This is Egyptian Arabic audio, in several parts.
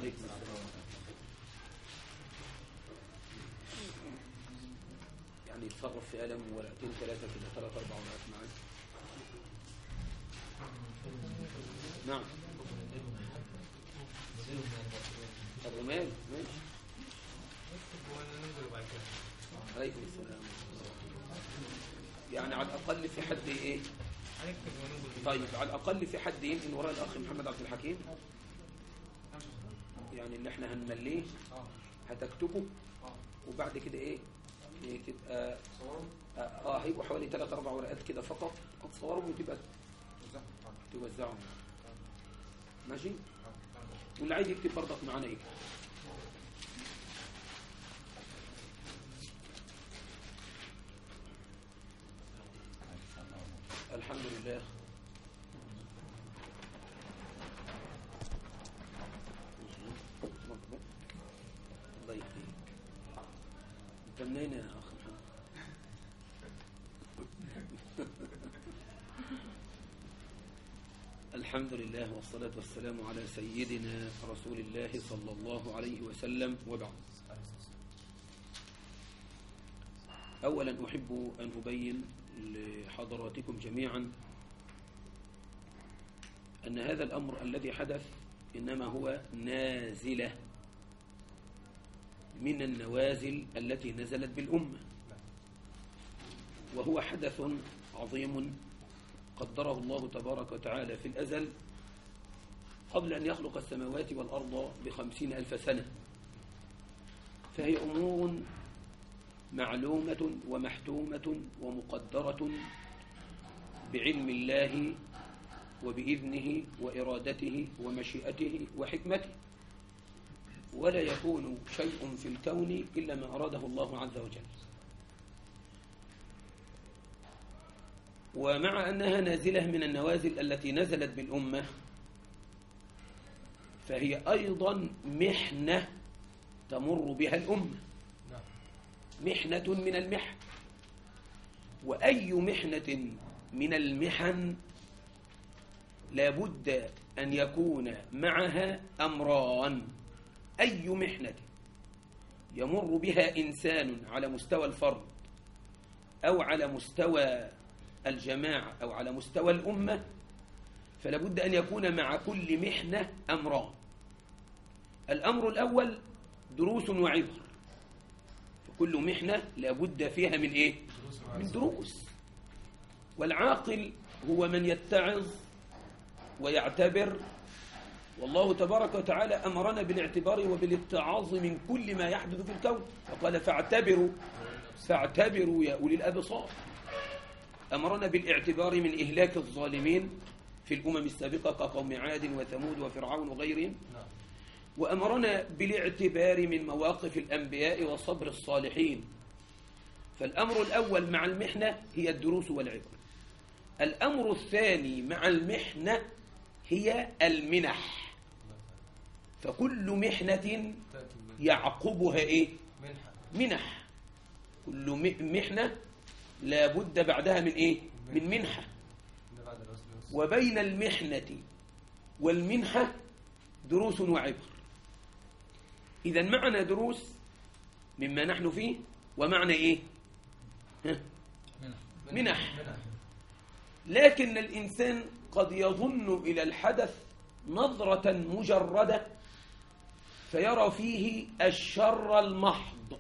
عليكم السلام يعني يتصرف في قلم ورقتين ثلاثة كده ثلاثة أربع ورقات معاك نعم الرمال ماشي عليكم السلام يعني على الأقل في حد إيه طيب على الأقل في حد يمكن وراء الأخ محمد عبد الحكيم يعني اللي احنا هنمليه هتكتبه وبعد كده ايه إيه تبقى اه آه، هيبقوا حوالي ثلاث اربع ورقات كده فقط هتصورهم وتبقى توزعهم ماشي واللي عايز يكتب برضك معانا ايه الحمد لله الله يهديك انت منين يا اخ محمد الحمد لله والصلاة والسلام على سيدنا رسول الله صلى الله عليه وسلم وبعد أولا أحب أن أبين لحضراتكم جميعا أن هذا الأمر الذي حدث إنما هو نازلة من النوازل التي نزلت بالأمة وهو حدث عظيم قدره الله تبارك وتعالى في الأزل قبل أن يخلق السماوات والأرض بخمسين ألف سنة فهي أمور معلومة ومحتومة ومقدرة بعلم الله وبإذنه وإرادته ومشيئته وحكمته ولا يكون شيء في الكون إلا ما أراده الله عز وجل ومع أنها نازلة من النوازل التي نزلت بالأمة فهي أيضا محنة تمر بها الأمة محنة من المحن وأي محنة من المحن لابد أن يكون معها أمران أي محنة يمر بها إنسان على مستوى الفرد أو على مستوى الجماعة أو على مستوى الأمة فلابد أن يكون مع كل محنة أمران الأمر الأول دروس وعبر فكل محنة لابد فيها من إيه؟ من دروس والعاقل هو من يتعظ ويعتبر والله تبارك وتعالى أمرنا بالاعتبار وبالاتعاظ من كل ما يحدث في الكون فقال فاعتبروا فاعتبروا يا أولي الأبصار أمرنا بالاعتبار من إهلاك الظالمين في الأمم السابقة كقوم عاد وثمود وفرعون وغيرهم وأمرنا بالاعتبار من مواقف الأنبياء وصبر الصالحين فالأمر الأول مع المحنة هي الدروس والعبر الأمر الثاني مع المحنة هي المنح فكل محنة يعقبها إيه؟ منح كل م- محنة لابد بعدها من إيه؟ من منحة وبين المحنة والمنحة دروس وعبر إذا معنى دروس مما نحن فيه ومعنى إيه؟ ها؟ منح لكن الإنسان قد يظن إلى الحدث نظرة مجردة فيرى فيه الشر المحض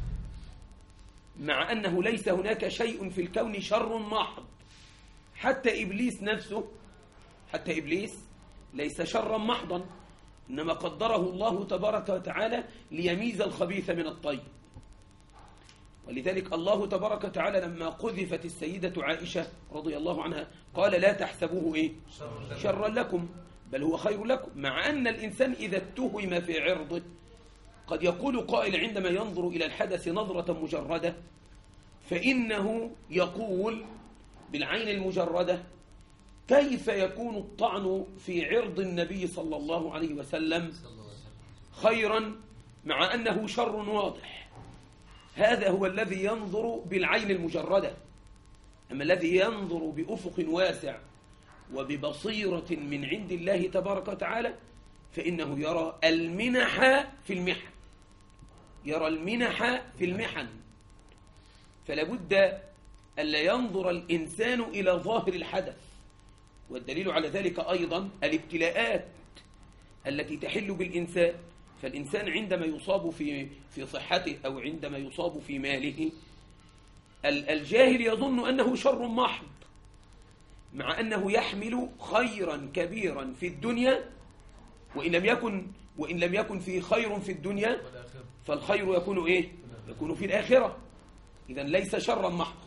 مع أنه ليس هناك شيء في الكون شر محض حتى إبليس نفسه حتى إبليس ليس شرا محضا إنما قدره الله تبارك وتعالى ليميز الخبيث من الطيب ولذلك الله تبارك وتعالى لما قذفت السيدة عائشة رضي الله عنها قال لا تحسبوه إيه؟ شرا لكم بل هو خير لكم مع أن الإنسان إذا اتهم في عرضه قد يقول قائل عندما ينظر إلى الحدث نظرة مجردة فإنه يقول بالعين المجردة كيف يكون الطعن في عرض النبي صلى الله عليه وسلم خيرا مع أنه شر واضح هذا هو الذي ينظر بالعين المجردة أما الذي ينظر بأفق واسع وببصيرة من عند الله تبارك وتعالى فإنه يرى المنح في المحن يرى المنح في المحن فلا بد ألا ينظر الإنسان إلى ظاهر الحدث والدليل على ذلك أيضا الابتلاءات التي تحل بالإنسان فالإنسان عندما يصاب في في صحته أو عندما يصاب في ماله الجاهل يظن أنه شر محض مع أنه يحمل خيرا كبيرا في الدنيا وإن لم يكن وإن لم يكن فيه خير في الدنيا فالخير يكون إيه؟ يكون في الآخرة إذا ليس شرا محض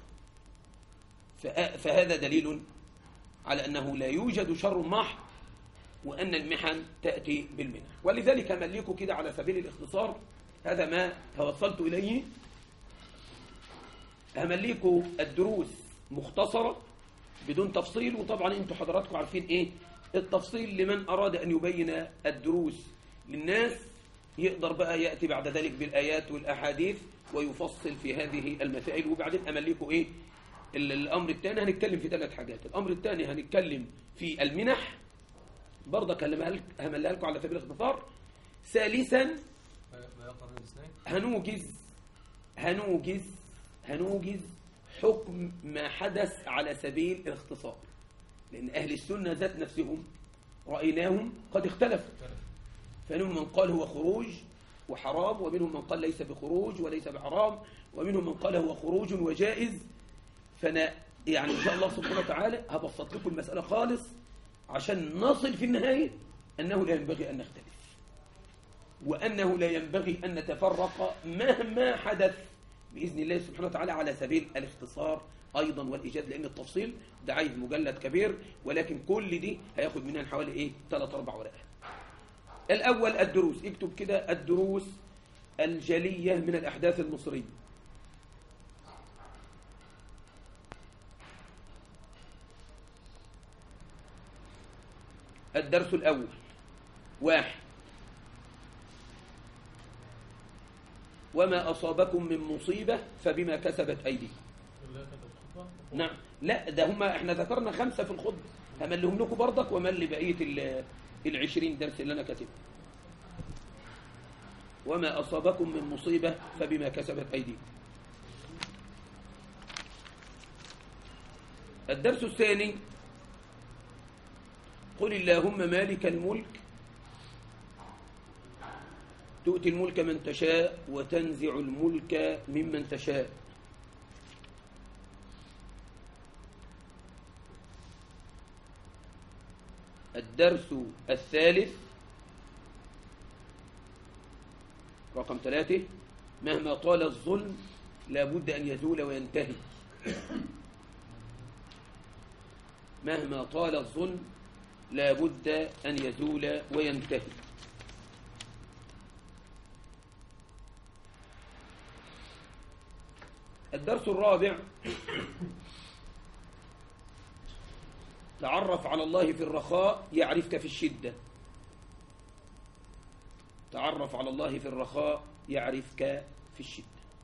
فهذا دليل على أنه لا يوجد شر محض وأن المحن تأتي بالمنح ولذلك مليكوا كده على سبيل الاختصار هذا ما توصلت إليه همليكوا الدروس مختصرة بدون تفصيل وطبعا انتوا حضراتكم عارفين ايه التفصيل لمن أراد أن يبين الدروس للناس يقدر بقى يأتي بعد ذلك بالآيات والأحاديث ويفصل في هذه المسائل وبعدين أمليكوا إيه الأمر الثاني هنتكلم في ثلاث حاجات الأمر الثاني هنتكلم في المنح برضه هملها لكم على سبيل الاختصار ثالثا هنوجز هنوجز هنوجز حكم ما حدث على سبيل الاختصار لأن أهل السنة ذات نفسهم رأيناهم قد اختلفوا فمنهم من قال هو خروج وحرام ومنهم من قال ليس بخروج وليس بحرام ومنهم من قال هو خروج وجائز فأنا يعني إن شاء الله سبحانه وتعالى هبسط لكم المسألة خالص عشان نصل في النهاية أنه لا ينبغي أن نختلف وأنه لا ينبغي أن نتفرق مهما حدث بإذن الله سبحانه وتعالى على سبيل الاختصار أيضا والإيجاد لأن التفصيل ده عايز مجلد كبير ولكن كل دي هياخد منها حوالي إيه ثلاث أربع ورقات الأول الدروس اكتب كده الدروس الجلية من الأحداث المصرية الدرس الأول واحد وما أصابكم من مصيبة فبما كسبت أيديكم نعم لا ده هم احنا ذكرنا خمسة في الخطبة هملهم لكم برضك ومل بقية العشرين درس اللي أنا كاتبه وما أصابكم من مصيبة فبما كسبت أيديكم الدرس الثاني قل اللهم مالك الملك تؤتي الملك من تشاء وتنزع الملك ممن تشاء الدرس الثالث رقم ثلاثة مهما طال الظلم لابد أن يزول وينتهي مهما طال الظلم لابد أن يزول وينتهي الدرس الرابع تعرف على الله في الرخاء يعرفك في الشدة تعرف على الله في الرخاء يعرفك في الشدة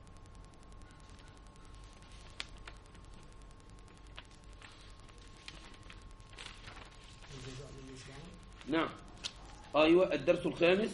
نعم أيوة الدرس الخامس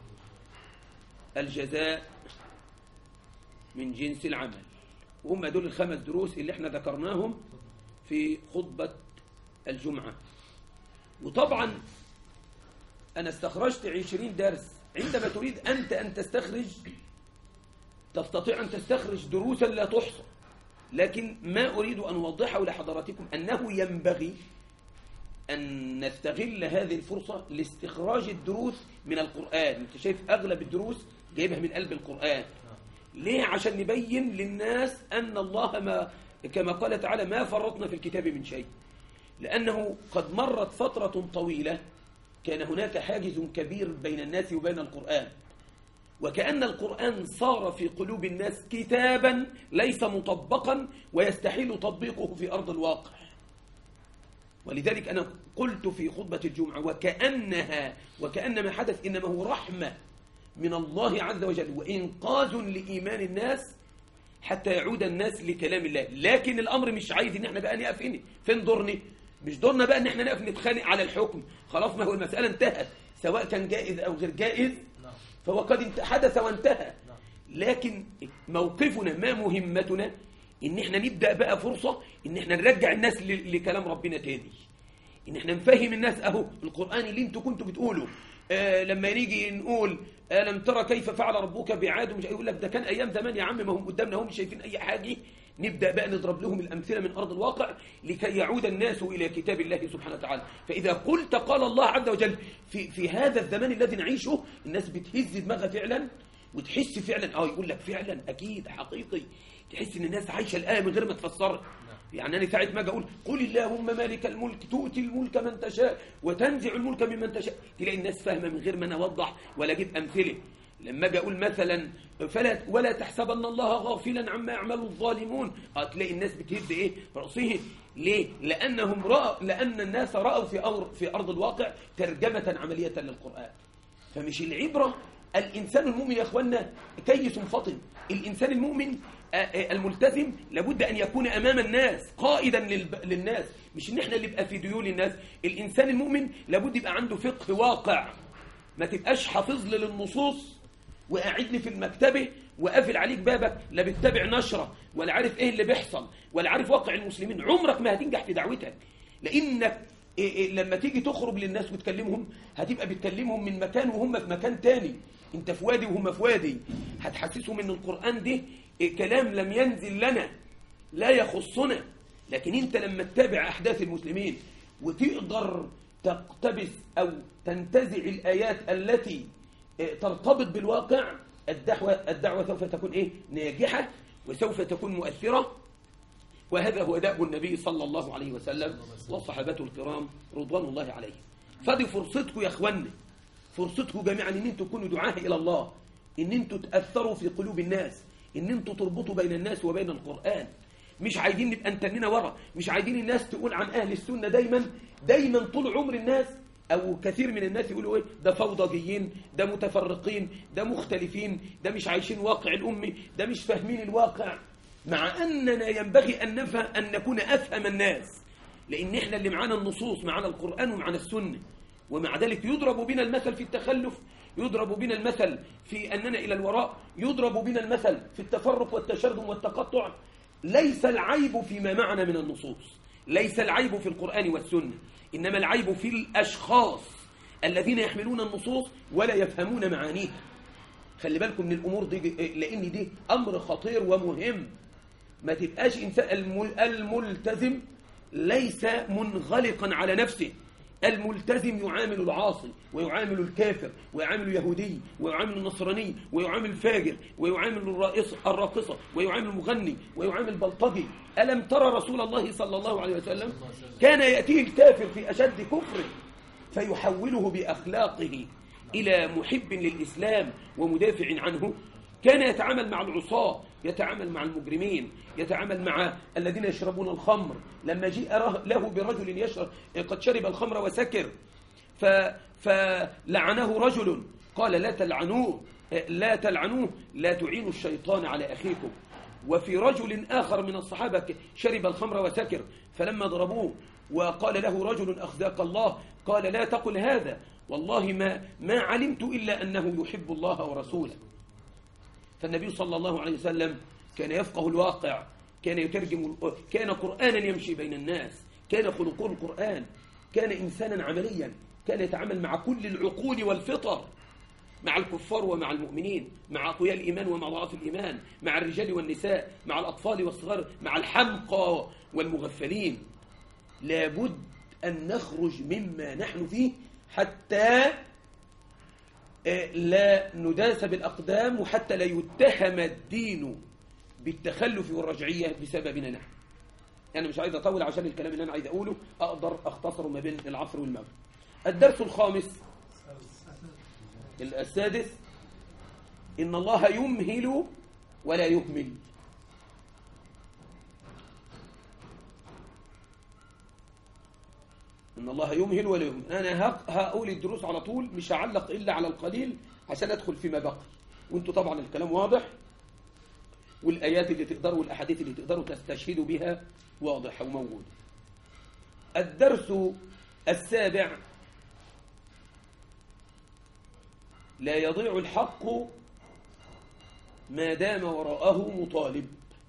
الجزاء من جنس العمل وهم دول الخمس دروس اللي احنا ذكرناهم في خطبة الجمعة وطبعا أنا استخرجت عشرين درس عندما تريد أنت أن تستخرج تستطيع أن تستخرج دروسا لا تحصى لكن ما أريد أن أوضحه لحضراتكم أنه ينبغي أن نستغل هذه الفرصة لاستخراج الدروس من القرآن أنت شايف أغلب الدروس جايبها من قلب القرآن ليه عشان نبين للناس أن الله ما كما قال تعالى ما فرطنا في الكتاب من شيء لأنه قد مرت فترة طويلة كان هناك حاجز كبير بين الناس وبين القرآن وكأن القرآن صار في قلوب الناس كتابا ليس مطبقا ويستحيل تطبيقه في أرض الواقع ولذلك أنا قلت في خطبة الجمعة وكأنها وكأن ما حدث إنما هو رحمة من الله عز وجل وإنقاذ لإيمان الناس حتى يعود الناس لكلام الله لكن الأمر مش عايز إن احنا بقى نقف هنا فين دورني مش دورنا بقى إن احنا نقف نتخانق على الحكم خلاص ما هو المسألة انتهت سواء كان جائز أو غير جائز نعم فهو قد حدث وانتهى نعم لكن موقفنا ما مهمتنا ان احنا نبدأ بقى فرصة ان احنا نرجع الناس ل- لكلام ربنا تاني ان احنا نفهم الناس اهو القرآن اللي انتوا كنتوا بتقولوا آه لما نيجي نقول ألم ترى كيف فعل ربك بعاد ومش يقول لك ده كان ايام زمان يا عم ما هم قدامنا هم مش شايفين اي حاجة نبدأ بقى نضرب لهم الأمثلة من أرض الواقع لكي يعود الناس إلى كتاب الله سبحانه وتعالى فإذا قلت قال الله عز وجل في, في هذا الزمان الذي نعيشه الناس بتهز دماغها فعلا وتحس فعلا اه يقول لك فعلا اكيد حقيقي تحس ان الناس عايشه الايه من غير ما تفسرها يعني انا ساعه ما اجي اقول قل اللهم مالك الملك تؤتي الملك من تشاء وتنزع الملك ممن تشاء تلاقي الناس فاهمه من غير ما انا اوضح ولا اجيب امثله لما اجي اقول مثلا فلا ولا تحسبن الله غافلا عما يعمل الظالمون اه تلاقي الناس بتهز ايه راسهم ليه لانهم راوا لان الناس راوا في أور في ارض الواقع ترجمه عمليه للقران فمش العبرة الإنسان المؤمن يا أخوانا كيس فطن الإنسان المؤمن آه، آه، الملتزم لابد أن يكون أمام الناس قائدا للب- للناس مش إن إحنا اللي نبقى في ديول الناس الإنسان المؤمن لابد يبقى عنده فقه واقع ما تبقاش حافظ لي للنصوص وقاعد لي في المكتبة وقافل عليك بابك لا بتتابع نشرة ولا عارف ايه اللي بيحصل ولا عارف واقع المسلمين عمرك ما هتنجح في دعوتك لانك إيه إيه لما تيجي تخرج للناس وتكلمهم هتبقى بتكلمهم من مكان وهم في مكان تاني انت في وادي وهم في وادي هتحسسهم ان القرآن ده إيه كلام لم ينزل لنا لا يخصنا لكن انت لما تتابع احداث المسلمين وتقدر تقتبس او تنتزع الايات التي إيه، ترتبط بالواقع الدعوة الدعوة سوف تكون ايه ناجحة وسوف تكون مؤثرة وهذا هو دأب النبي صلى الله عليه وسلم وصحابته الكرام رضوان الله عليهم فدي فرصتكم يا اخوانا فرصتكم جميعا ان انتم تكونوا دعاة الى الله ان انتم تأثروا في قلوب الناس ان انتم تربطوا بين الناس وبين القرآن مش عايزين نبقى انتننا ورا مش عايزين الناس تقول عن اهل السنة دايما دايما طول عمر الناس او كثير من الناس يقولوا ايه ده فوضجيين ده متفرقين ده مختلفين ده مش عايشين واقع الامي ده مش فاهمين الواقع مع اننا ينبغي ان نفهم ان نكون افهم الناس لان احنا اللي معانا النصوص معانا القران ومعانا السنه ومع ذلك يضرب بنا المثل في التخلف يضرب بنا المثل في اننا الى الوراء يضرب بنا المثل في التفرق والتشرذم والتقطع ليس العيب فيما معنا من النصوص ليس العيب في القران والسنه انما العيب في الاشخاص الذين يحملون النصوص ولا يفهمون معانيها خلي بالكم من الامور دي لان دي امر خطير ومهم ما تبقاش انسان المل- الملتزم ليس منغلقا على نفسه الملتزم يعامل العاصي ويعامل الكافر ويعامل اليهودي ويعامل النصراني ويعامل الفاجر ويعامل الرائص الراقصة ويعامل المغني ويعامل البلطجي ألم ترى رسول الله صلى الله عليه وسلم كان يأتيه الكافر في أشد كفره فيحوله بأخلاقه إلى محب للإسلام ومدافع عنه كان يتعامل مع العصاة يتعامل مع المجرمين يتعامل مع الذين يشربون الخمر لما جيء ره- له برجل يشرب قد شرب الخمر وسكر ف فلعنه رجل قال لا تلعنوه لا تلعنوه لا تعينوا الشيطان على أخيكم وفي رجل آخر من الصحابة شرب الخمر وسكر فلما ضربوه وقال له رجل أخزاك الله قال لا تقل هذا والله ما ما علمت إلا أنه يحب الله ورسوله فالنبي صلى الله عليه وسلم كان يفقه الواقع كان يترجم كان قرآنا يمشي بين الناس كان خلقه القرآن كان إنسانا عمليا كان يتعامل مع كل العقول والفطر مع الكفار ومع المؤمنين مع أقوياء الإيمان ومع ضعاف الإيمان مع الرجال والنساء مع الأطفال والصغار مع الحمقى والمغفلين لابد أن نخرج مما نحن فيه حتى لا نداس بالأقدام وحتى لا يتهم الدين بالتخلف والرجعية بسببنا نحن أنا مش عايز أطول عشان الكلام اللي أنا عايز أقوله أقدر أختصره ما بين العصر والمغرب الدرس الخامس السادس إن الله يمهل ولا يهمل إن الله يمهل ولا يهمل أنا هق- هقول الدروس على طول مش هعلق إلا على القليل عشان أدخل فيما بقي وانتوا طبعا الكلام واضح والآيات اللي تقدروا والأحاديث اللي تقدروا تستشهدوا بها واضحة وموجودة الدرس السابع لا يضيع الحق ما دام وراءه مطالب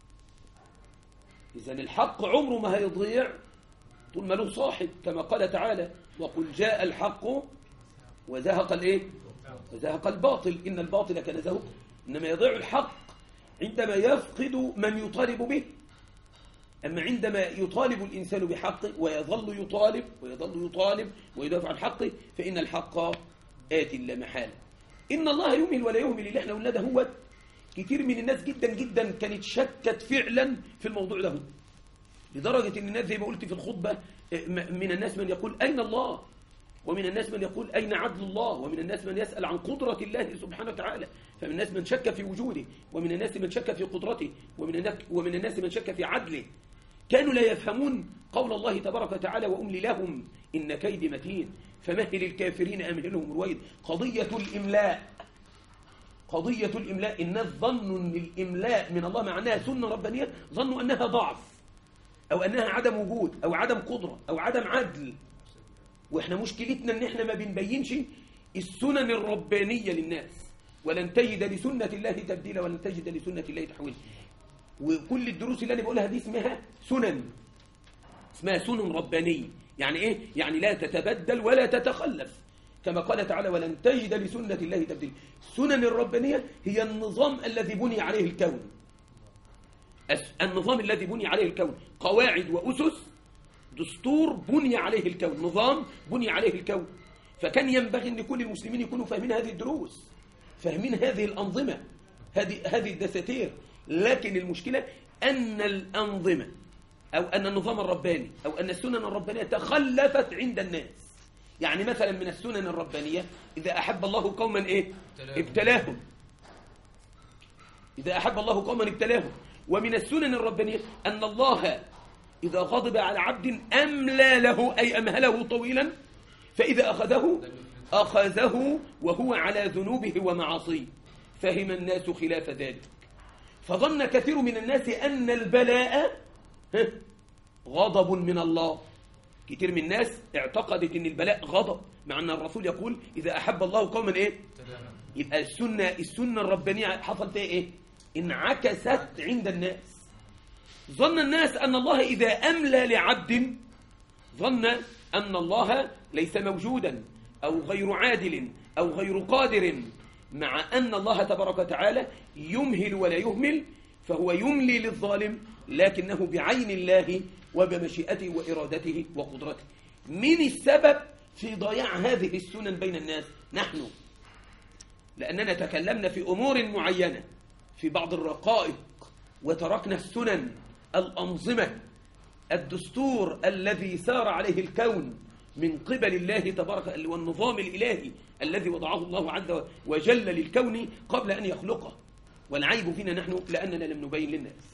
إذن الحق عمره ما هيضيع طول ما له صاحب كما قال تعالى وقل جاء الحق وزهق الايه وزهق الباطل إن الباطل كان زهق إنما يضيع الحق عندما يفقد من يطالب به أما عندما يطالب الإنسان بحقه ويظل يطالب ويظل يطالب ويدافع عن حقه فإن الحق آت لا محالة إن الله يمهل ولا يهمل اللي احنا قلنا ده هو كتير من الناس جدا جدا كانت شكت فعلا في الموضوع ده لدرجة ان الناس زي ما قلت في الخطبة من الناس من يقول أين الله ومن الناس من يقول أين عدل الله ومن الناس من يسأل عن قدرة الله سبحانه وتعالى فمن الناس من شك في وجوده ومن الناس من شك في قدرته ومن الناس, ومن الناس من شك في عدله كانوا لا يفهمون قول الله تبارك وتعالى وأملي لهم إن كيدي متين فمهل الكافرين أمهلهم رويد قضية الإملاء قضية الإملاء الناس ظنوا أن الإملاء من الله معناها سنة ربانية ظنوا أنها ضعف أو أنها عدم وجود أو عدم قدرة أو عدم عدل وإحنا مشكلتنا أن إحنا ما بنبينش السنن الربانية للناس ولن تجد لسنة الله تبديلا ولن تجد لسنة الله تحويلا وكل الدروس اللي أنا بقولها دي اسمها سنن اسمها سنن ربانية يعني إيه؟ يعني لا تتبدل ولا تتخلف كما قال تعالى ولن تجد لسنة الله تبديلا السنن الربانية هي النظام الذي بني عليه الكون النظام الذي بني عليه الكون قواعد وأسس دستور بني عليه الكون نظام بني عليه الكون فكان ينبغي أن كل المسلمين يكونوا فاهمين هذه الدروس فاهمين هذه الأنظمة هذه هذه الدساتير لكن المشكلة أن الأنظمة أو أن النظام الرباني أو أن السنن الربانية تخلفت عند الناس يعني مثلا من السنن الربانية إذا أحب الله قوما إيه ابتلاهم إذا أحب الله قوما ابتلاهم ومن السنن الربانية أن الله إذا غضب على عبد أملى له أي أمهله طويلا فإذا أخذه أخذه وهو على ذنوبه ومعاصيه فهم الناس خلاف ذلك فظن كثير من الناس أن البلاء غضب من الله كثير من الناس اعتقدت أن البلاء غضب مع أن الرسول يقول إذا أحب الله قوما إيه يبقى السنة, السنة الربانية حصل فيها إيه انعكست عند الناس ظن الناس أن الله إذا أملى لعبد ظن أن الله ليس موجودا أو غير عادل أو غير قادر مع أن الله تبارك وتعالى يمهل ولا يهمل فهو يملي للظالم لكنه بعين الله وبمشيئته وإرادته وقدرته من السبب في ضياع هذه السنن بين الناس نحن لأننا تكلمنا في أمور معينة في بعض الرقائق وتركنا السنن الأنظمة الدستور الذي سار عليه الكون من قبل الله تبارك والنظام الإلهي الذي وضعه الله عز وجل للكون قبل أن يخلقه والعيب فينا نحن لأننا لم نبين للناس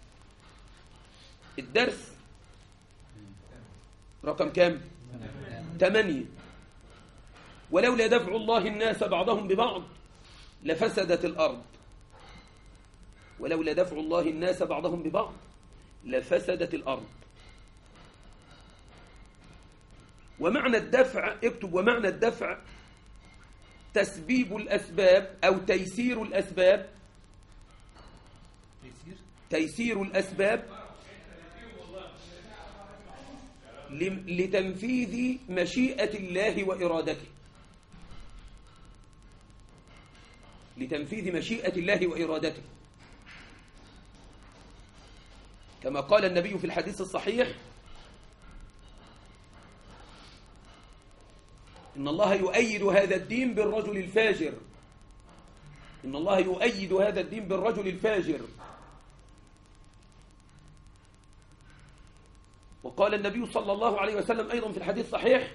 الدرس رقم كام ثمانية ولولا دفع الله الناس بعضهم ببعض لفسدت الأرض ولولا دفع الله الناس بعضهم ببعض لفسدت الأرض ومعنى الدفع اكتب ومعنى الدفع تسبيب الأسباب أو تيسير الأسباب تيسير الأسباب لتنفيذ مشيئة الله وإرادته لتنفيذ مشيئة الله وإرادته كما قال النبي في الحديث الصحيح إن الله يؤيد هذا الدين بالرجل الفاجر إن الله يؤيد هذا الدين بالرجل الفاجر وقال النبي صلى الله عليه وسلم أيضا في الحديث الصحيح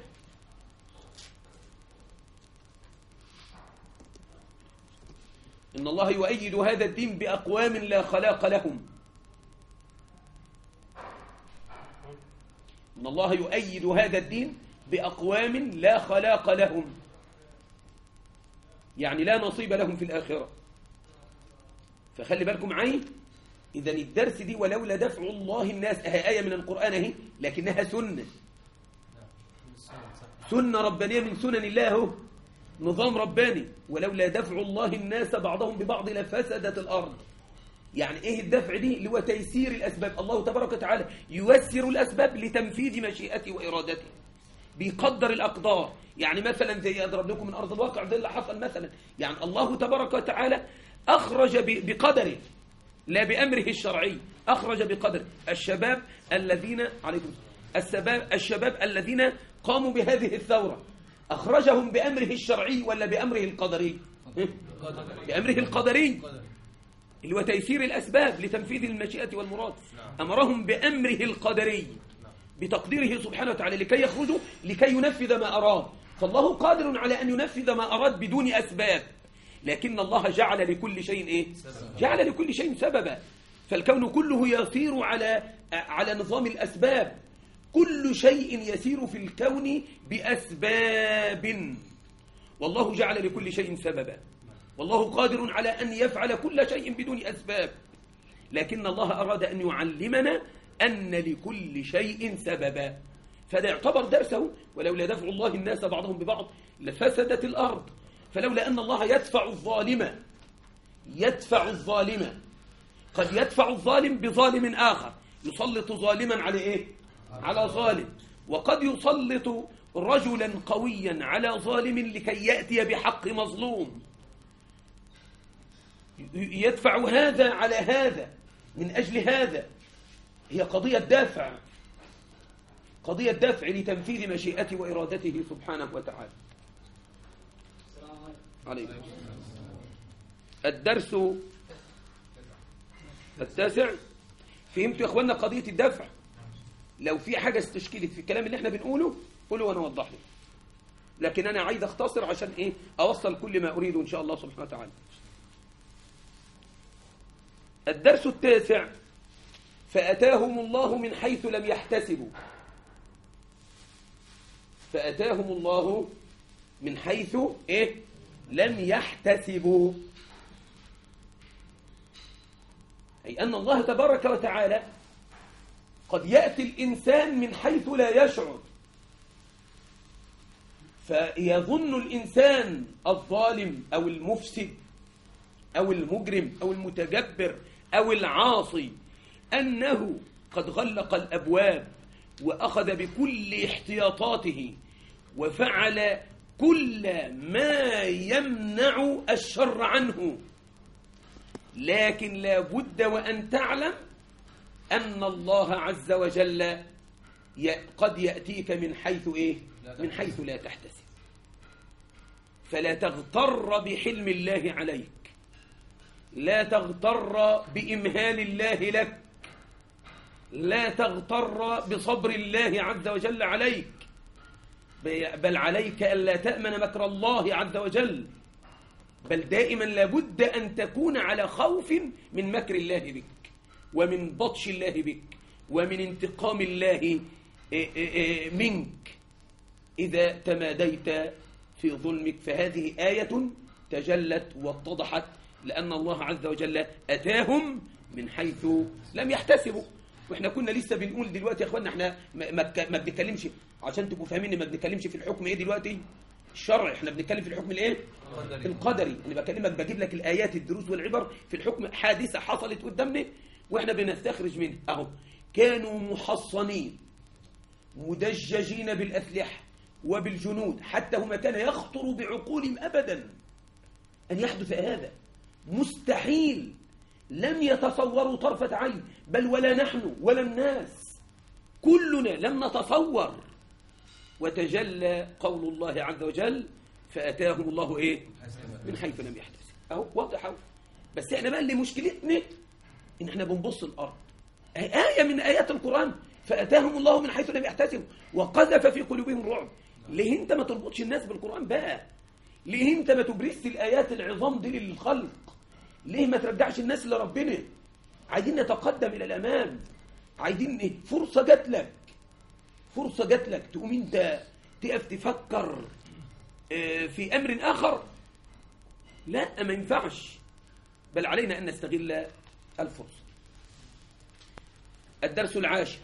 إن الله يؤيد هذا الدين بأقوام لا خلاق لهم إن الله يؤيد هذا الدين بأقوام لا خلاق لهم يعني لا نصيب لهم في الآخرة فخلي بالكم معي إذا الدرس دي ولولا دفع الله الناس هي آية من القرآن اهي لكنها سنة سنة ربانية من سنن الله نظام رباني ولولا دفع الله الناس بعضهم ببعض لفسدت الأرض يعني ايه الدفع دي اللي هو تيسير الأسباب الله تبارك وتعالى ييسر الأسباب لتنفيذ مشيئته وإرادته بيقدر الأقدار يعني مثلا زي أضرب لكم من أرض الواقع ده اللي حصل مثلا يعني الله تبارك وتعالى أخرج بقدره لا بأمره الشرعي أخرج بقدر الشباب الذين عليكم الشباب, الشباب الذين قاموا بهذه الثورة أخرجهم بأمره الشرعي ولا بأمره القدري بأمره القدري اللي هو تيسير الأسباب لتنفيذ المشيئة والمراد أمرهم بأمره القدري بتقديره سبحانه وتعالى لكي يخرجوا لكي ينفذ ما أراد فالله قادر على أن ينفذ ما أراد بدون أسباب لكن الله جعل لكل شيء إيه؟ جعل لكل شيء سببا فالكون كله يسير على على نظام الأسباب كل شيء يسير في الكون بأسباب والله جعل لكل شيء سببا والله قادر على أن يفعل كل شيء بدون أسباب لكن الله أراد أن يعلمنا أن لكل شيء سببا فده يعتبر درسه ولولا دفع الله الناس بعضهم ببعض لفسدت الأرض فلولا أن الله يدفع الظالم يدفع الظالم قد يدفع الظالم بظالم آخر يسلط ظالما على إيه؟ على ظالم وقد يسلط رجلا قويا على ظالم لكي يأتي بحق مظلوم يدفع هذا على هذا من أجل هذا هي قضية دافع قضية دفع لتنفيذ مشيئته وإرادته سبحانه وتعالى عليكم الدرس التاسع فهمتوا يا اخوانا قضية الدفع لو في حاجة استشكلت في الكلام اللي احنا بنقوله قولوا وانا اوضح لك لكن انا عايز اختصر عشان ايه اوصل كل ما اريده ان شاء الله سبحانه وتعالى الدرس التاسع فأتاهم الله من حيث لم يحتسبوا فأتاهم الله من حيث إيه؟ لم يحتسبوا أي أن الله تبارك وتعالى قد يأتي الإنسان من حيث لا يشعر فيظن الإنسان الظالم أو المفسد أو المجرم أو المتجبر أو العاصي أنه قد غلق الأبواب وأخذ بكل احتياطاته وفعل كل ما يمنع الشر عنه لكن لا بد وأن تعلم أن الله عز وجل قد يأتيك من حيث إيه؟ من حيث لا تحتسب فلا تغتر بحلم الله عليك لا تغتر بإمهال الله لك لا تغتر بصبر الله عز وجل عليك بل عليك ألا تأمن مكر الله عز وجل بل دائما لابد أن تكون على خوف من مكر الله بك ومن بطش الله بك ومن انتقام الله إيه، إيه، إيه، منك إذا تماديت في ظلمك فهذه آية تجلت واتضحت لأن الله عز وجل أتاهم من حيث لم يحتسبوا واحنا كنا لسه بنقول دلوقتي يا اخوانا احنا ما بنتكلمش عشان تبقوا فاهمين ما بنتكلمش في الحكم ايه دلوقتي الشرع احنا بنتكلم في الحكم الايه القدري انا بكلمك بجيب لك الايات الدروس والعبر في الحكم حادثه حصلت قدامنا واحنا بنستخرج منها اهو كانوا محصنين مدججين بالاسلحه وبالجنود حتى هما كان يخطر بعقولهم ابدا ان يحدث هذا مستحيل لم يتصوروا طرفة عين بل ولا نحن ولا الناس كلنا لم نتصور وتجلى قول الله عز وجل فأتاهم الله إيه من حيث لم يحتسب أهو واضح أهو بس احنا بقى اللي مشكلتنا إن احنا بنبص الأرض آية من آيات القرآن فأتاهم الله من حيث لم يحتسب وقذف في قلوبهم رعب ليه انت ما تربطش الناس بالقرآن بقى ليه انت ما تبرز الآيات العظام دي للخلق ليه ما ترجعش الناس لربنا عايزين نتقدم إلى الأمام عايزين إيه؟ فرصة جات لك فرصة جات لك تقوم انت تقف تفكر آه، في أمر آخر لا ما ينفعش بل علينا أن نستغل الفرصة الدرس العاشر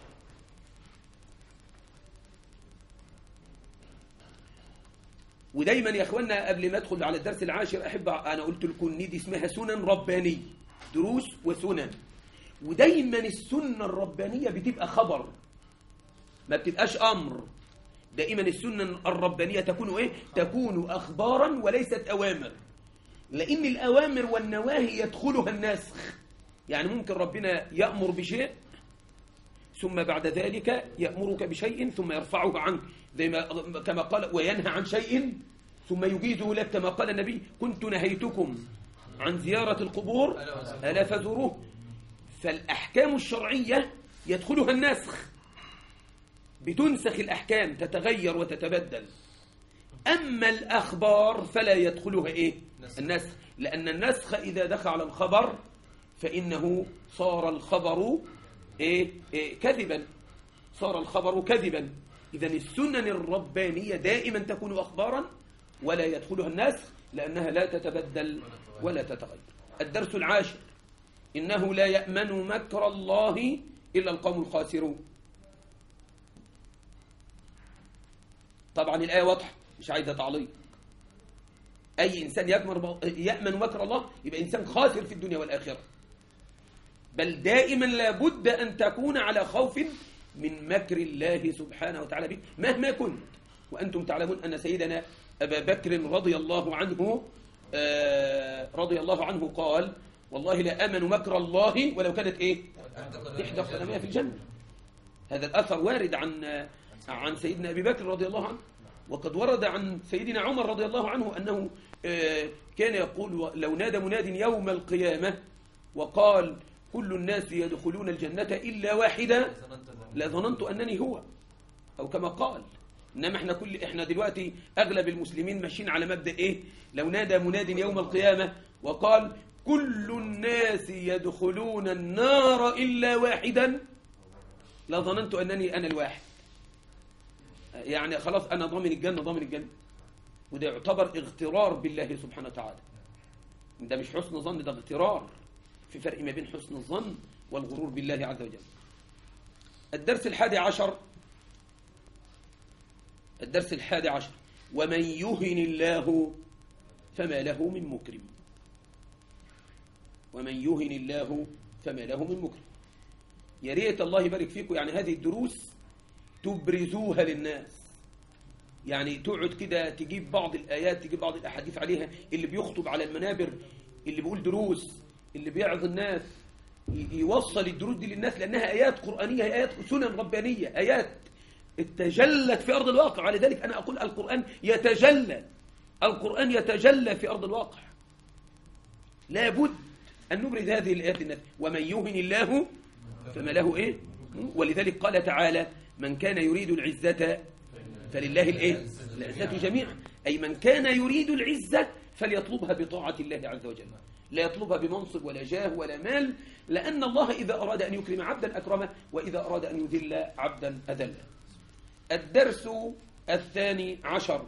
ودايما يا اخوانا قبل ما ادخل على الدرس العاشر احب انا قلت لكم ان دي اسمها سنن ربانيه دروس وسنن ودايما السنه الربانيه بتبقى خبر ما بتبقاش امر دائما السنن الربانيه تكون ايه تكون اخبارا وليست اوامر لان الاوامر والنواهي يدخلها الناسخ يعني ممكن ربنا يامر بشيء ثم بعد ذلك يأمرك بشيء ثم يرفعه عنك زي ما كما قال وينهى عن شيء ثم يجيزه لك كما قال النبي كنت نهيتكم عن زيارة القبور ألا فزوروه فالأحكام الشرعية يدخلها النسخ بتنسخ الأحكام تتغير وتتبدل أما الأخبار فلا يدخلها إيه النسخ لأن النسخ إذا دخل على الخبر فإنه صار الخبر إيه, إيه كذبا صار الخبر كذبا إذا السنن الربانية دائما تكون أخبارا ولا يدخلها الناس لأنها لا تتبدل ولا تتغير الدرس العاشر إنه لا يأمن مكر الله إلا القوم الخاسرون طبعا الآية واضحة مش عايزة تعليق أي إنسان يأمن مكر الله يبقى إنسان خاسر في الدنيا والآخرة بل دائما لابد أن تكون على خوف من مكر الله سبحانه وتعالى بك مهما كنت وأنتم تعلمون أن سيدنا أبا بكر رضي الله عنه آه، رضي الله عنه قال والله لا أمن مكر الله ولو كانت إيه إحدى قدميها في الجنة هذا الأثر وارد عن عن سيدنا أبي بكر رضي الله عنه وقد ورد عن سيدنا عمر رضي الله عنه أنه آه، كان يقول لو نادى مناد يوم القيامة وقال كل الناس يدخلون الجنة إلا واحدة لظننت أنني هو أو كما قال إنما إحنا, كل إحنا دلوقتي أغلب المسلمين ماشيين على مبدأ إيه لو نادى مناد يوم القيامة وقال كل الناس يدخلون النار إلا واحدا لظننت أنني أنا الواحد يعني خلاص أنا ضامن الجنة ضامن الجنة وده يعتبر اغترار بالله سبحانه وتعالى ده مش حسن ظن ده اغترار في فرق ما بين حسن الظن والغرور بالله عز وجل الدرس الحادي عشر الدرس الحادي عشر ومن يهن الله فما له من مكرم ومن يهن الله فما له من مكرم يا ريت الله يبارك فيكم يعني هذه الدروس تبرزوها للناس يعني تقعد كده تجيب بعض الآيات تجيب بعض الأحاديث عليها اللي بيخطب على المنابر اللي بيقول دروس اللي بيعظ الناس يوصل الدروس دي للناس لأنها آيات قرآنية آيات سنن ربانية آيات تجلت في أرض الواقع ولذلك أنا أقول القرآن يتجلى القرآن يتجلى في أرض الواقع لابد أن نبرز هذه الآيات للناس ومن يهن الله فما له إيه ولذلك قال تعالى من كان يريد العزة فلله الإيه العزة جميعا أي من كان يريد العزة فليطلبها بطاعة الله عز وجل لا يطلبها بمنصب ولا جاه ولا مال لأن الله إذا أراد أن يكرم عبدا أكرمه وإذا أراد أن يذل عبدا أذله الدرس الثاني عشر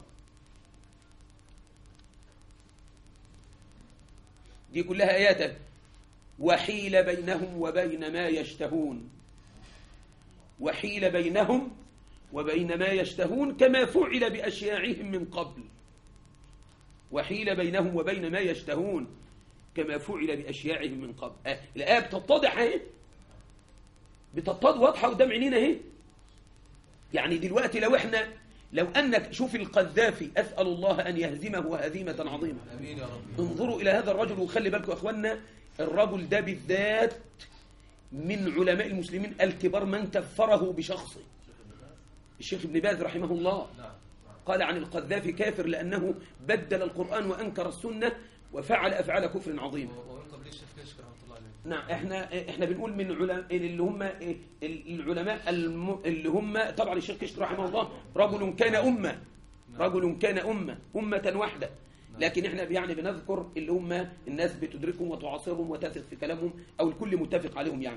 دي كلها آيات وحيل بينهم وبين ما يشتهون وحيل بينهم وبين ما يشتهون كما فعل بأشياعهم من قبل وحيل بينهم وبين ما يشتهون كما فعل بأشياعهم من قبل آه. الآية بتتضح اهي بتتضح واضحة قدام عينينا اهي يعني دلوقتي لو احنا لو أنك شوف القذافي أسأل الله أن يهزمه هزيمة عظيمة أمين يا رب انظروا إلى هذا الرجل وخلي بالكم أخوانا الرجل ده بالذات من علماء المسلمين الكبار من كفره بشخصه الشيخ ابن باز رحمه الله نعم. قال عن القذافي كافر لأنه بدل القرآن وأنكر السنة وفعل أفعال كفر عظيمة نعم احنا احنا بنقول من علماء اللي هم العلماء اللي هم طبعا الشيخ كشك رحمه الله رجل كان أمة رجل كان أمة أمة واحدة لكن احنا يعني بنذكر اللي هم الناس بتدركهم وتعاصرهم وتثق في كلامهم أو الكل متفق عليهم يعني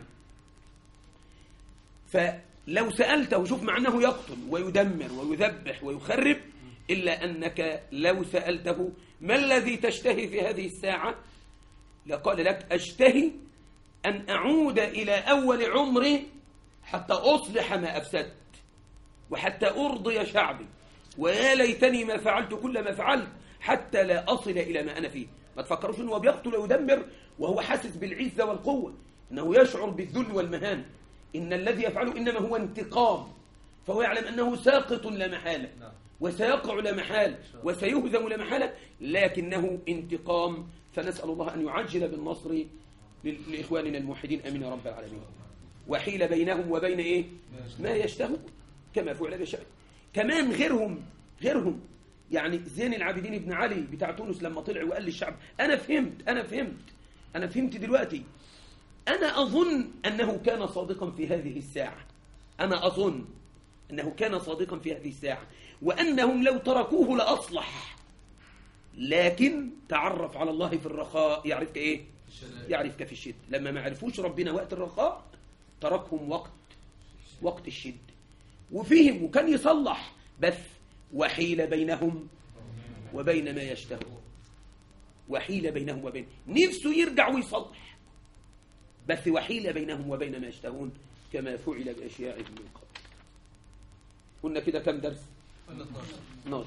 فلو سألته شوف مع أنه يقتل ويدمر ويذبح ويخرب إلا أنك لو سألته ما الذي تشتهي في هذه الساعة لقال لك أشتهي أن أعود إلى أول عمري حتى أصلح ما أفسدت وحتى أرضي شعبي ويا ليتني ما فعلت كل ما فعلت حتى لا أصل إلى ما أنا فيه ما تفكروش أنه بيقتل ويدمر وهو حاسس بالعزة والقوة إنه يشعر بالذل والمهان إن الذي يفعله إنما هو انتقام فهو يعلم أنه ساقط لا محالة نعم. وسيقع لا محالة وسيهزم لا محالة لكنه انتقام فنسأل الله أن يعجل بالنصر لإخواننا الموحدين أمين يا رب العالمين وحيل بينهم وبين إيه ما يشتهون كما فعل بشأن كمان غيرهم غيرهم يعني زين العابدين بن علي بتاع تونس لما طلع وقال للشعب أنا فهمت أنا فهمت أنا فهمت دلوقتي أنا أظن أنه كان صادقا في هذه الساعة أنا أظن أنه كان صادقا في هذه الساعة وأنهم لو تركوه لأصلح لكن تعرف على الله في الرخاء يعرفك إيه يعرفك في الشد لما ما عرفوش ربنا وقت الرخاء تركهم وقت وقت الشد وفيهم وكان يصلح بس وحيل بينهم وبين ما يشتهون وحيل بينهم وبين نفسه يرجع ويصلح بس وحيل بينهم وبين ما يشتهون كما فعل بأشياء من قبل قلنا كده كم درس 12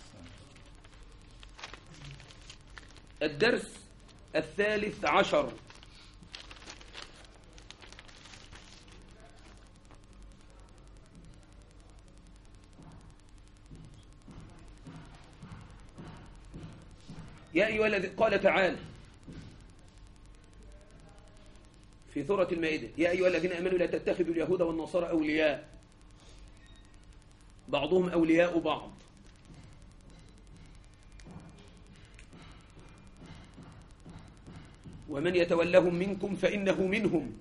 الدرس الثالث عشر يا أيها الذي قال تعالى في سورة المائدة يا أيها الذين أمنوا لا تتخذوا اليهود والنصارى أولياء بعضهم أولياء بعض ومن يتولهم منكم فإنه منهم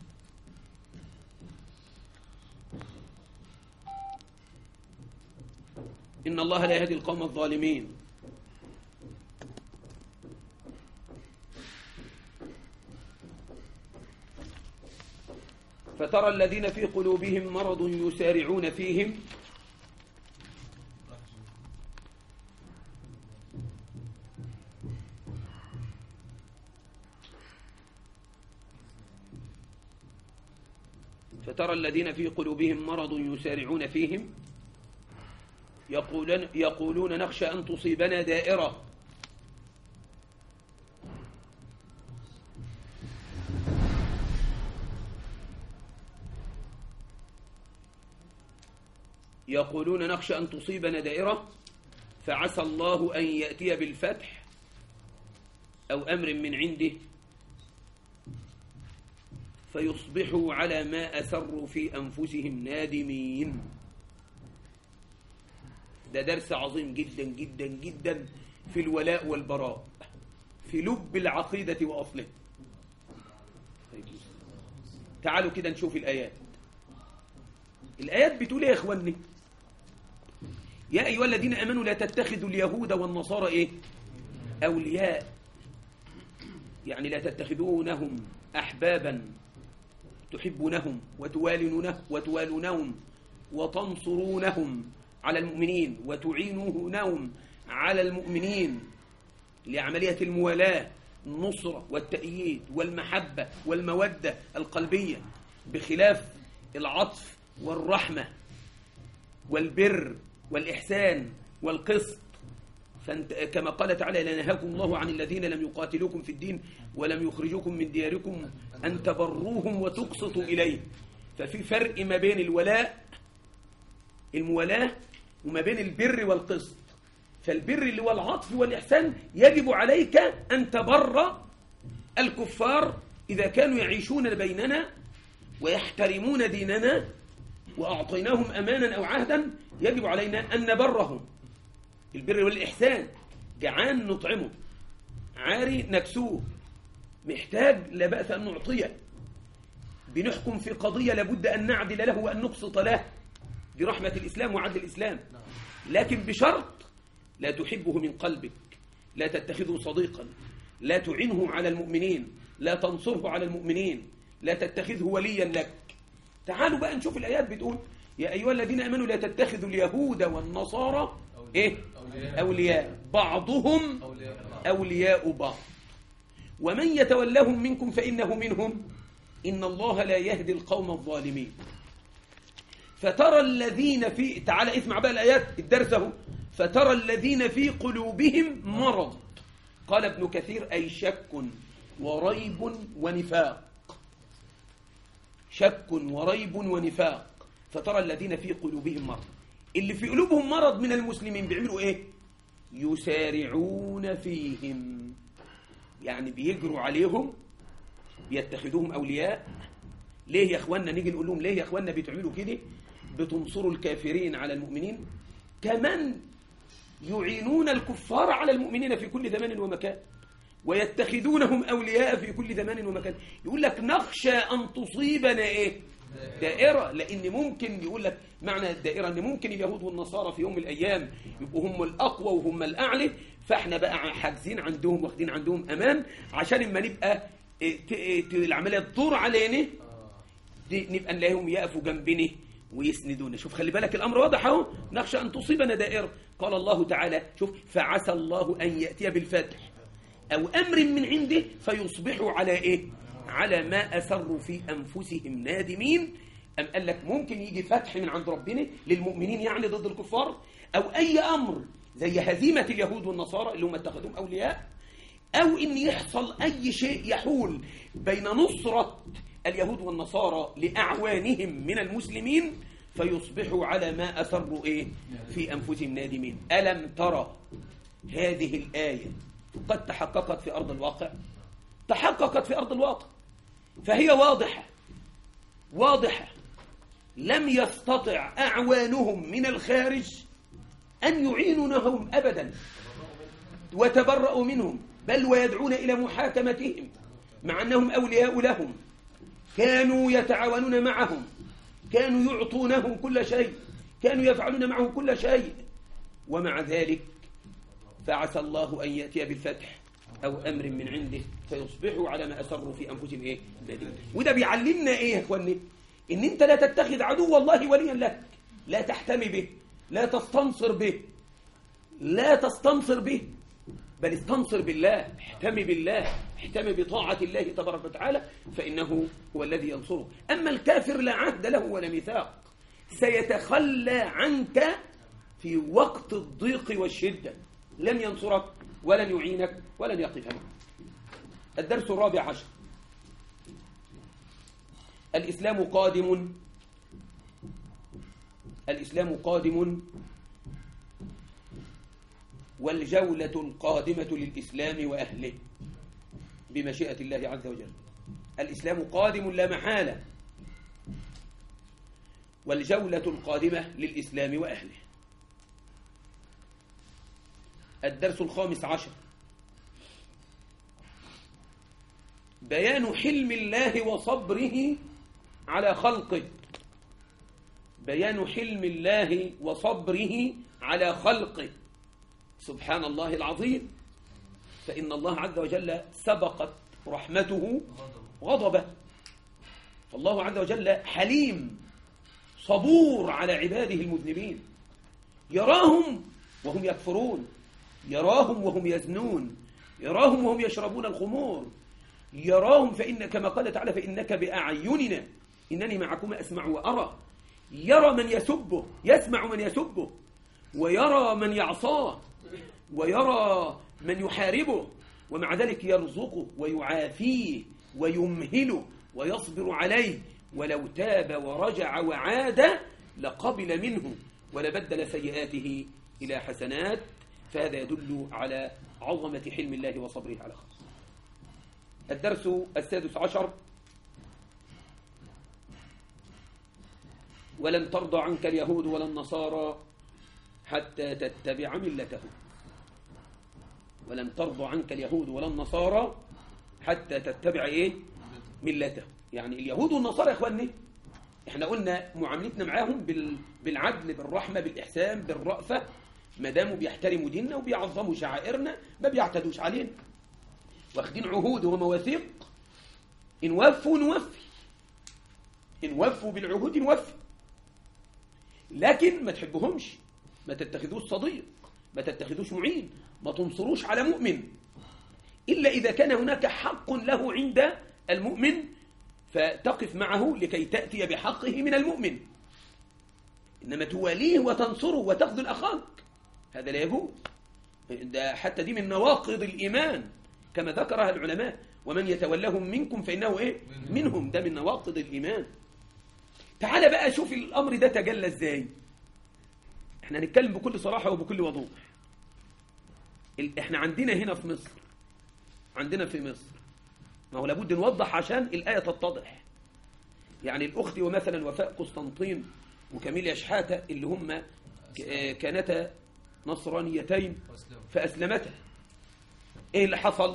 إن الله لا يهدي القوم الظالمين فترى الذين في قلوبهم مرض يسارعون فيهم فترى الذين في قلوبهم مرض يسارعون فيهم يقولون, يقولون نخشى أن تصيبنا دائرة يقولون نخشى أن تصيبنا دائرة فعسى الله أن يأتي بالفتح أو أمر من عنده فيصبحوا على ما أسروا في أنفسهم نادمين ده درس عظيم جدا جدا جدا في الولاء والبراء في لب العقيدة وأصله تعالوا كده نشوف الآيات الآيات بتقول إيه يا إخواني يا أيها الذين أمنوا لا تتخذوا اليهود والنصارى إيه أولياء يعني لا تتخذونهم أحبابا تحبونهم وتوالونهم وتوالونهم وتنصرونهم على المؤمنين وتعينونهم على المؤمنين لعملية الموالاة النصرة والتأييد والمحبة والمودة القلبية بخلاف العطف والرحمة والبر والإحسان والقسط فانت كما قال تعالى لنهاكم الله عن الذين لم يقاتلوكم في الدين ولم يخرجوكم من دياركم أن تبروهم وتقسطوا إليه ففي فرق ما بين الولاء المولاة وما بين البر والقسط فالبر اللي هو العطف والإحسان يجب عليك أن تبر الكفار إذا كانوا يعيشون بيننا ويحترمون ديننا وأعطيناهم أمانا أو عهدا يجب علينا أن نبرهم البر والإحسان جعان نطعمه عاري نكسوه محتاج لا بأس أن نعطيه بنحكم في قضية لابد أن نعدل له وأن نقسط له دي رحمة الإسلام وعدل الإسلام لكن بشرط لا تحبه من قلبك لا تتخذه صديقا لا تعنه على المؤمنين لا تنصره على المؤمنين لا تتخذه وليا لك تعالوا بقى نشوف الآيات بتقول يا أيها الذين أمنوا لا تتخذوا اليهود والنصارى إيه؟ أولياء بعضهم أولياء بعض ومن يتولهم منكم فإنه منهم إن الله لا يهدي القوم الظالمين فترى الذين في تعال اسمع بقى الآيات الدرس اهو فترى الذين في قلوبهم مرض قال ابن كثير أي شك وريب ونفاق شك وريب ونفاق فترى الذين في قلوبهم مرض اللي في قلوبهم مرض من المسلمين بيعملوا ايه يسارعون فيهم يعني بيجروا عليهم بيتخذوهم أولياء ليه يا أخوانا نيجي نقول لهم ليه يا أخوانا بتعملوا كده بتنصروا الكافرين على المؤمنين كمن يعينون الكفار على المؤمنين في كل زمان ومكان ويتخذونهم أولياء في كل زمان ومكان يقول لك نخشى أن تصيبنا إيه دائرة لأن ممكن يقول لك معنى الدائرة أن ممكن اليهود والنصارى في يوم من الأيام يبقوا هم الأقوى وهم الأعلى فإحنا بقى حاجزين عندهم واخدين عندهم أمان عشان اما نبقى إيه، إيه، العملية تدور علينا دي نبقى نلاقيهم يقفوا جنبنا ويسندونا شوف خلي بالك الأمر واضح اهو نخشى أن تصيبنا دائرة قال الله تعالى شوف فعسى الله أن يأتي بالفتح أو أمر من عنده فيصبحوا على إيه على ما أسروا في أنفسهم نادمين أم قال لك ممكن يجي فتح من عند ربنا للمؤمنين يعني ضد الكفار أو أي أمر زي هزيمة اليهود والنصارى اللي هم اتخذوهم أولياء أو إن يحصل أي شيء يحول بين نصرة اليهود والنصارى لأعوانهم من المسلمين فيصبحوا على ما أسروا إيه في أنفسهم نادمين ألم ترى هذه الآية قد تحققت في أرض الواقع تحققت في أرض الواقع فهي واضحة واضحة لم يستطع أعوانهم من الخارج أن يعينونهم أبدا وتبرأوا منهم بل ويدعون إلى محاكمتهم مع أنهم أولياء لهم كانوا يتعاونون معهم كانوا يعطونهم كل شيء كانوا يفعلون معهم كل شيء ومع ذلك فعسى الله أن يأتي بالفتح أو أمر من عنده فيصبحوا على ما أسروا في أنفسهم إيه نادمين وده بيعلمنا إيه يا إخواني إن أنت لا تتخذ عدو الله وليا لك لا تحتمي به لا تستنصر به لا تستنصر به بل استنصر بالله احتمي بالله احتمي بطاعة الله تبارك وتعالى فإنه هو الذي ينصره أما الكافر لا عهد له ولا ميثاق سيتخلى عنك في وقت الضيق والشدة لن ينصرك ولن يعينك ولن يقف معك الدرس الرابع عشر الإسلام قادم الإسلام قادم والجولة القادمة للإسلام وأهله بمشيئة الله عز وجل الإسلام قادم لا محالة والجولة القادمة للإسلام وأهله الدرس الخامس عشر بيان حلم الله وصبره على خلقه بيان حلم الله وصبره على خلقه سبحان الله العظيم فإن الله عز وجل سبقت رحمته غضبه فالله عز وجل حليم صبور على عباده المذنبين يراهم وهم يكفرون يراهم وهم يزنون يراهم وهم يشربون الخمور يراهم فإن كما قال تعالى فإنك بأعيننا إنني معكم أسمع وأرى يرى من يسبه يسمع من يسبه ويرى من يعصاه ويرى من يحاربه ومع ذلك يرزقه ويعافيه ويمهله ويصبر عليه ولو تاب ورجع وعاد لقبل منه ولبدل سيئاته إلى حسنات فهذا يدل على عظمة حلم الله وصبره على خلقه الدرس السادس عشر ولن ترضى عنك اليهود ولا النصارى حتى تتبع ملتهم ولن ترضى عنك اليهود ولا النصارى حتى تتبع ايه ملتهم يعني اليهود والنصارى يا اخواني احنا قلنا معاملتنا معاهم بالعدل بالرحمة بالإحسان بالرأفة ما داموا بيحترموا ديننا وبيعظموا شعائرنا ما بيعتدوش علينا واخدين عهود ومواثيق إن وفوا نوفي إن وفوا بالعهود نوفي لكن ما تحبهمش ما تتخذوش صديق ما تتخذوش معين ما تنصروش على مؤمن إلا إذا كان هناك حق له عند المؤمن فتقف معه لكي تأتي بحقه من المؤمن إنما تواليه وتنصره وتخذل أخاك هذا لا يجوز ده حتى دي من نواقض الإيمان كما ذكرها العلماء ومن يتولهم منكم فإنه إيه منهم ده من نواقض الإيمان تعال بقى شوف الأمر ده تجلى إزاي احنا هنتكلم بكل صراحة وبكل وضوح احنا عندنا هنا في مصر عندنا في مصر ما هو لابد نوضح عشان الآية تتضح يعني الأخت ومثلا وفاء قسطنطين وكاميليا شحاتة اللي هم كانتا نصرانيتين فأسلمتا ايه اللي حصل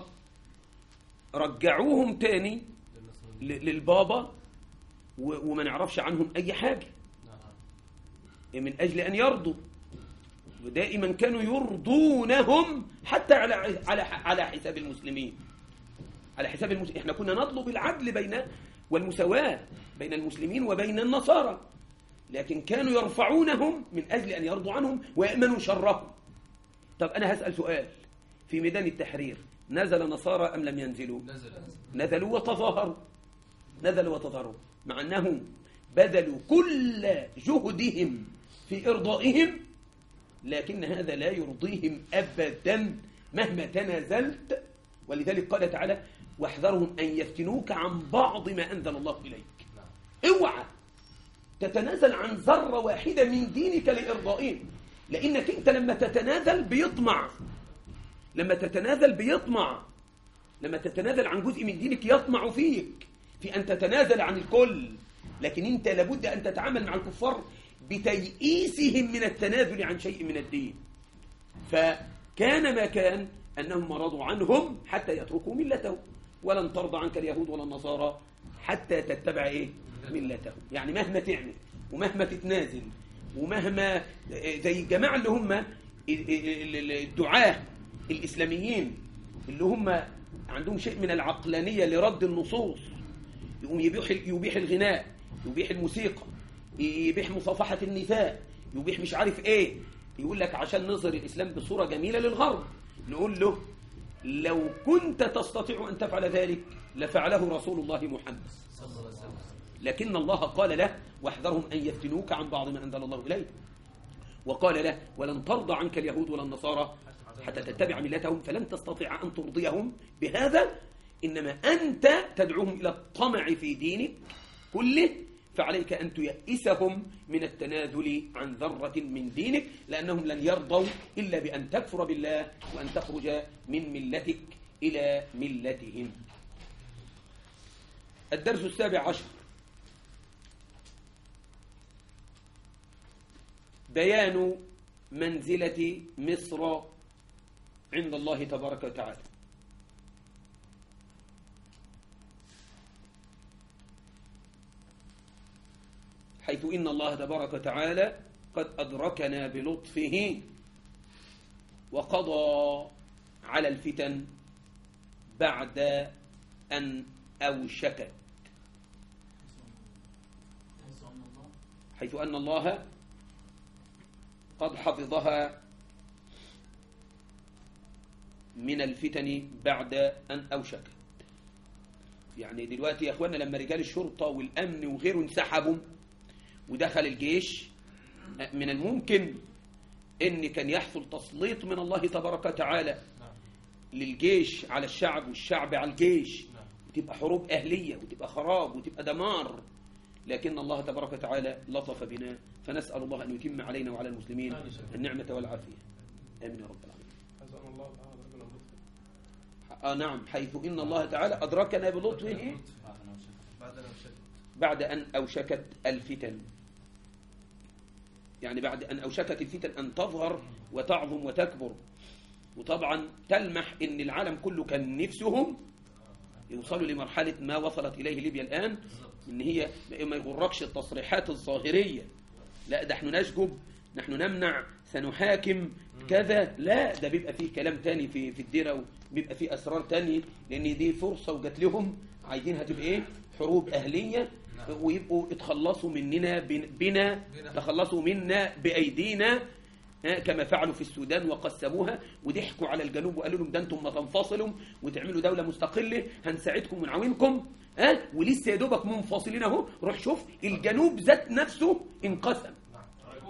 رجعوهم تاني للبابا وما نعرفش عنهم اي حاجة من اجل ان يرضوا ودائما كانوا يرضونهم حتى على على على حساب المسلمين على حساب المسلمين احنا كنا نطلب العدل بين والمساواة بين المسلمين وبين النصارى لكن كانوا يرفعونهم من أجل أن يرضوا عنهم ويأمنوا شرهم طب أنا هسأل سؤال في ميدان التحرير نزل نصارى أم لم ينزلوا نزل نزلوا وتظاهروا نزلوا وتظاهروا مع أنهم بذلوا كل جهدهم في إرضائهم لكن هذا لا يرضيهم أبدا مهما تنازلت ولذلك قال تعالى واحذرهم أن يفتنوك عن بعض ما أنزل الله إليك اوعى تتنازل عن ذرة واحدة من دينك لإرضائهم لأنك أنت لما تتنازل بيطمع لما تتنازل بيطمع لما تتنازل عن جزء من دينك يطمع فيك في أن تتنازل عن الكل لكن أنت لابد أن تتعامل مع الكفار بتيئيسهم من التنازل عن شيء من الدين فكان ما كان أنهم رضوا عنهم حتى يتركوا ملتهم ولن ترضى عنك اليهود ولا النصارى حتى تتبع إيه؟ ملتهم يعني مهما تعمل ومهما تتنازل ومهما زي الجماعة اللي هم الدعاة الإسلاميين اللي هم عندهم شيء من العقلانية لرد النصوص يقوم يبيح يبيح الغناء يبيح الموسيقى يبيح مصافحة النساء يبيح مش عارف ايه يقول لك عشان نظهر الإسلام بصورة جميلة للغرب نقول له لو كنت تستطيع أن تفعل ذلك لفعله رسول الله محمد لكن الله قال له واحذرهم أن يفتنوك عن بعض ما أنزل الله إليه وقال له ولن ترضى عنك اليهود ولا النصارى حتى تتبع ملتهم فلن تستطيع أن ترضيهم بهذا إنما أنت تدعوهم إلى الطمع في دينك كله فعليك أن تيئسهم من التنازل عن ذرة من دينك لأنهم لن يرضوا إلا بأن تكفر بالله وأن تخرج من ملتك إلى ملتهم الدرس السابع عشر بيان منزلة مصر عند الله تبارك وتعالى حيث إن الله تبارك وتعالى قد أدركنا بلطفه وقضى على الفتن بعد أن أوشكت حيث أن الله قد حفظها من الفتن بعد أن أوشكت يعني دلوقتي يا أخوانا لما رجال الشرطة والأمن وغيره انسحبوا ودخل الجيش من الممكن ان كان يحصل تسليط من الله تبارك وتعالى للجيش على الشعب والشعب على الجيش وتبقى حروب أهلية وتبقى خراب وتبقى دمار لكن الله تبارك وتعالى لطف بنا فنسأل الله أن يتم علينا وعلى المسلمين النعمة والعافية آمين يا رب العالمين آه نعم حيث إن الله تعالى أدركنا بلطفه بعد أن أوشكت الفتن يعني بعد أن أوشكت الفتن أن تظهر وتعظم وتكبر وطبعا تلمح أن العالم كله كان نفسهم يوصلوا لمرحلة ما وصلت إليه ليبيا الآن ان هي ما يغركش التصريحات الظاهرية لا ده نحن نشجب نحن نمنع سنحاكم كذا لا ده بيبقى فيه كلام تاني في في الديره وبيبقى فيه اسرار تاني لان دي فرصه وجات لهم عايزينها تبقى ايه حروب اهليه ويبقوا اتخلصوا مننا بنا تخلصوا منا بايدينا كما فعلوا في السودان وقسموها وضحكوا على الجنوب وقالوا لهم ده انتم ما تنفصلوا وتعملوا دولة مستقلة هنساعدكم ونعاونكم ها ولسه يا دوبك منفصلين اهو روح شوف الجنوب ذات نفسه انقسم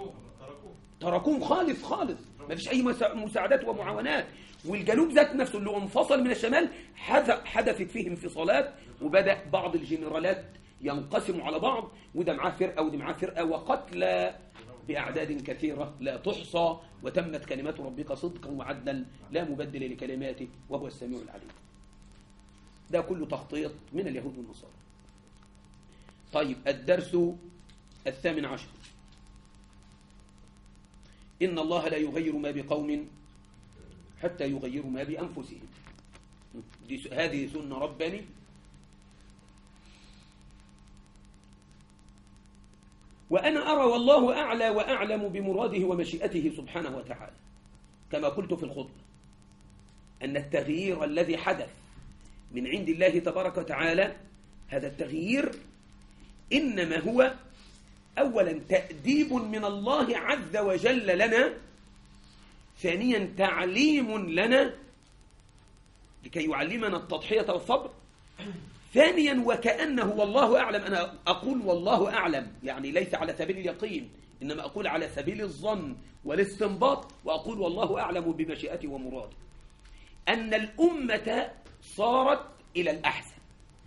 تركوهم خالص خالص ما فيش أي مساعدات ومعاونات والجنوب ذات نفسه اللي انفصل من الشمال حدثت فيه انفصالات وبدأ بعض الجنرالات ينقسموا على بعض وده معاه فرقة وده معاه فرقة وقتلى بأعداد كثيرة لا تحصى وتمت كلمات ربك صدقا وعدلا لا مبدل لكلماته وهو السميع العليم ده كله تخطيط من اليهود والنصارى طيب الدرس الثامن عشر إن الله لا يغير ما بقوم حتى يغيروا ما بأنفسهم هذه سنة رباني وأنا أرى والله أعلى وأعلم بمراده ومشيئته سبحانه وتعالى كما قلت في الخطبة أن التغيير الذي حدث من عند الله تبارك وتعالى هذا التغيير إنما هو أولا تأديب من الله عز وجل لنا ثانيا تعليم لنا لكي يعلمنا التضحية والصبر ثانيا وكأنه والله أعلم أنا أقول والله أعلم يعني ليس على سبيل اليقين إنما أقول على سبيل الظن والاستنباط وأقول والله أعلم بمشيئته ومراده أن الأمة صارت إلى الأحسن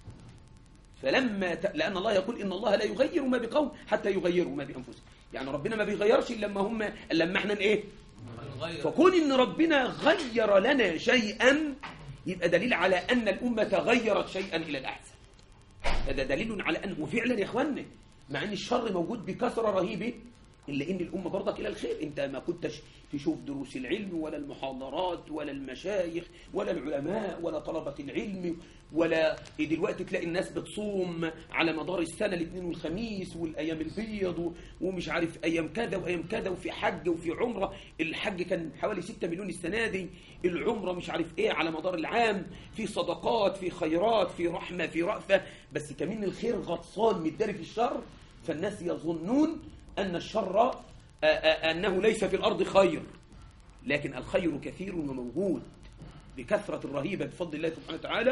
فلما ت... لأن الله يقول إن الله لا يغير ما بقوم حتى يغيروا ما بأنفسهم يعني ربنا ما بيغيرش إلا لما هم لما احنا إيه فكون إن ربنا غير لنا شيئا يبقى دليل على أن الأمة غيرت شيئا إلى الأحسن هذا دليل على أنه فعلا يا إخواننا مع أن الشر موجود بكثرة رهيبة إلا إن الأمة برضك إلى الخير أنت ما كنتش تشوف دروس العلم ولا المحاضرات ولا المشايخ ولا العلماء ولا طلبة العلم ولا دلوقتي تلاقي الناس بتصوم على مدار السنة الاثنين والخميس والأيام البيض ومش عارف أيام كذا وأيام كذا وفي حج وفي عمرة الحج كان حوالي 6 مليون السنة دي العمرة مش عارف إيه على مدار العام في صدقات في خيرات في رحمة في رأفة بس كمان الخير غطسان متداري في الشر فالناس يظنون أن الشر أنه ليس في الأرض خير لكن الخير كثير وموجود بكثرة الرهيبة بفضل الله سبحانه وتعالى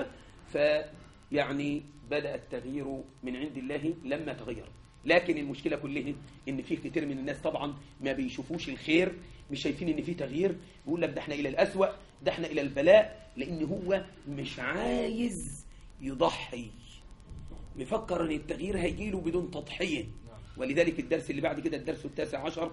فيعني بدأ التغيير من عند الله لما تغير لكن المشكلة كلها ان في كتير من الناس طبعا ما بيشوفوش الخير مش شايفين ان في تغيير يقول لك ده احنا الى الأسوأ ده احنا الى البلاء لان هو مش عايز يضحي مفكر ان التغيير هيجيله بدون تضحية ولذلك الدرس اللي بعد كده الدرس التاسع عشر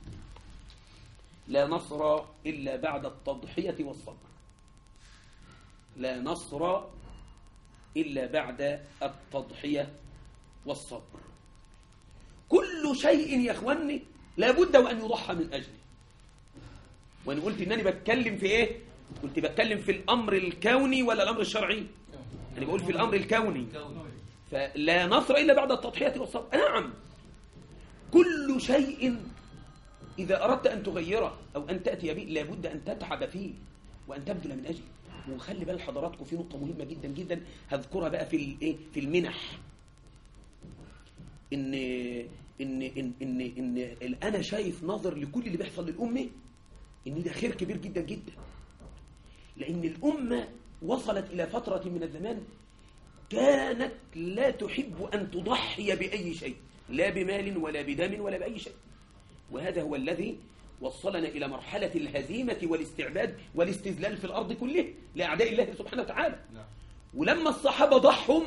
لا نصر إلا بعد التضحية والصبر لا نصر إلا بعد التضحية والصبر كل شيء يا اخواني لابد وأن يضحى من أجله وأنا قلت إنني بتكلم في إيه كنت بتكلم في الأمر الكوني ولا الأمر الشرعي أنا بقول في الأمر الكوني فلا نصر إلا بعد التضحية والصبر نعم كل شيء إذا أردت أن تغيره أو أن تأتي به لابد أن تتعب فيه وأن تبذل من أجله وخلي بال حضراتكم في نقطة مهمة جدا جدا هذكرها بقى في الايه في المنح إن إن إن إن إن أنا شايف نظر لكل اللي بيحصل للأمة إن ده خير كبير جدا جدا لأن الأمة وصلت إلى فترة من الزمان كانت لا تحب أن تضحي بأي شيء لا بمال ولا بدم ولا بأي شيء وهذا هو الذي وصلنا إلى مرحلة الهزيمة والاستعباد والاستذلال في الأرض كله لأعداء الله سبحانه وتعالى نعم. ولما الصحابة ضحوا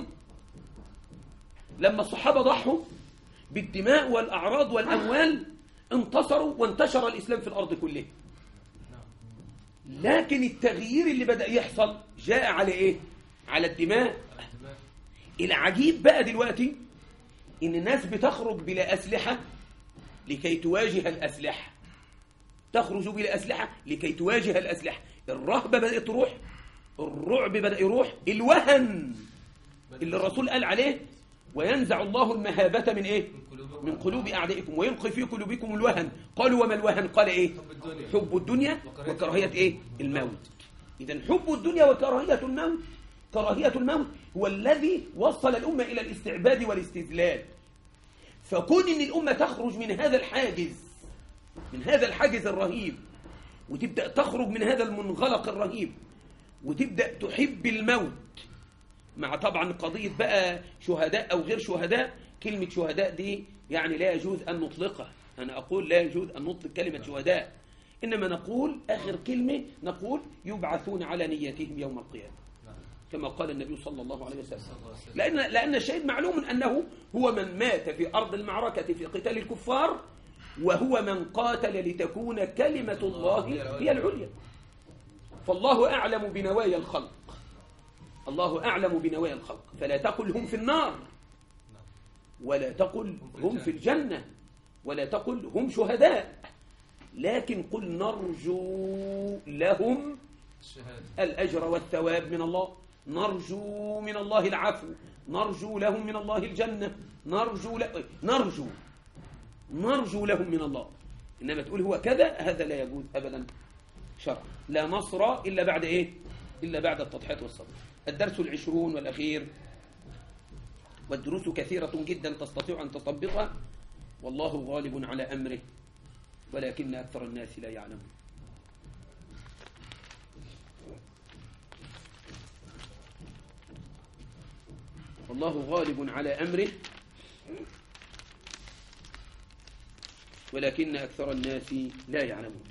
لما الصحابة ضحوا بالدماء والأعراض والأموال انتصروا وانتشر الإسلام في الأرض كله نعم. لكن التغيير اللي بدأ يحصل جاء على إيه؟ على الدماء العجيب بقى دلوقتي إن الناس بتخرج بلا أسلحة لكي تواجه الأسلحة تخرج بلا أسلحة لكي تواجه الأسلحة الرهبة بدأت تروح الرعب بدأ يروح الوهن اللي الرسول قال عليه وينزع الله المهابة من إيه من قلوب أعدائكم ويلقي في قلوبكم الوهن قالوا وما الوهن قال إيه حب الدنيا وكراهية إيه الموت إذا حب الدنيا وكراهية الموت كراهية الموت هو الذي وصل الأمة إلى الاستعباد والاستذلال فكون ان الامه تخرج من هذا الحاجز من هذا الحاجز الرهيب وتبدا تخرج من هذا المنغلق الرهيب وتبدا تحب الموت مع طبعا قضيه بقى شهداء او غير شهداء كلمه شهداء دي يعني لا يجوز ان نطلقها أنا أقول لا يجوز أن نطلق كلمة شهداء إنما نقول آخر كلمة نقول يبعثون على نيتهم يوم القيامة كما قال النبي صلى الله عليه وسلم لأن, لأن الشهيد معلوم أنه هو من مات في أرض المعركة في قتال الكفار وهو من قاتل لتكون كلمة الله هي العليا فالله أعلم بنوايا الخلق الله أعلم بنوايا الخلق فلا تقل هم في النار ولا تقل هم في الجنة ولا تقل هم شهداء لكن قل نرجو لهم الأجر والثواب من الله نرجو من الله العفو نرجو لهم من الله الجنة نرجو ل... نرجو نرجو لهم من الله إنما تقول هو كذا هذا لا يجوز أبدا شرع لا نصر إلا بعد إيه إلا بعد التضحية والصبر الدرس العشرون والأخير والدروس كثيرة جدا تستطيع أن تطبقها والله غالب على أمره ولكن أكثر الناس لا يعلمون والله غالب على أمره ولكن أكثر الناس لا يعلمون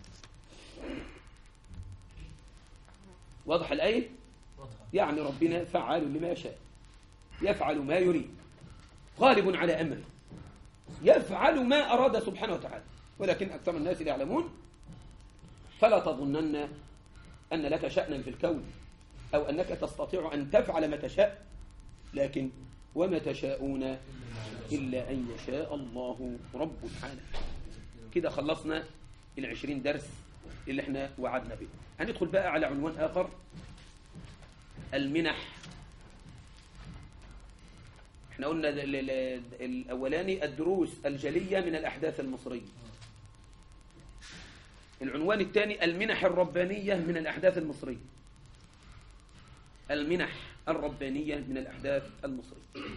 واضح الآية يعني ربنا فعال لما يشاء يفعل ما يريد غالب على أمره يفعل ما أراد سبحانه وتعالى ولكن أكثر الناس لا يعلمون فلا تظنن أن لك شأنا في الكون أو أنك تستطيع أن تفعل ما تشاء لكن وما تشاءون إلا أن يشاء الله رب العالمين كده خلصنا العشرين درس اللي احنا وعدنا به هندخل بقى على عنوان آخر المنح احنا قلنا الأولاني الدروس الجلية من الأحداث المصرية العنوان الثاني المنح الربانية من الأحداث المصرية المنح الربانية من الأحداث المصرية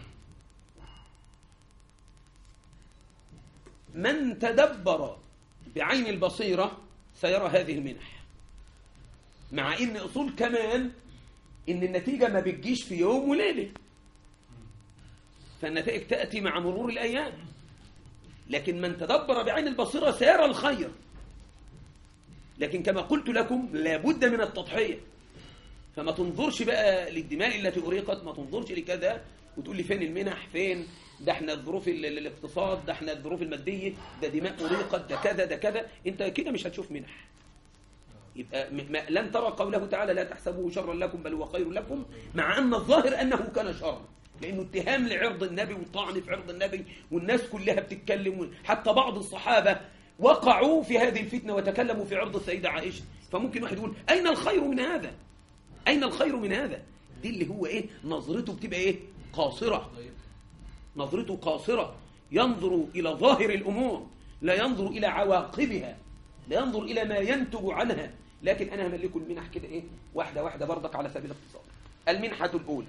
من تدبر بعين البصيرة سيرى هذه المنح مع ان اصول كمان ان النتيجة ما بتجيش في يوم وليلة فالنتائج تأتي مع مرور الأيام لكن من تدبر بعين البصيرة سيرى الخير لكن كما قلت لكم لابد من التضحية فما تنظرش بقى للدماء التي أريقت ما تنظرش لكذا وتقول لي فين المنح فين ده احنا الظروف الاقتصاد ده احنا الظروف المادية ده دماء أريقت ده كذا ده كذا انت كده مش هتشوف منح يبقى لن ترى قوله تعالى لا تحسبوه شرا لكم بل هو خير لكم مع أن الظاهر أنه كان شرا لأنه اتهام لعرض النبي والطعن في عرض النبي والناس كلها بتتكلم حتى بعض الصحابة وقعوا في هذه الفتنة وتكلموا في عرض السيدة عائشة فممكن واحد يقول أين الخير من هذا أين الخير من هذا دي اللي هو إيه نظرته بتبقى إيه قاصرة نظرته قاصرة ينظر إلى ظاهر الأمور لا ينظر إلى عواقبها لا ينظر إلى ما ينتج عنها لكن أنا هملكه المنح كده إيه واحدة واحدة برضك على سبيل الاقتصاد المنحة الأولى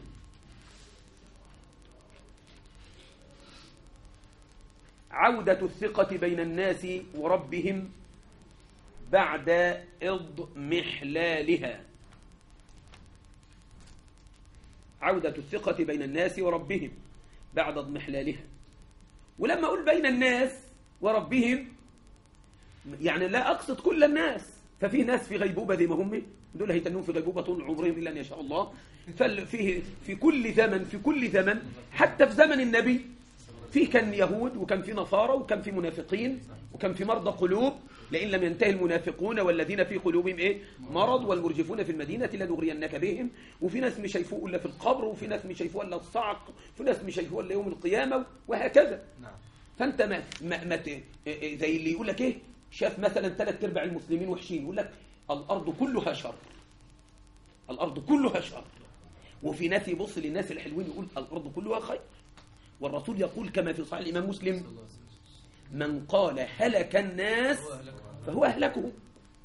عودة الثقة بين الناس وربهم بعد إضمحلالها عودة الثقة بين الناس وربهم بعد اضمحلالها ولما أقول بين الناس وربهم يعني لا أقصد كل الناس ففي ناس في غيبوبة زي ما هم دول هيتنون في غيبوبة طول عمرهم إلا أن يشاء الله ففيه في كل زمن في كل زمن حتى في زمن النبي في كان يهود وكان في نصارى وكان في منافقين وكان في مرضى قلوب لئن لم ينتهي المنافقون والذين في قلوبهم ايه مرض والمرجفون في المدينة لنغرينك بهم وفي ناس مش هيفوقوا الا في القبر وفي ناس مش هيفوقوا الا الصعق وفي ناس مش هيفوقوا الا يوم القيامة وهكذا نعم. فانت ما, ما, ما زي اللي يقول لك ايه شاف مثلا ثلاث ارباع المسلمين وحشين يقول لك الارض كلها شر الارض كلها شر وفي ناس يبص للناس الحلوين يقول الارض كلها خير والرسول يقول كما في صحيح الامام مسلم من قال هلك الناس فهو أهلكه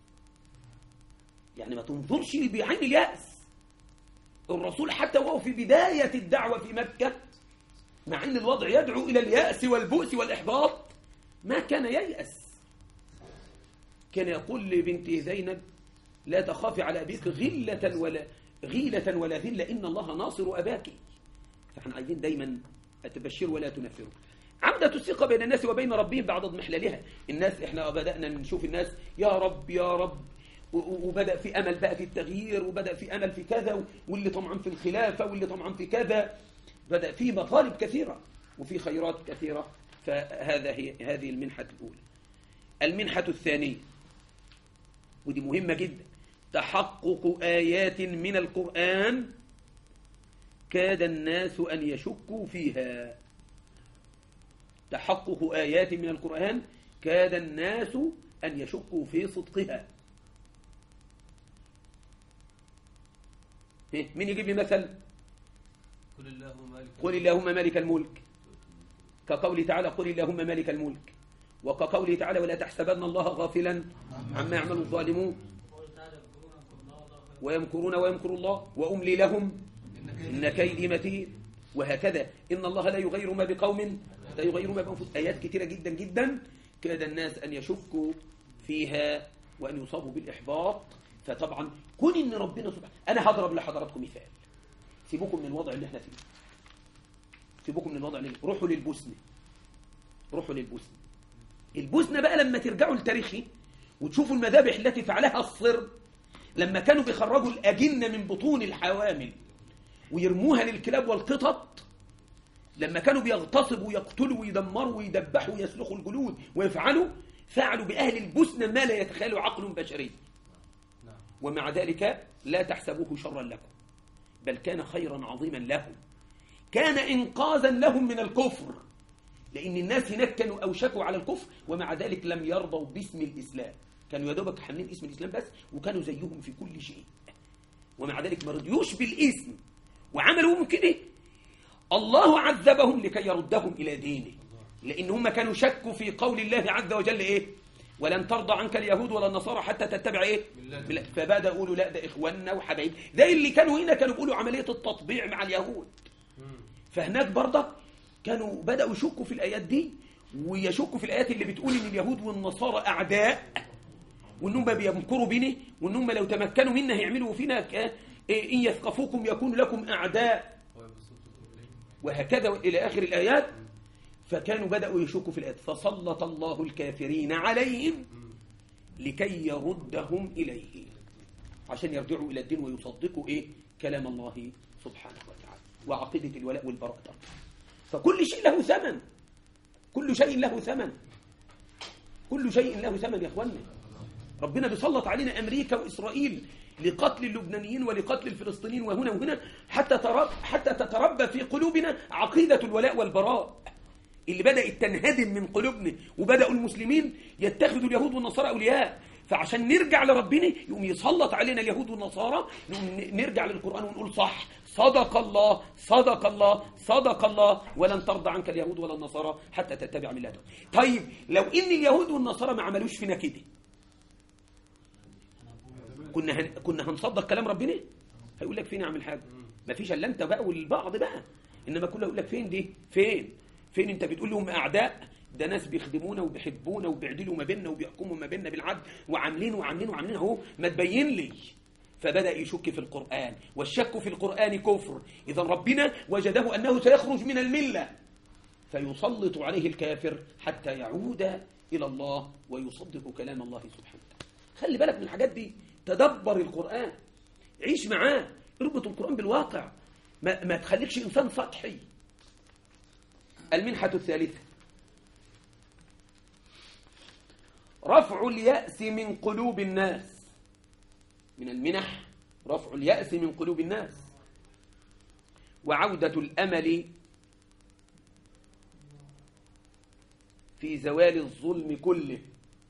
يعني ما تنظرش بعين اليأس الرسول حتى وهو في بداية الدعوة في مكة مع أن الوضع يدعو إلى اليأس والبؤس والإحباط ما كان ييأس كان يقول لبنته زينب لا تخافي على أبيك غلة ولا غيلة ولا ذلة إن الله ناصر أباك فاحنا عايزين دايما تبشر ولا تنفر عودة الثقة بين الناس وبين ربهم بعد اضمحلالها الناس احنا بدأنا نشوف الناس يا رب يا رب وبدأ في أمل بقى في التغيير وبدأ في أمل في كذا واللي طمعا في الخلافة واللي طمعا في كذا بدأ في مطالب كثيرة وفي خيرات كثيرة فهذا هي هذه المنحة الأولى المنحة الثانية ودي مهمة جدا تحقق آيات من القرآن كاد الناس أن يشكوا فيها تحقق آيات من القرآن كاد الناس أن يشكوا في صدقها إيه؟ مين يجيب لي مثل قل اللهم مالك قل اللهم مالك الملك كقوله تعالى قل اللهم مالك الملك وكقوله تعالى ولا تحسبن الله غافلا عما يعمل الظالمون ويمكرون ويمكر الله وأملي لهم إن كيدي متين وهكذا إن الله لا يغير ما بقوم لا يغير ما بأنفسهم آيات كثيرة جدا جدا كاد الناس أن يشكوا فيها وأن يصابوا بالإحباط فطبعا كون إن ربنا سبحانه أنا هضرب لحضراتكم مثال سيبوكم من الوضع اللي احنا فيه سيبوكم من الوضع اللي روحوا للبوسنة روحوا للبوسنة البوسنة بقى لما ترجعوا لتاريخي وتشوفوا المذابح التي فعلها الصرب لما كانوا بيخرجوا الأجنة من بطون الحوامل ويرموها للكلاب والقطط لما كانوا بيغتصبوا ويقتلوا ويدمروا ويدبحوا ويسلخوا الجلود ويفعلوا فعلوا بأهل البوسنة ما لا يتخيل عقل بشري ومع ذلك لا تحسبوه شرا لكم بل كان خيرا عظيما لهم كان إنقاذا لهم من الكفر لأن الناس هناك كانوا أوشكوا على الكفر ومع ذلك لم يرضوا باسم الإسلام كانوا يا دوبك حاملين اسم الإسلام بس وكانوا زيهم في كل شيء ومع ذلك ما رضيوش بالاسم وعملوا كده الله عذبهم لكي يردهم إلى دينه لأن هم كانوا شكوا في قول الله عز وجل إيه ولن ترضى عنك اليهود ولا النصارى حتى تتبع ايه فبدا يقولوا لا ده اخواننا وحبايب ده اللي كانوا هنا كانوا بيقولوا عمليه التطبيع مع اليهود فهناك برضه كانوا بداوا يشكوا في الايات دي ويشكوا في الايات اللي بتقول ان اليهود والنصارى اعداء وانهم بيمكروا بينا وانهم لو تمكنوا منا هيعملوا فينا إيه ان يثقفوكم يكونوا لكم اعداء وهكذا الى اخر الايات فكانوا بدأوا يشكوا في الآيات فسلط الله الكافرين عليهم لكي يردهم إليه عشان يرجعوا إلى الدين ويصدقوا إيه كلام الله سبحانه وتعالى وعقيدة الولاء والبراء فكل شيء له ثمن كل شيء له ثمن كل شيء له ثمن يا أخوانا ربنا بيسلط علينا أمريكا وإسرائيل لقتل اللبنانيين ولقتل الفلسطينيين وهنا وهنا حتى حتى تتربى في قلوبنا عقيدة الولاء والبراء اللي بدأت تنهدم من قلوبنا وبدأوا المسلمين يتخذوا اليهود والنصارى أولياء فعشان نرجع لربنا يقوم يسلط علينا اليهود والنصارى نرجع للقرآن ونقول صح صدق الله صدق الله صدق الله ولن ترضى عنك اليهود ولا النصارى حتى تتبع ملتهم طيب لو ان اليهود والنصارى ما عملوش فينا كده كنا هن... كنا هنصدق كلام ربنا هيقول لك فين اعمل حاجه ما فيش الا انت بقى والبعض بقى انما كله يقول لك فين دي فين فين انت بتقول لهم اعداء ده ناس بيخدمونا وبيحبونا وبيعدلوا ما بيننا وبيحكموا ما بيننا بالعدل وعاملين وعاملين وعاملين اهو ما تبين لي فبدأ يشك في القرآن والشك في القرآن كفر إذا ربنا وجده أنه سيخرج من الملة فيسلط عليه الكافر حتى يعود إلى الله ويصدق كلام الله سبحانه خلي بالك من الحاجات دي تدبر القرآن عيش معاه اربط القرآن بالواقع ما, ما تخليكش إنسان سطحي المنحة الثالثة رفع اليأس من قلوب الناس من المنح رفع اليأس من قلوب الناس وعودة الأمل في زوال الظلم كله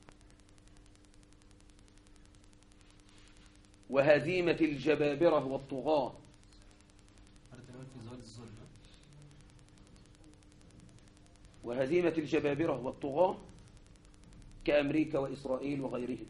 وهزيمة الجبابرة والطغاة وهزيمة الجبابرة والطغاة كأمريكا وإسرائيل وغيرهم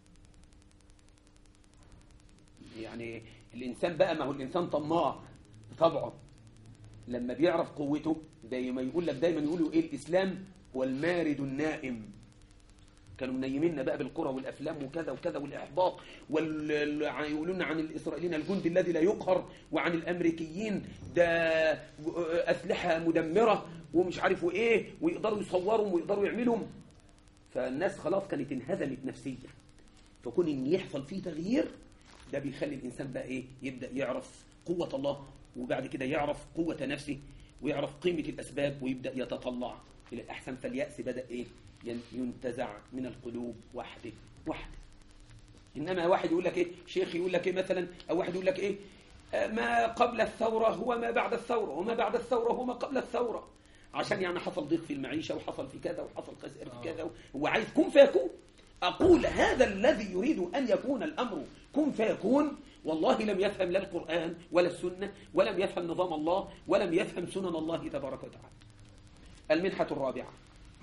يعني الإنسان بقى ما هو الإنسان طماع طبعا لما بيعرف قوته دايما يقول لك دايما يقولوا إيه الإسلام هو المارد النائم كانوا منيميننا بقى بالقرى والافلام وكذا وكذا والاحباط ويقولون عن الاسرائيليين الجند الذي لا يقهر وعن الامريكيين ده اسلحه مدمره ومش عارف وايه ويقدروا يصورهم ويقدروا يعملهم فالناس خلاص كانت انهزمت نفسيا فكون ان يحصل فيه تغيير ده بيخلي الانسان بقى ايه يبدا يعرف قوه الله وبعد كده يعرف قوه نفسه ويعرف قيمه الاسباب ويبدا يتطلع الى الاحسن فالياس بدا ايه ين- ينتزع من القلوب وحده وحده انما واحد يقول لك ايه شيخ يقول لك ايه مثلا او واحد يقول لك ايه آه، ما قبل الثوره هو ما بعد الثوره وما بعد الثوره هو ما قبل الثوره عشان يعني حصل ضيق في المعيشه وحصل في كذا وحصل خسائر في كذا هو عايز كن فيكون اقول هذا الذي يريد ان يكون الامر كن فيكون والله لم يفهم لا القران ولا السنه ولم يفهم نظام الله ولم يفهم سنن الله تبارك وتعالى المنحه الرابعه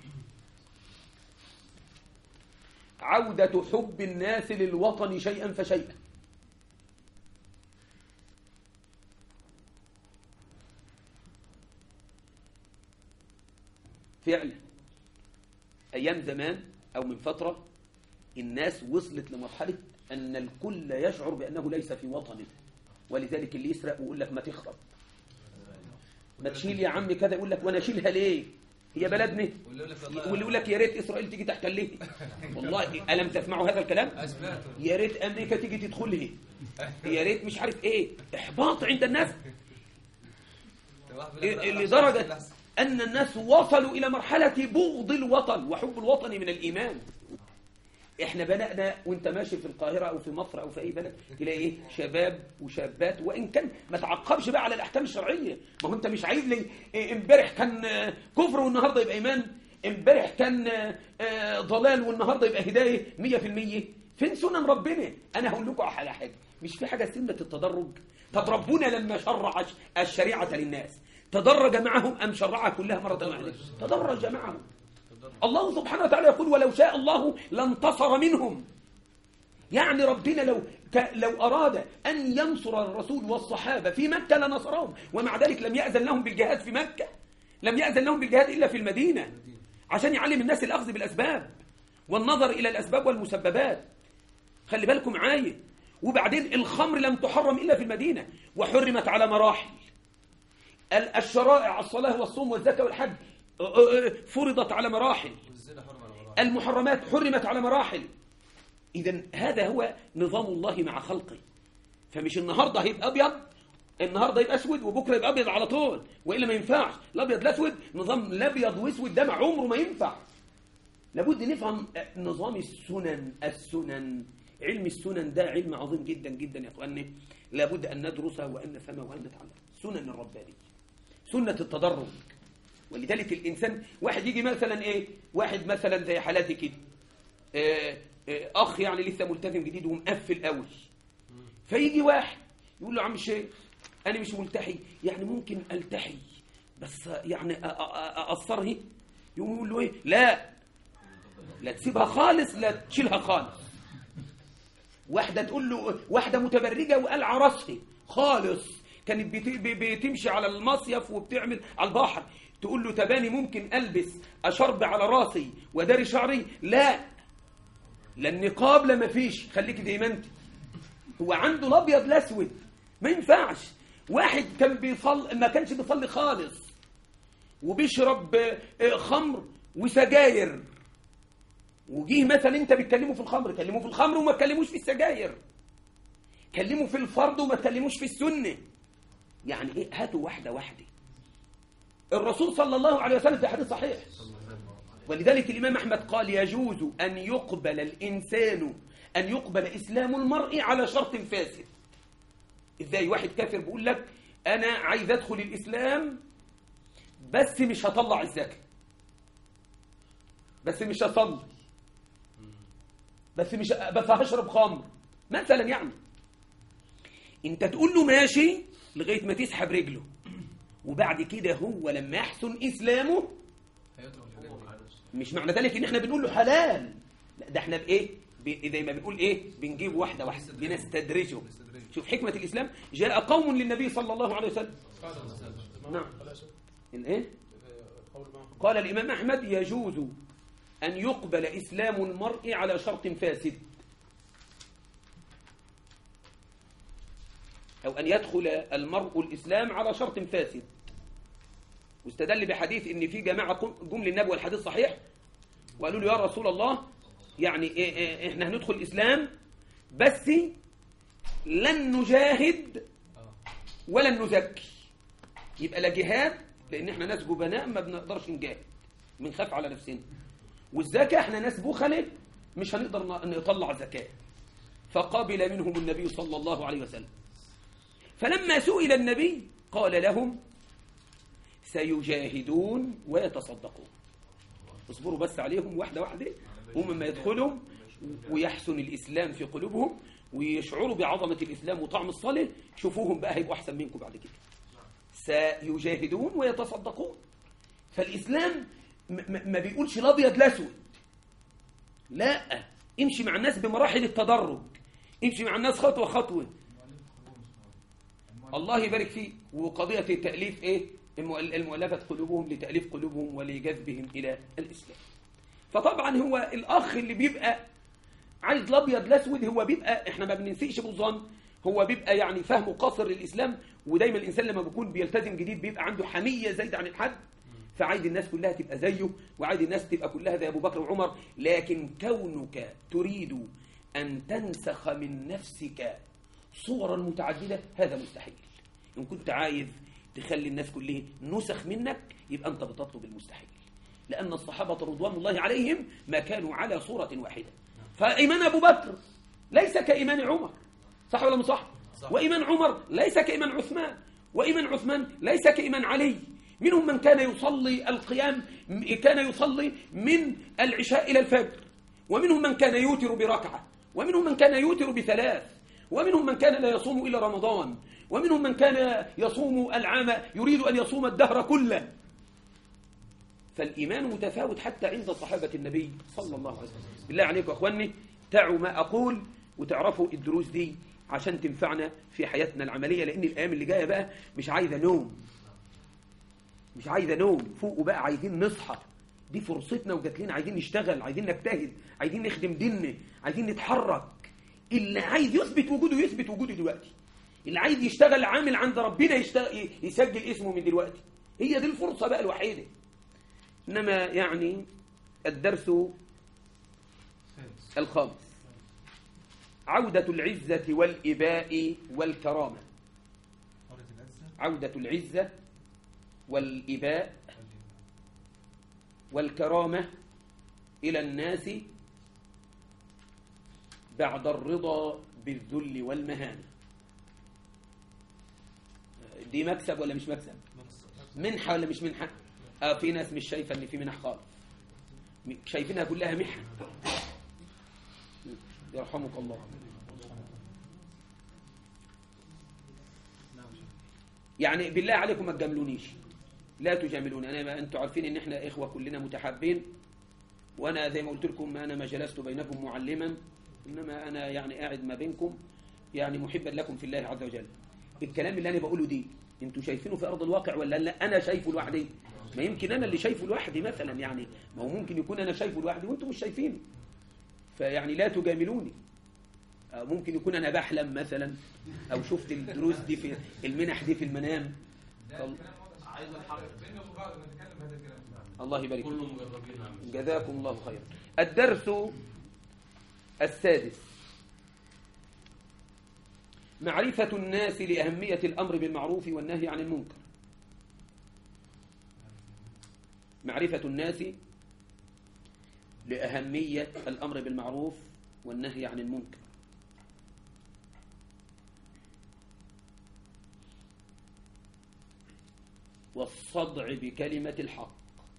عودة حب الناس للوطن شيئا فشيئا فعلا أيام زمان أو من فترة الناس وصلت لمرحلة أن الكل يشعر بأنه ليس في وطنه ولذلك اللي يسرق ويقول لك ما تخرب ما تشيل يا عم كذا يقول لك وانا اشيلها ليه هي بلدنا واللي يقول لك والله واللي يقول لك يا ريت اسرائيل تيجي تحتلها والله الم تسمعوا هذا الكلام أسمعته. يا ريت امريكا تيجي تدخلها يا ريت مش عارف ايه احباط عند الناس واحد بيقول لك لا، لدرجه لا، ان الناس وصلوا الى مرحله بغض الوطن وحب الوطن من الايمان احنا بدأنا وانت ماشي في القاهرة او في مصر او في اي بلد تلاقي ايه شباب وشابات وان كان ما تعقبش بقى على الاحكام الشرعية ما هو انت مش عايز لي إيه، امبارح كان آه، كفر والنهاردة يبقى ايمان امبارح كان آه، آه، ضلال والنهاردة يبقى هداية 100% فين سنن ربنا انا هقول لكم على حاجة مش في حاجة سنة التدرج طب ربنا لما شرع الشريعة للناس تدرج معهم ام شرعها كلها مرة واحدة تدرج معهم الله سبحانه وتعالى يقول ولو شاء الله لانتصر منهم يعني ربنا لو ك لو أراد أن ينصر الرسول والصحابة في مكة لنصرهم ومع ذلك لم يأذن لهم بالجهاد في مكة لم يأذن لهم بالجهاد إلا في المدينة عشان يعلم الناس الأخذ بالأسباب والنظر إلى الأسباب والمسببات خلي بالكم معايا وبعدين الخمر لم تحرم إلا في المدينة وحرمت على مراحل ال- الشرائع الصلاة والصوم والزكاة والحج أ- أ- أ- فرضت على مراحل والزنا حرم على مراد. المحرمات حرمت على مراحل إذا هذا هو نظام الله مع خلقه فمش النهاردة هيبقى أبيض النهاردة يبقى أسود وبكرة يبقى أبيض على طول وإلا ما ينفعش الأبيض الأسود نظام الأبيض وأسود ده مع عمره ما ينفع لابد نفهم نظام السنن السنن علم السنن ده علم عظيم جدا جدا يا اخواني لابد ان ندرسه وان نفهمه وان نتعلم سنن الربانيه سنه التدرج ولذلك الانسان واحد يجي مثلا ايه واحد مثلا زي حالاتي كده آه، آه، اخ يعني لسه ملتزم جديد ومقفل قوي فيجي واحد يقول له يا عم الشيخ انا مش ملتحي يعني ممكن التحي بس يعني أ- أ- أ- اقصره يقوم يقول له ايه لا لا تسيبها خالص لا تشيلها خالص واحدة تقول له واحدة متبرجة وقلع راسها خالص كانت بت- ب- بتمشي على المصيف وبتعمل على البحر تقول له تباني ممكن ألبس أشرب على راسي وداري شعري لا لا النقاب لا مفيش خليك زي ما انت هو عنده الابيض الاسود ما ينفعش واحد كان بيصلي ما كانش بيصلي خالص وبيشرب آه، آه، خمر وسجاير وجيه مثلا انت بتكلمه في الخمر كلمه في الخمر وما تكلموش في السجاير كلمه في الفرض وما تكلموش في السنه يعني ايه هاتوا واحده واحده الرسول صلى الله عليه وسلم في حديث صحيح ولذلك الإمام أحمد قال يجوز أن يقبل الإنسان أن يقبل إسلام المرء على شرط فاسد إزاي واحد كافر بيقول لك أنا عايز أدخل الإسلام بس مش هطلع الزكاة بس مش هصلي بس مش بس هشرب خمر مثلا يعني انت تقول له ماشي لغايه ما تسحب رجله وبعد كده هو لما يحسن اسلامه هيترك الحاجات دي. مش معنى ذلك ان احنا بنقول له حلال لا ده احنا بايه ب- زي ما بنقول ايه بنجيب واحده واحده بنستدرجه شوف حكمه الاسلام جاء قوم للنبي صلى الله عليه وسلم نعم الايه قال الامام احمد يجوز ان يقبل اسلام المرء على شرط فاسد او ان يدخل المرء الاسلام على شرط فاسد واستدل بحديث ان في جماعه قم- جم للنبي والحديث صحيح وقالوا له يا رسول الله يعني إيه- إيه احنا هندخل الاسلام بس لن نجاهد اه ولن نزكي يبقى لا جهاد لان احنا ناس جبناء ما بنقدرش نجاهد بنخاف على نفسنا والزكاه احنا ناس بخلة مش هنقدر ن- نطلع زكاه فقبل منهم النبي صلى الله عليه وسلم فلما سئل النبي قال لهم سيجاهدون ويتصدقون اصبروا بس عليهم واحدة واحدة هم ما يدخلوا ويحسن الإسلام في قلوبهم ويشعروا بعظمة الإسلام وطعم الصلاة شوفوهم بقى هيبقوا أحسن منكم بعد كده سيجاهدون ويتصدقون فالإسلام م- م- ما بيقولش الأبيض الأسود لا امشي مع الناس بمراحل التدرج امشي مع الناس خطوة خطوة الله يبارك فيه وقضية التأليف إيه المؤل- المؤلفة قلوبهم لتأليف قلوبهم ولجذبهم إلى الإسلام فطبعا هو الأخ اللي بيبقى عايز الأبيض الأسود هو بيبقى إحنا ما بننسيش بالظن هو بيبقى يعني فهمه قاصر للإسلام ودايما الإنسان لما بيكون بيلتزم جديد بيبقى عنده حمية زايدة عن الحد فعايز الناس كلها تبقى زيه وعايز الناس تبقى كلها زي أبو بكر وعمر لكن كونك تريد أن تنسخ من نفسك صورا متعددة هذا مستحيل إن كنت عايز تخلي الناس كلها نسخ منك يبقى أنت بتطلب المستحيل لأن الصحابة رضوان الله عليهم ما كانوا على صورة واحدة فإيمان أبو بكر ليس كإيمان عمر صح ولا مش صح؟ صح. وإيمان عمر ليس كإيمان عثمان وإيمان عثمان ليس كإيمان علي منهم من كان يصلي القيام كان يصلي من العشاء إلى الفجر ومنهم من كان يوتر بركعة ومنهم من كان يوتر بثلاث ومنهم من كان لا يصوم إلا رمضان ومنهم من كان يصوم العام يريد أن يصوم الدهر كله فالإيمان متفاوت حتى عند صحابة النبي صلى الله عليه وسلم بالله عليكم يا أخواني تعوا ما أقول وتعرفوا الدروس دي عشان تنفعنا في حياتنا العملية لأن الأيام اللي جاية بقى مش عايزة نوم مش عايزة نوم فوقوا بقى عايزين نصحى دي فرصتنا وجات لنا عايزين نشتغل عايزين نجتهد عايزين نخدم ديننا عايزين نتحرك اللي عايز يثبت وجوده يثبت وجوده دلوقتي اللي عايز يشتغل عامل عند ربنا يشتغل يسجل اسمه من دلوقتي هي دي الفرصة بقى الوحيدة إنما يعني الدرس الخامس عودة العزة والإباء والكرامة عودة العزة والإباء والكرامة إلى الناس بعد الرضا بالذل والمهانة دي مكسب ولا مش مكسب منحة ولا مش منحة آه في ناس مش شايفة ان في منح خالص م- شايفينها كلها محن يرحمك الله يعني بالله عليكم ما تجاملونيش لا تجاملوني انا ما انتوا عارفين ان احنا اخوه كلنا متحابين وانا زي ما قلت لكم انا ما جلست بينكم معلما انما انا يعني قاعد ما بينكم يعني محبا لكم في الله عز وجل الكلام اللي انا بقوله دي انتوا شايفينه في ارض الواقع ولا لا انا شايفه لوحدي ما يمكن انا اللي شايفه لوحدي مثلا يعني ما هو ممكن يكون انا شايفه لوحدي وانتم مش شايفينه فيعني لا تجاملوني أو ممكن يكون انا بحلم مثلا او شفت الدروس دي في المنح دي في المنام فال- عايز الحق الله يبارك فيك. كله مجربين عم جزاكم الله خيرا الدرس السادس معرفة الناس لأهمية الأمر بالمعروف والنهي عن المنكر معرفة الناس لأهمية الأمر بالمعروف والنهي عن المنكر والصدع بكلمة الحق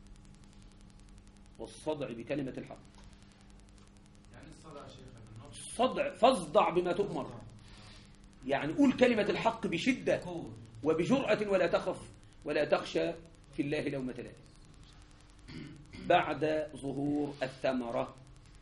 والصدع بكلمة الحق يعني الصلاة يا شيخ النص صدع فاصدع بما تؤمر يعني قول كلمة الحق بشدة قوة وبجرأة ولا تخف ولا تخشى في الله لومة لائم بعد ظهور الثمرة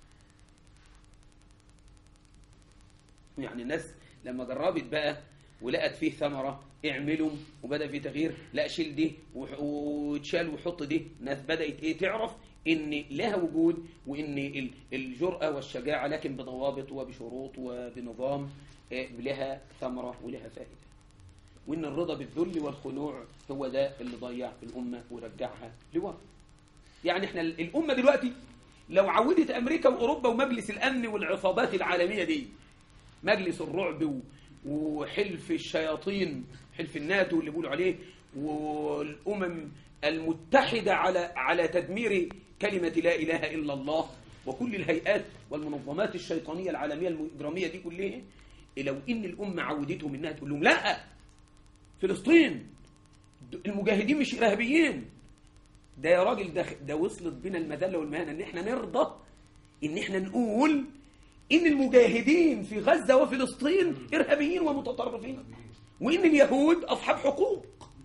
يعني الناس لما جربت بقى ولقت فيه ثمرة اعملوا وبدأ في تغيير لا شيل دي وح- وتشال وحط دي ناس بدأت ايه تعرف ان لها وجود وان ال- الجرأة والشجاعة لكن بضوابط وبشروط وبنظام إيه، لها ثمرة ولها فائدة وإن الرضا بالذل والخنوع هو ده اللي ضيع الأمة ورجعها لورا يعني احنا ال- الأمة دلوقتي لو عودت أمريكا وأوروبا ومجلس الأمن والعصابات العالمية دي مجلس الرعب و- وحلف الشياطين حلف الناتو اللي بيقولوا عليه والأمم المتحدة على على تدمير كلمة لا إله إلا الله وكل الهيئات والمنظمات الشيطانية العالمية الإجرامية دي كلها لو إن الأمة عودتهم إنها تقول لهم لا فلسطين د- المجاهدين مش إرهابيين ده يا راجل ده ده وصلت بنا المذلة والمهانة إن إحنا نرضى إن إحنا نقول إن المجاهدين في غزة وفلسطين إرهابيين ومتطرفين وإن اليهود أصحاب حقوق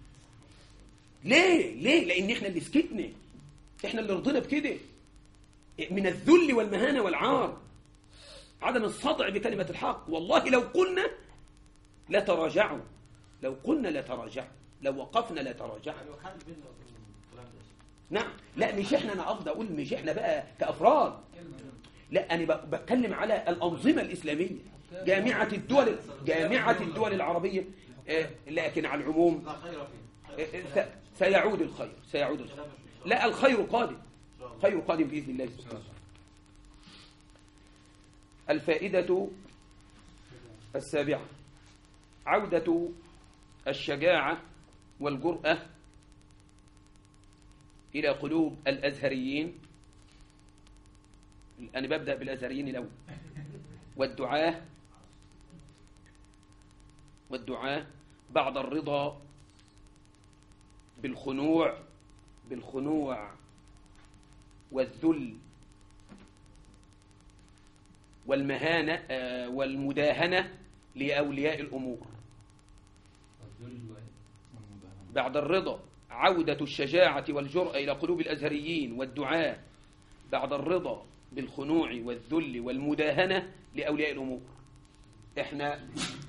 ليه؟ ليه؟ لأن إحنا اللي سكتنا إحنا اللي رضينا بكده من الذل والمهانة والعار عدم الصدع بكلمة الحق والله لو قلنا لتراجعوا لو قلنا لتراجعوا لو وقفنا لتراجعوا يعني وحل بيننا وبين الكلام ده نعم لا مش احنا انا قصدي اقول مش احنا بقى كافراد لا انا ب- بتكلم على الانظمه الاسلاميه جامعه الدول جامعه الدول العربيه آه، لكن على العموم لا خير فيه آه، آه، س- سيعود الخير سيعود الخير لا الخير قادم خير قادم باذن الله سبحانه وتعالى الفائده السابعه عوده الشجاعه والجراه إلى قلوب الأزهريين أنا ببدأ بالأزهريين الأول والدعاة والدعاة بعد الرضا بالخنوع بالخنوع والذل والمهانة آه، والمداهنة لأولياء الأمور بعد الرضا عودة الشجاعة والجرأة إلى قلوب الأزهريين والدعاة بعد الرضا بالخنوع والذل والمداهنة لأولياء الأمور إحنا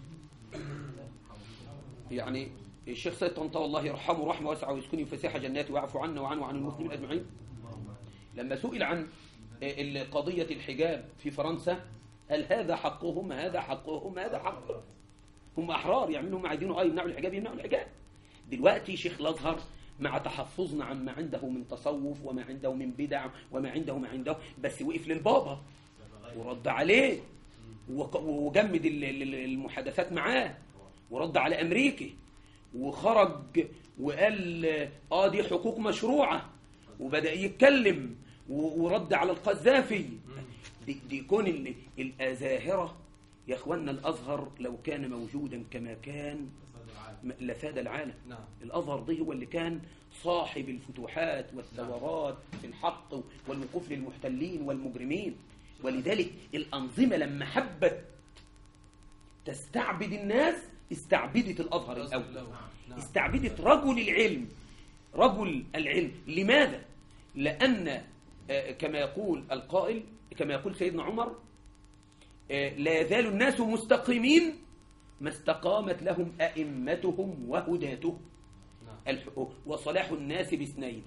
يعني الشيخ سيد طنطاوي الله يرحمه رحمة واسعة ويسكنه فسيح جناته ويعفو عنا وعنه وعن المسلمين أجمعين لما سئل عن ال- قضية الحجاب في فرنسا قال هذا حقهم هذا حقهم هذا حقهم هم أحرار يعملوا ما عايزينه أي يمنعوا الحجاب يمنعوا الحجاب دلوقتي شيخ الأزهر مع تحفظنا عما عنده من تصوف وما عنده من بدع وما عنده ما عنده بس وقف للبابا ورد عليه وق- وجمد ال- ال- المحادثات معاه ورد على أمريكا وخرج وقال اه دي حقوق مشروعة وبدأ يتكلم و- ورد على القذافي دي, دي كون ال- الأزاهرة يا اخوانا الأزهر لو كان موجودا كما كان م- لفاد العالم نعم. الأزهر ده هو اللي كان صاحب الفتوحات والثورات في الحق والوقوف للمحتلين والمجرمين ولذلك الأنظمة لما حبت تستعبد الناس استعبدت الأزهر الأول استعبدت رجل العلم رجل العلم لماذا؟ لأن آه، كما يقول القائل كما يقول سيدنا عمر آه، لا يزال الناس مستقيمين ما استقامت لهم أئمتهم وهداتهم الح- وصلاح الناس باثنين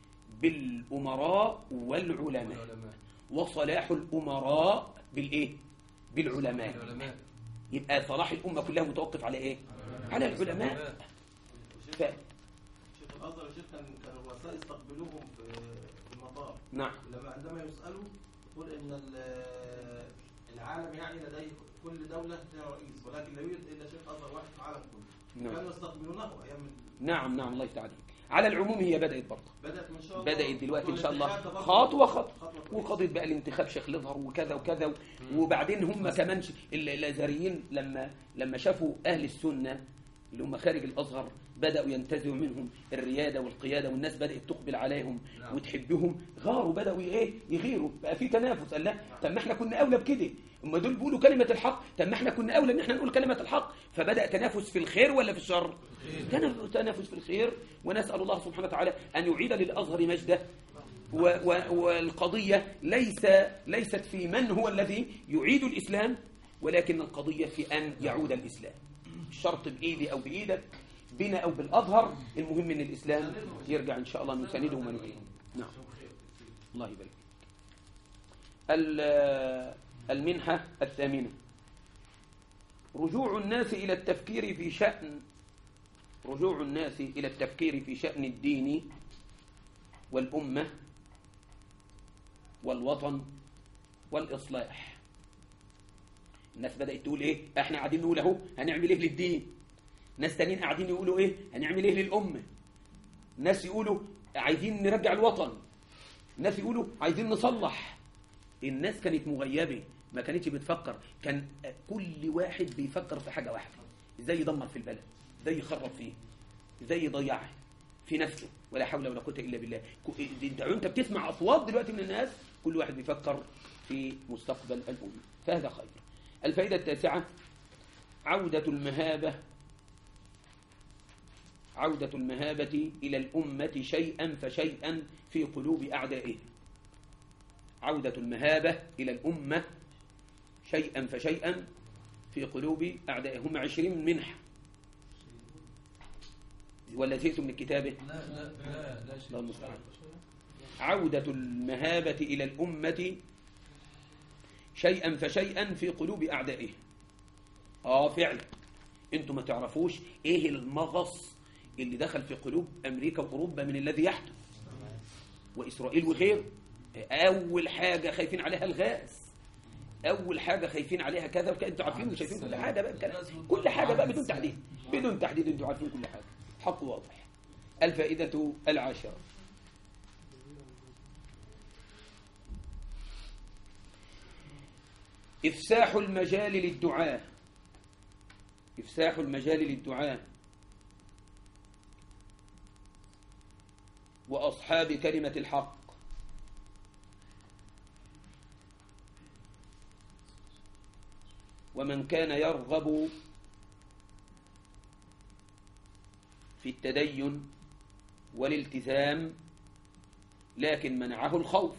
بالأمراء والعلماء وصلاح الأمراء بالإيه؟ بالعلماء يبقى صلاح الأمة كلها متوقف على إيه؟ على العلماء ف... شيخ الازهر شيخ كان كان الرؤساء يستقبلوهم في في المطار نعم لما عندما يسالوا يقول ان ال- العالم يعني لديه كل دوله لها رئيس ولكن لا يوجد الا شيخ ازهر واحد في العالم كله نعم. كانوا يستقبلونه ايام ال- نعم نعم الله يفتح عليك على العموم هي بدأت برضه بدات من شاء الله بدأت دلوقتي إن شاء الله والانتخاب ده برضه خطوة خطوة خطوة وقضية بقى الانتخاب شيخ الازهر وكذا وكذا وبعدين هم كمان ش- ال- الازهريين لما لما شافوا اهل السنه اللي هم خارج الازهر بداوا ينتزعوا منهم الرياده والقياده والناس بدات تقبل عليهم وتحبهم غاروا بداوا ايه يغيروا بقى في تنافس قال لا طب ما احنا كنا اولى بكده اما دول بيقولوا كلمه الحق طب ما احنا كنا اولى ان احنا نقول كلمه الحق فبدا تنافس في الخير ولا في الشر تنافس تنافس في الخير ونسال الله سبحانه وتعالى ان يعيد للازهر مجده و و والقضية ليس ليست في من هو الذي يعيد الإسلام ولكن القضية في أن يعود الإسلام الشرط بإيدي أو بإيدك بنا أو بالأظهر المهم أن الإسلام يرجع إن شاء الله نسانده ونعينه نعم الله يبارك ال- المنحة الثامنة رجوع الناس إلى التفكير في شأن رجوع الناس إلى التفكير في شأن الدين والأمة والوطن والإصلاح الناس بدأت تقول إيه إحنا قاعدين نقول أهو هنعمل إيه للدين ناس تانيين قاعدين يقولوا إيه هنعمل إيه للأمة ناس يقولوا عايزين نرجع الوطن ناس يقولوا عايزين نصلح الناس كانت مغيبة ما كانتش بتفكر كان كل واحد بيفكر في حاجة واحدة ازاي يدمر في البلد ازاي يخرب فيه ازاي يضيعه في نفسه ولا حول ولا قوة إلا بالله كو- انت انت بتسمع أصوات دلوقتي من الناس كل واحد بيفكر في مستقبل الأمة فهذا خير الفائدة التاسعة عودة المهابة عودة المهابة إلى الأمة شيئا فشيئا في قلوب أعدائها عودة المهابة إلى الأمة شيئا فشيئا في قلوب أعدائها هم عشرين منحة ولا زهقتم من الكتابة لا لا لا لا شيء الله المستعان عودة المهابة إلى الأمة شيئا فشيئا في قلوب أعدائه آه فعلا أنتم ما تعرفوش إيه المغص اللي دخل في قلوب أمريكا وأوروبا من الذي يحدث وإسرائيل وغيره أول حاجة خايفين عليها الغاز أول حاجة خايفين عليها كذا وكذا أنتوا عارفين وشايفين كل حاجة بقى الكلام كل حاجة بقى بدون تحديد بدون تحديد أنتوا عارفين كل حاجة حق واضح الفائدة العاشرة إفساح المجال للدعاء إفساح المجال للدعاء وأصحاب كلمة الحق ومن كان يرغب في التدين والالتزام لكن منعه الخوف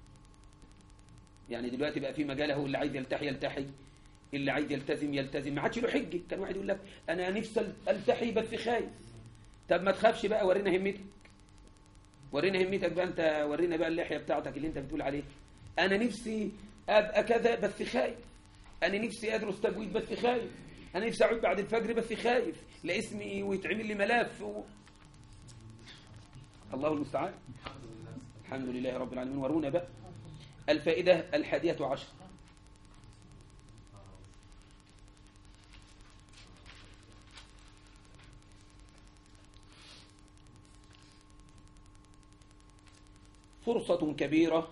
يعني دلوقتي بقى في مجال اهو اللي عايز يلتحي يلتحي اللي عايز يلتزم يلتزم ما عادش له حجه كان واحد يقول لك انا نفسي التحي بس خايف طب ما تخافش بقى ورينا همتك ورينا همتك بقى انت ورينا بقى اللحيه بتاعتك اللي انت بتقول عليه انا نفسي ابقى كذا بس خايف انا نفسي ادرس تجويد بس خايف انا نفسي اعود بعد الفجر بس خايف لا اسمي ويتعمل لي ملف و... الله المستعان الحمد لله رب العالمين ورونا بقى الفائدة الحادية عشر فرصة كبيرة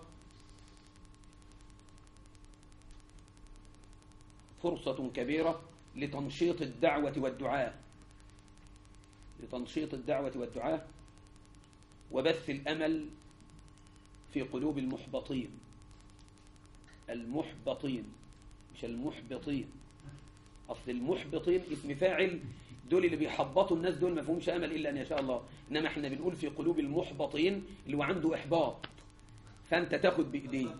فرصة كبيرة لتنشيط الدعوة والدعاء لتنشيط الدعوة والدعاء وبث الأمل في قلوب المحبطين المحبطين مش المحبطين أصل المحبطين اسم فاعل دول اللي بيحبطوا الناس دول ما فيهمش أمل إلا أن يشاء الله إنما احنا بنقول في قلوب المحبطين اللي هو عنده إحباط فأنت تاخد بإيديه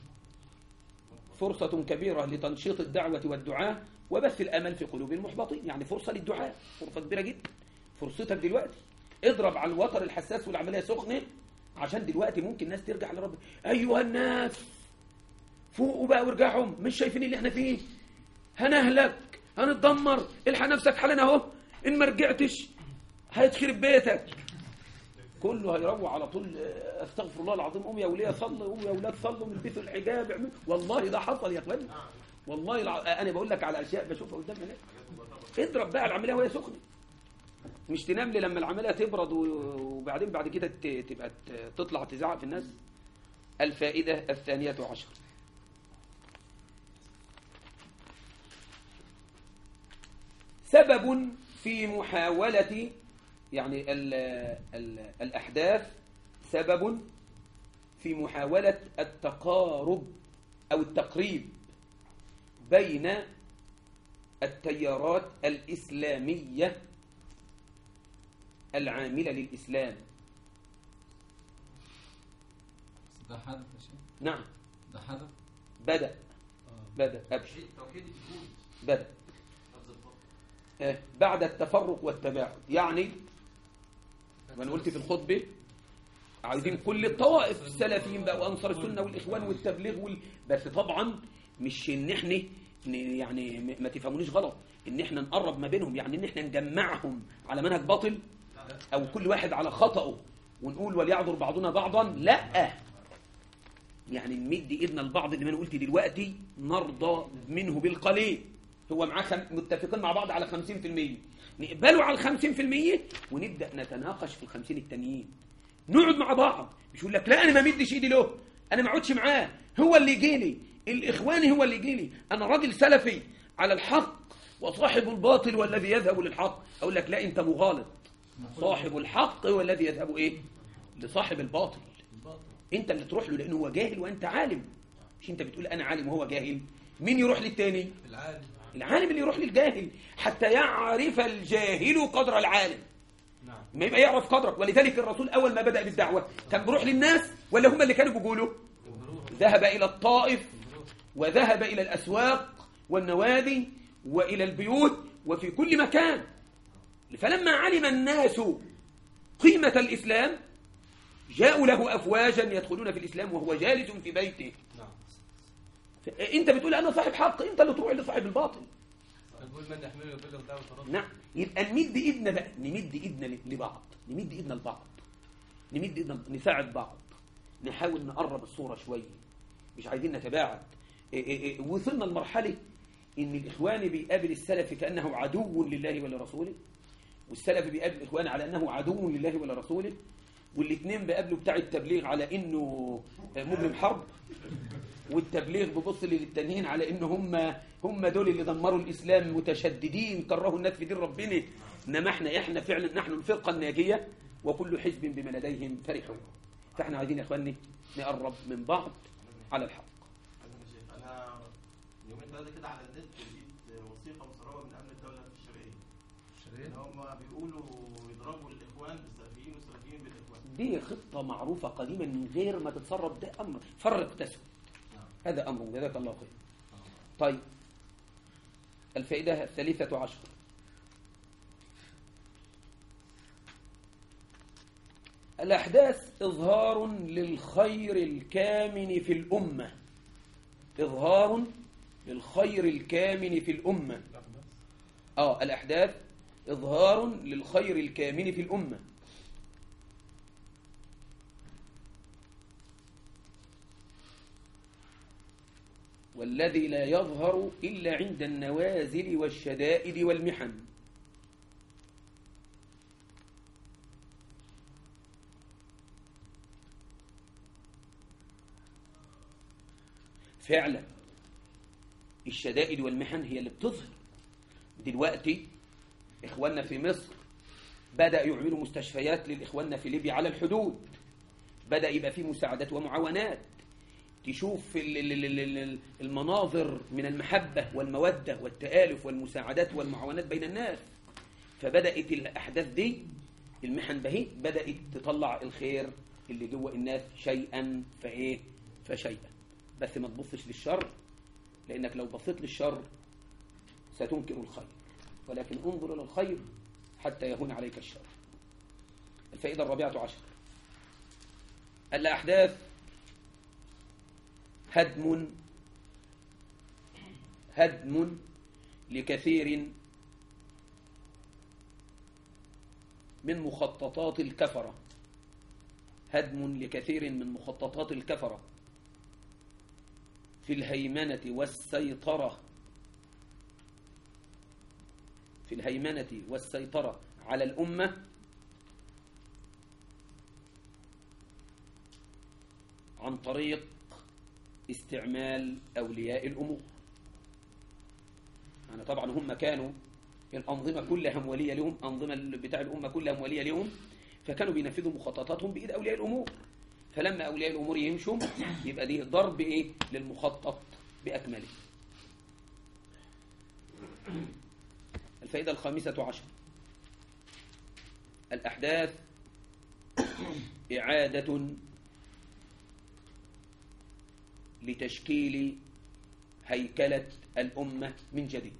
فرصة كبيرة لتنشيط الدعوة والدعاء وبث الأمل في قلوب المحبطين يعني فرصة للدعاء فرصة كبيرة جدا فرصتك دلوقتي اضرب على الوتر الحساس والعملية سخنة عشان دلوقتي ممكن ناس ترجع لرب أيها الناس فوقوا بقى وارجعوا مش شايفين اللي احنا فيه هنهلك هنتدمر الحق نفسك حالنا اهو ان ما رجعتش هيتخرب بيتك كله هيروح على طول آه، استغفر الله العظيم قوم يا وليه صلوا قوم يا اولاد صلوا من البيت الحجاب اعملوا والله ده حصل يا اخواني والله الع... انا بقول لك على اشياء بشوفها قدام هناك اضرب بقى العمليه وهي سخنه مش تنام لي لما العمليه تبرد و- وبعدين بعد كده ت- تبقى ت- تطلع تزعق في الناس الفائده الثانيه عشر سبب في محاولة يعني ال ال الأحداث سبب في محاولة التقارب أو التقريب بين التيارات الإسلامية العاملة للإسلام ده حدث يا شيخ نعم ده حدث بدأ بدأ أبشر توحيد الوجود بدأ لفظ الفرق آه، بعد التفرق والتباعد يعني وانا قلت في الخطبه عايزين كل الطوائف السلفيين بقى وانصار السنه والاخوان والتبليغ وال... بس طبعا مش ان احنا إن يعني م- ما تفهمونيش غلط ان احنا نقرب ما بينهم يعني ان احنا نجمعهم على منهج باطل او كل واحد على خطأه ونقول وليعذر بعضنا بعضا لا يعني نمد ايدنا لبعض زي ما انا قلت دلوقتي نرضى منه بالقليل هو معاه خم... متفقين مع بعض على 50% نقبله على ال 50% ونبدا نتناقش في ال 50 التانيين نقعد مع بعض مش يقول لك لا انا ما مدش ايدي له انا ما اقعدش معاه هو اللي يجي لي الاخواني هو اللي يجي لي انا راجل سلفي على الحق وصاحب الباطل والذي يذهب للحق اقول لك لا انت مغالط صاحب الحق هو الذي يذهب ايه لصاحب الباطل انت اللي تروح له لانه هو جاهل وانت عالم مش انت بتقول انا عالم وهو جاهل مين يروح للتاني العالم العالم اللي يروح للجاهل حتى يعرف الجاهل قدر العالم نعم ما يبقى يعرف قدرك ولذلك الرسول أول ما بدأ بالدعوة كان بيروح للناس ولا هم اللي كانوا بيقولوا ذهب إلى الطائف وذهب إلى الأسواق والنوادي وإلى البيوت وفي كل مكان فلما علم الناس قيمة الإسلام جاءوا له أفواجا يدخلون في الإسلام وهو جالس في بيته نعم انت بتقول انا صاحب حق انت اللي تروح لصاحب الباطل نقول من يحمله يبلغ دعوة ربه نعم يبقى نمد ايدنا بقى نمد ايدنا ل- لبعض نمد ايدنا لبعض نمد ايدنا نساعد بعض نحاول نقرب الصورة شوية مش عايزين نتباعد إيه إيه إيه وصلنا لمرحلة ان الاخواني بيقابل السلفي كانه عدو لله ولرسوله والسلفي بيقابل الاخواني على انه عدو لله ولرسوله والاثنين بيقابلوا بتاع التبليغ على انه مجرم حرب والتبليغ ببص للتانيين على ان هم هم دول اللي دمروا الاسلام متشددين كرهوا الناس في دين ربنا انما احنا احنا فعلا نحن الفرقه الناجيه وكل حزب بما لديهم فرحون فاحنا عايزين يا اخواني نقرب من بعض على الحق أنا يا شيخ انا يومين ثلاثه كده على النت لقيت وثيقه مسروقه من امن الدوله في الشرقيه ان هم بيقولوا يضربوا الاخوان بالسلفيين والسلفيين بالاخوان دي خطه معروفه قديما من غير ما تتصرف ده امر فرق تسوي هذا امر جزاك الله خير طيب الفائده الثالثه عشر الأحداث إظهار للخير الكامن في الأمة إظهار للخير الكامن في الأمة آه الأحداث إظهار للخير الكامن في الأمة والذي لا يظهر إلا عند النوازل والشدائد والمحن فعلا الشدائد والمحن هي اللي بتظهر دلوقتي إخواننا في مصر بدأ يعملوا مستشفيات للإخواننا في ليبيا على الحدود بدأ يبقى فيه مساعدات ومعاونات تشوف ال- ال- ال- ال- ال- المناظر من المحبة والمودة والتآلف والمساعدات والمعاونات بين الناس فبدأت الأحداث دي المحن بهي بدأت تطلع الخير اللي جوه الناس شيئا فإيه فشيئا بس ما تبصش للشر لأنك لو بصيت للشر ستنكر الخير ولكن انظر إلى الخير حتى يهون عليك الشر الفائدة الرابعة عشر الأحداث هدم هدم لكثير من مخططات الكفرة هدم لكثير من مخططات الكفرة في الهيمنة والسيطرة في الهيمنة والسيطرة على الأمة عن طريق استعمال أولياء الأمور يعني طبعا هم كانوا الأنظمة كلها مولية لهم أنظمة بتاع الأمة كلها مولية لهم فكانوا بينفذوا مخططاتهم بإيد أولياء الأمور فلما أولياء الأمور يمشوا يبقى دي ضرب إيه للمخطط بأكمله الفائدة الخامسة عشر الأحداث إعادة لتشكيل هيكلة الأمة من جديد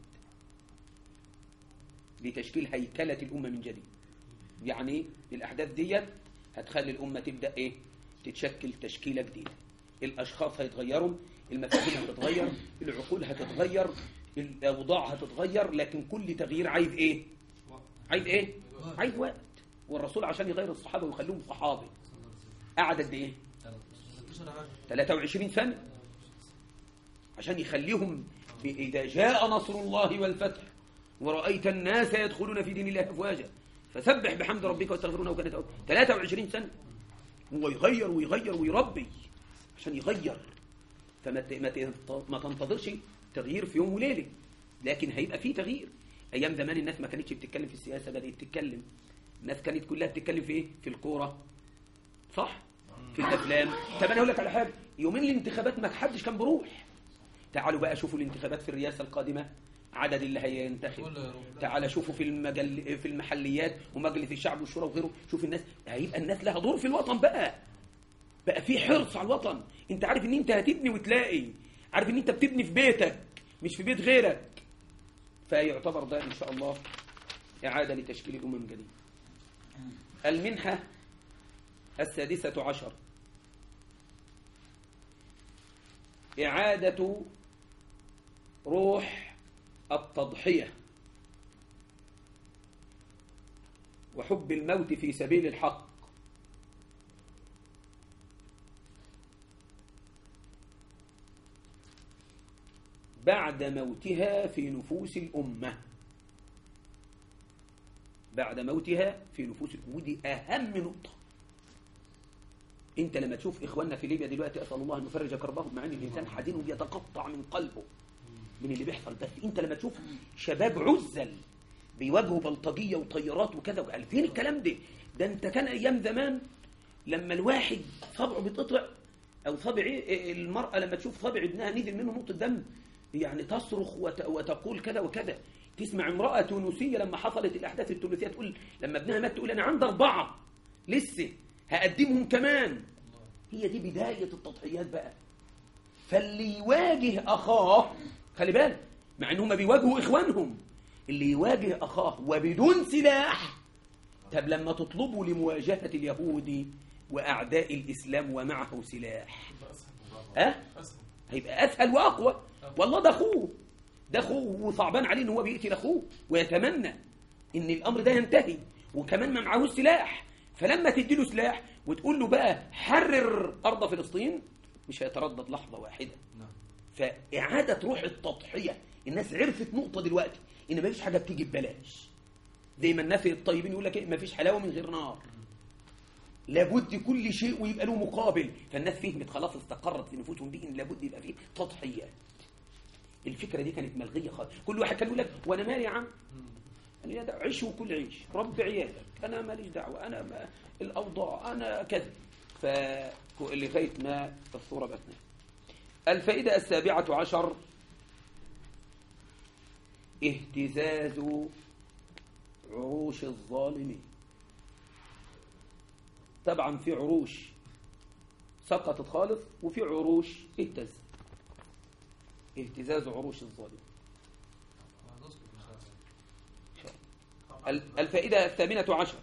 لتشكيل هيكلة الأمة من جديد يعني الأحداث ديت هتخلي الأمة تبدأ إيه تتشكل تشكيلة جديدة الأشخاص هيتغيروا المفاهيم هتتغير العقول هتتغير الأوضاع هتتغير لكن كل تغيير عايز إيه؟ عايز إيه؟ عايز وقت والرسول عشان يغير الصحابة ويخليهم صحابة قعد قد إيه؟ 23 سنة عشان يخليهم إذا جاء نصر الله والفتح ورأيت الناس يدخلون في دين الله أفواجا فسبح بحمد ربك واستغفرونه وكانت أولا 23 سنة هو يغير ويغير ويربي عشان يغير فما ت- ما ت- ما تنتظرش تغيير في يوم وليلة لكن هيبقى فيه تغيير أيام زمان الناس ما كانتش بتتكلم في السياسة بدأت تتكلم الناس كانت كلها بتتكلم في إيه؟ في الكورة صح؟ في الافلام طب انا اقول لك على حاجه يومين الانتخابات ما حدش كان بيروح تعالوا بقى شوفوا الانتخابات في الرئاسه القادمه عدد اللي هينتخب كله يروح. تعالى شوفوا في المجل في المحليات ومجلس الشعب والشورى وغيره شوف الناس هيبقى الناس لها دور في الوطن بقى بقى في حرص على الوطن انت عارف ان انت هتبني وتلاقي عارف ان انت بتبني في بيتك مش في بيت غيرك فيعتبر ده ان شاء الله اعاده لتشكيل الامم جديد المنحه السادسة عشر إعادة روح التضحية وحب الموت في سبيل الحق بعد موتها في نفوس الأمة بعد موتها في نفوس الأمة ودي أهم نقطة انت لما تشوف اخواننا في ليبيا دلوقتي اسال الله ان يفرج كربهم مع ان الانسان حزين وبيتقطع من قلبه من اللي بيحصل بس انت لما تشوف شباب عزل بيواجهوا بلطجيه وطيارات وكذا وقال فين الكلام ده ده انت كان ايام زمان لما الواحد صبعه بيتقطع او صبع إيه- المراه لما تشوف صبع ابنها نزل منه نقطه دم يعني تصرخ وت- وتقول كذا وكذا تسمع امراه تونسيه لما حصلت الاحداث التونسيه تقول لما ابنها مات تقول انا عندي اربعه لسه هقدمهم كمان هي دي بدايه التضحيات بقى فاللي يواجه اخاه خلي بالك مع ان هم بيواجهوا اخوانهم اللي يواجه اخاه وبدون سلاح طب لما تطلبوا لمواجهه اليهود واعداء الاسلام ومعه سلاح ها هيبقى اسهل واقوى والله ده اخوه ده اخوه وصعبان عليه ان هو بيقتل اخوه ويتمنى ان الامر ده ينتهي وكمان ما معهوش سلاح فلما تديله سلاح وتقول له بقى حرر ارض فلسطين مش هيتردد لحظه واحده نعم فإعادة روح التضحية الناس عرفت نقطة دلوقتي إن مفيش حاجة بتيجي ببلاش زي ما الناس الطيبين يقول لك إيه مفيش حلاوة من غير نار لابد كل شيء ويبقى له مقابل فالناس فهمت خلاص استقرت في نفوسهم دي إن لابد يبقى فيه تضحيات الفكرة دي كانت ملغية خالص كل واحد كان يقول لك وأنا مالي يا عم قال لي ده عيش وكل عيش رب عيالك أنا ماليش دعوة أنا ما الأوضاع أنا كذا فلغاية ما الصورة بقت نايمة. الفائدة السابعة عشر اهتزاز عروش الظالمين طبعا في عروش سقطت خالص وفي عروش اهتز اهتزاز عروش الظالمين هنذكر ان شاء الله ال- الفائدة الثامنة عشر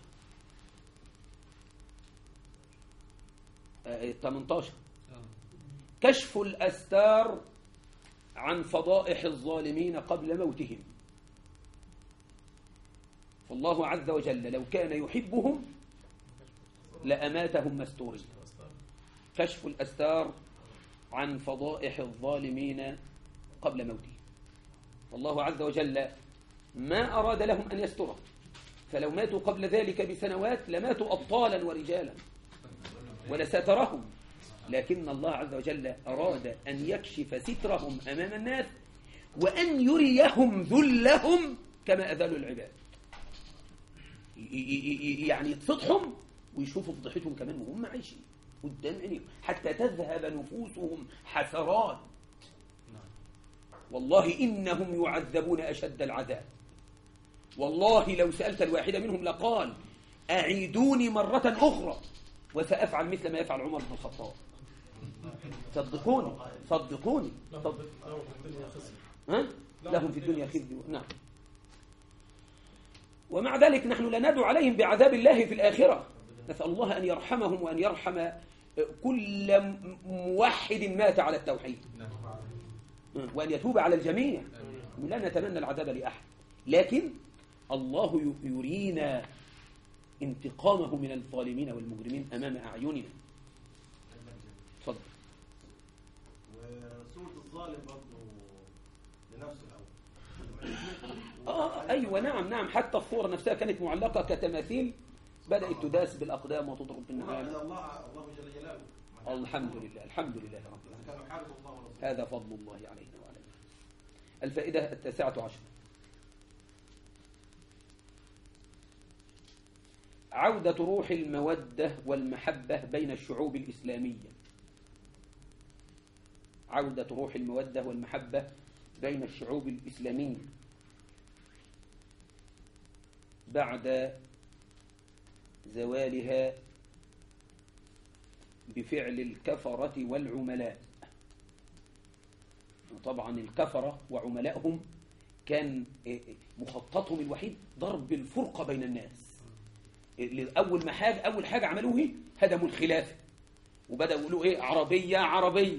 آه، 18 آه. كشف الأستار عن فضائح الظالمين قبل موتهم والله عز وجل لو كان يحبهم لأماتهم مستورين كشف الأستار عن فضائح الظالمين قبل موتهم والله عز وجل ما أراد لهم أن يسترهم فلو ماتوا قبل ذلك بسنوات لماتوا أبطالا ورجالا ولسترهم لكن الله عز وجل أراد أن يكشف سترهم أمام الناس وأن يريهم ذلهم كما أذلوا العباد ي- ي- ي- يعني يتفضحهم ويشوفوا فضحتهم كمان وهم عايشين قدام عينيهم حتى تذهب نفوسهم حسرات والله إنهم يعذبون أشد العذاب والله لو سألت الواحد منهم لقال أعيدوني مرة أخرى وسأفعل مثل ما يفعل عمر بن الخطاب صدقوني صدقوني صد... ها؟ لهم في الدنيا خزي نعم ومع ذلك نحن لا ندعو عليهم بعذاب الله في الآخرة نسأل الله أن يرحمهم وأن يرحم كل م- موحد مات على التوحيد وأن يتوب على الجميع لا نتمنى العذاب لأحد لكن الله ي- يرينا انتقامه من الظالمين والمجرمين أمام أعيننا تفضل وصورة الظالم برضه لنفسه الأول آه أيوة نعم نعم حتى الصورة نفسها كانت معلقة كتماثيل بدأت تداس بالأقدام وتضرب بالنعال الله الله جل جلاله الحمد لله الحمد لله رب العالمين كانوا يحاربوا الله ورسوله هذا فضل الله علينا وعلينا الفائدة التاسعة عشر عودة روح المودة والمحبة بين الشعوب الإسلامية عودة روح المودة والمحبة بين الشعوب الإسلامية بعد زوالها بفعل الكفرة والعملاء طبعا الكفرة وعملائهم كان مخططهم الوحيد ضرب الفرقة بين الناس أول ما حاجة أول حاجة عملوه إيه؟ هدموا الخلافة وبدأوا يقولوا إيه عربية عربية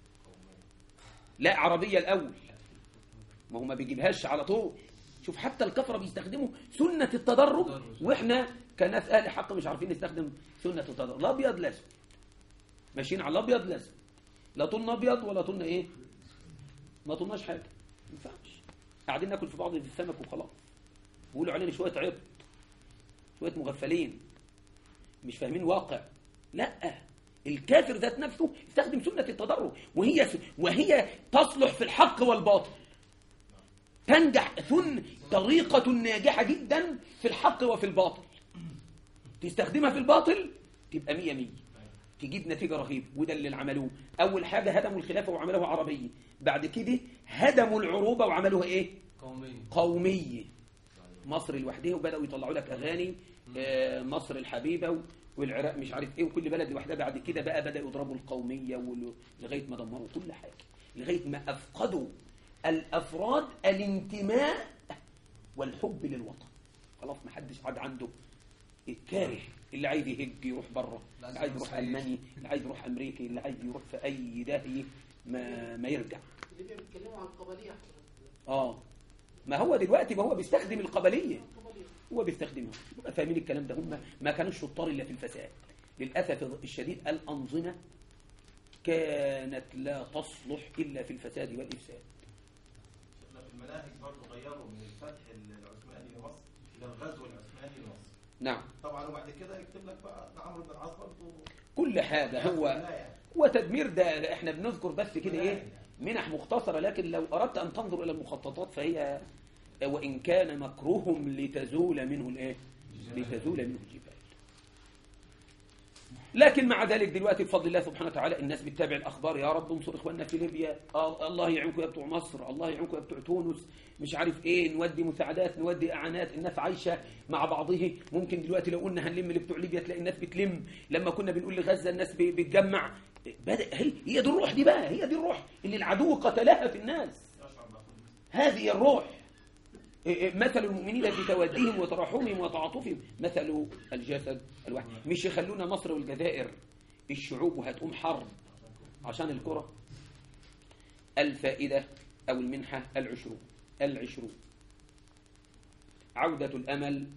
لا عربية الأول ما هو ما بيجيبهاش على طول شوف حتى الكفرة بيستخدموا سنة التدرج وإحنا كناس أهل حق مش عارفين نستخدم سنة التدرج لا أبيض لا أسود ماشيين على الأبيض لا أسود لا طولنا أبيض ولا طولنا إيه ما طولناش حاجة ما ينفعش قاعدين ناكل في بعض في السمك وخلاص بيقولوا علينا شوية عبط شوية مغفلين مش فاهمين واقع لا الكافر ذات نفسه يستخدم سنة التضرع وهي وهي تصلح في الحق والباطل تنجح ثن طريقة ناجحة جدا في الحق وفي الباطل تستخدمها في الباطل تبقى مية مية تجيب نتيجة رهيبة وده اللي عملوه أول حاجة هدموا الخلافة وعملوها عربية بعد كده هدموا العروبة وعملوها إيه قومية قومية مصر لوحدها وبدأوا يطلعوا لك أغاني آه، مصر الحبيبة و- والعراق مش عارف ايه وكل بلد لوحدها بعد كده بقى بدأوا يضربوا القومية وال- لغاية ما دمروا كل حاجة لغاية ما أفقدوا الأفراد الانتماء والحب للوطن خلاص ما حدش عاد عنده كاره اللي عايز يهج يروح بره اللي عايز يروح ألمانيا اللي عايز يروح أمريكا اللي عايز يروح في أي داهية ما, ما يرجع اللي بيتكلموا عن القبلية حضرتك اه ما هو دلوقتي ما هو بيستخدم القبلية القبلية هو بيستخدمها يبقى فاهمين الكلام ده هم ما كانوش شطار الا في الفساد للاسف الشديد الانظمه كانت لا تصلح الا في الفساد والافساد شفنا في المناهج برضه غيروا من الفتح العثماني لمصر إلى الغزو العثماني لمصر نعم طبعا وبعد كده يكتب لك بقى ده عمرو بن العاص برضه كل حاجه هو لا يعني. هو تدمير ده احنا بنذكر بس كده ايه منح مختصره لكن لو اردت ان تنظر الى المخططات فهي وان كان مكرهم لتزول منه الايه لتزول منه الجبال لكن مع ذلك دلوقتي بفضل الله سبحانه وتعالى الناس بتتابع الاخبار يا رب انصر اخواننا في ليبيا آه الله يعينكم يا بتوع مصر الله يعينكم يا بتوع تونس مش عارف ايه نودي مساعدات نودي اعانات الناس عايشه مع بعضه ممكن دلوقتي لو قلنا هنلم اللي بتوع ليبيا تلاقي الناس بتلم لما كنا بنقول لغزه الناس ب- بتجمع بدا هي هي دي الروح دي بقى هي دي الروح اللي العدو قتلها في الناس يشعر بأخوه هذه الروح إيه إيه مثل المؤمنين في توديهم وتراحمهم وتعاطفهم مثل الجسد الواحد مش يخلونا مصر والجزائر الشعوب وهتقوم حرب عشان الكرة الفائدة أو المنحة العشرون العشرون عودة الأمل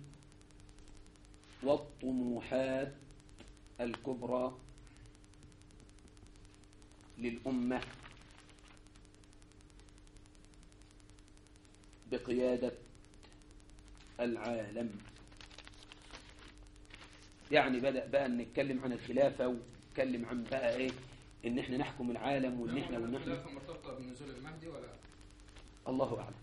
والطموحات الكبرى للأمة بقيادة العالم يعني بدأ بقى نتكلم عن الخلافة ونتكلم عن بقى ايه ان احنا نحكم العالم وان احنا وان احنا الخلافة مرتبطة بنزول المهدي ولا الله أعلم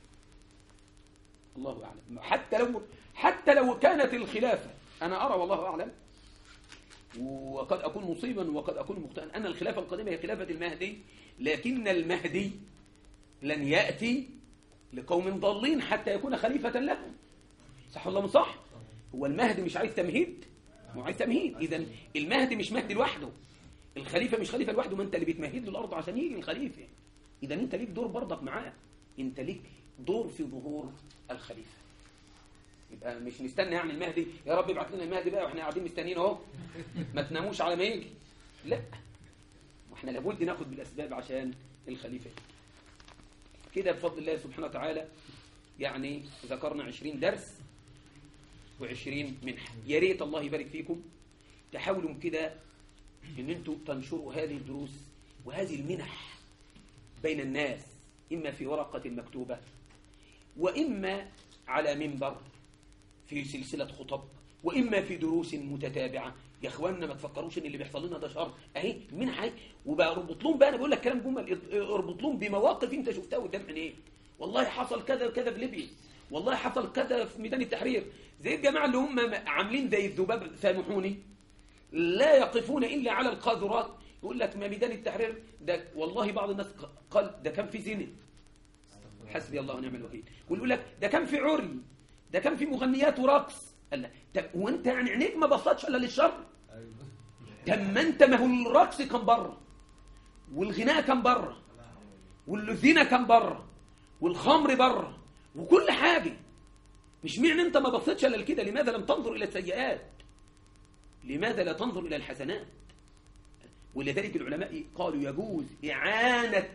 الله أعلم حتى لو حتى لو كانت الخلافة أنا أرى والله أعلم وقد أكون مصيبا وقد أكون مخطئا أن الخلافة القديمة هي خلافة المهدي لكن المهدي لن يأتي لقوم ضالين حتى يكون خليفة لهم صح ولا مش صح هو المهدي مش عايز تمهيد هو عايز تمهيد إذا المهدي مش مهدي لوحده الخليفة مش خليفة لوحده ما أنت اللي بتمهد له الأرض عشان يجي الخليفة إذا أنت ليك دور برضك معاه أنت ليك دور في ظهور الخليفة يبقى مش نستنى يعني المهدي يا رب ابعت لنا المهدي بقى واحنا قاعدين مستنيين اهو ما تناموش على ما يجي لا واحنا لابد ناخد بالاسباب عشان الخليفه كده بفضل الله سبحانه وتعالى يعني ذكرنا عشرين درس وعشرين منحة يا ريت الله يبارك فيكم تحاولوا كده ان انتوا تنشروا هذه الدروس وهذه المنح بين الناس اما في ورقة مكتوبة واما على منبر في سلسلة خطب واما في دروس متتابعة يا اخواننا ما تفكروش ان اللي بيحصل لنا ده شر اهي منحة وبقى اربط لهم بقى انا بقول لك كلام جمل اربط لهم بمواقف انت شفتها قدام عينيك والله حصل كذا وكذا في ليبيا والله حصل كذا في ميدان التحرير زي الجماعه اللي هم عاملين زي الذباب سامحوني لا يقفون الا على القاذورات يقول لك ما ميدان التحرير ده والله بعض الناس قال ده كان في زنا حسبي الله ونعم الوكيل ويقول لك ده كان في عري ده كان في مغنيات ورقص قال لا طب وانت يعني عينيك ما بصتش الا للشر طب ما انت ما هو الرقص كان بره والغناء كان بره والزنا كان بره والخمر بره وكل حاجه مش معنى انت ما بصيتش الا لكده لماذا لم تنظر الى السيئات لماذا لا تنظر الى الحسنات ولذلك العلماء قالوا يجوز اعانه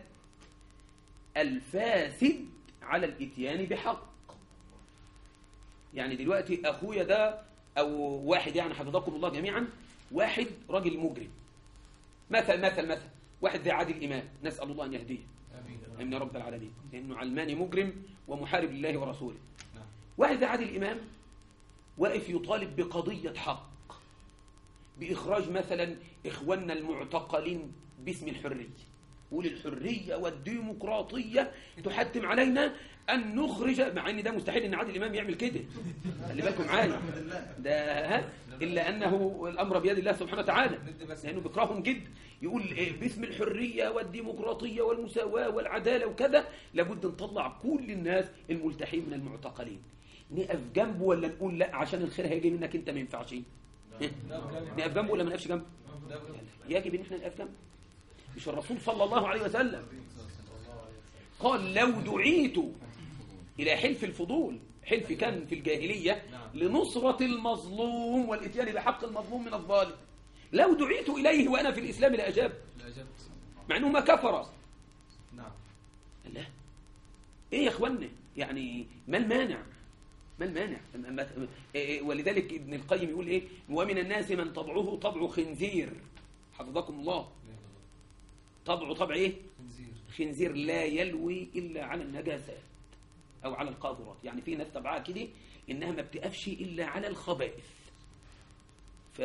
الفاسد على الاتيان بحق يعني دلوقتي اخويا ده او واحد يعني حفظكم الله جميعا واحد راجل مجرم مثل مثل مثل واحد زي عادل امام نسال الله ان يهديه امين يا رب العالمين لانه علماني مجرم ومحارب لله ورسوله واحد زي عادل امام واقف يطالب بقضيه حق باخراج مثلا اخواننا المعتقلين باسم الحريه يقول الحريه والديمقراطيه تحتم علينا ان نخرج مع ان ده مستحيل ان عادل امام يعمل كده خلي بالكم معايا ده ها الا انه الامر بيد الله سبحانه وتعالى لانه بيكرههم جدا يقول إيه باسم الحريه والديمقراطيه والمساواه والعداله وكذا لابد نطلع كل الناس الملتحين من المعتقلين نقف جنبه ولا نقول لا عشان الخير هيجي منك انت ما ينفعش نقف جنبه ولا ما نقفش جنبه يجب ان احنا نقف جنبه مش الرسول صلى الله عليه وسلم قال لو دعيت إلى حلف الفضول حلف كان في الجاهلية لنصرة المظلوم والإتيان بحق المظلوم من الظالم لو دعيت إليه وأنا في الإسلام لأجاب مع أنه ما كفر نعم لا إيه يا أخوانا يعني ما المانع ما المانع ولذلك ابن القيم يقول إيه ومن الناس من طبعه طبع خنزير حفظكم الله طبعه طبع إيه خنزير لا يلوي إلا على النجاسات أو على القاذورات يعني في ناس طبعها كده إنها ما بتقفش إلا على الخبائث ف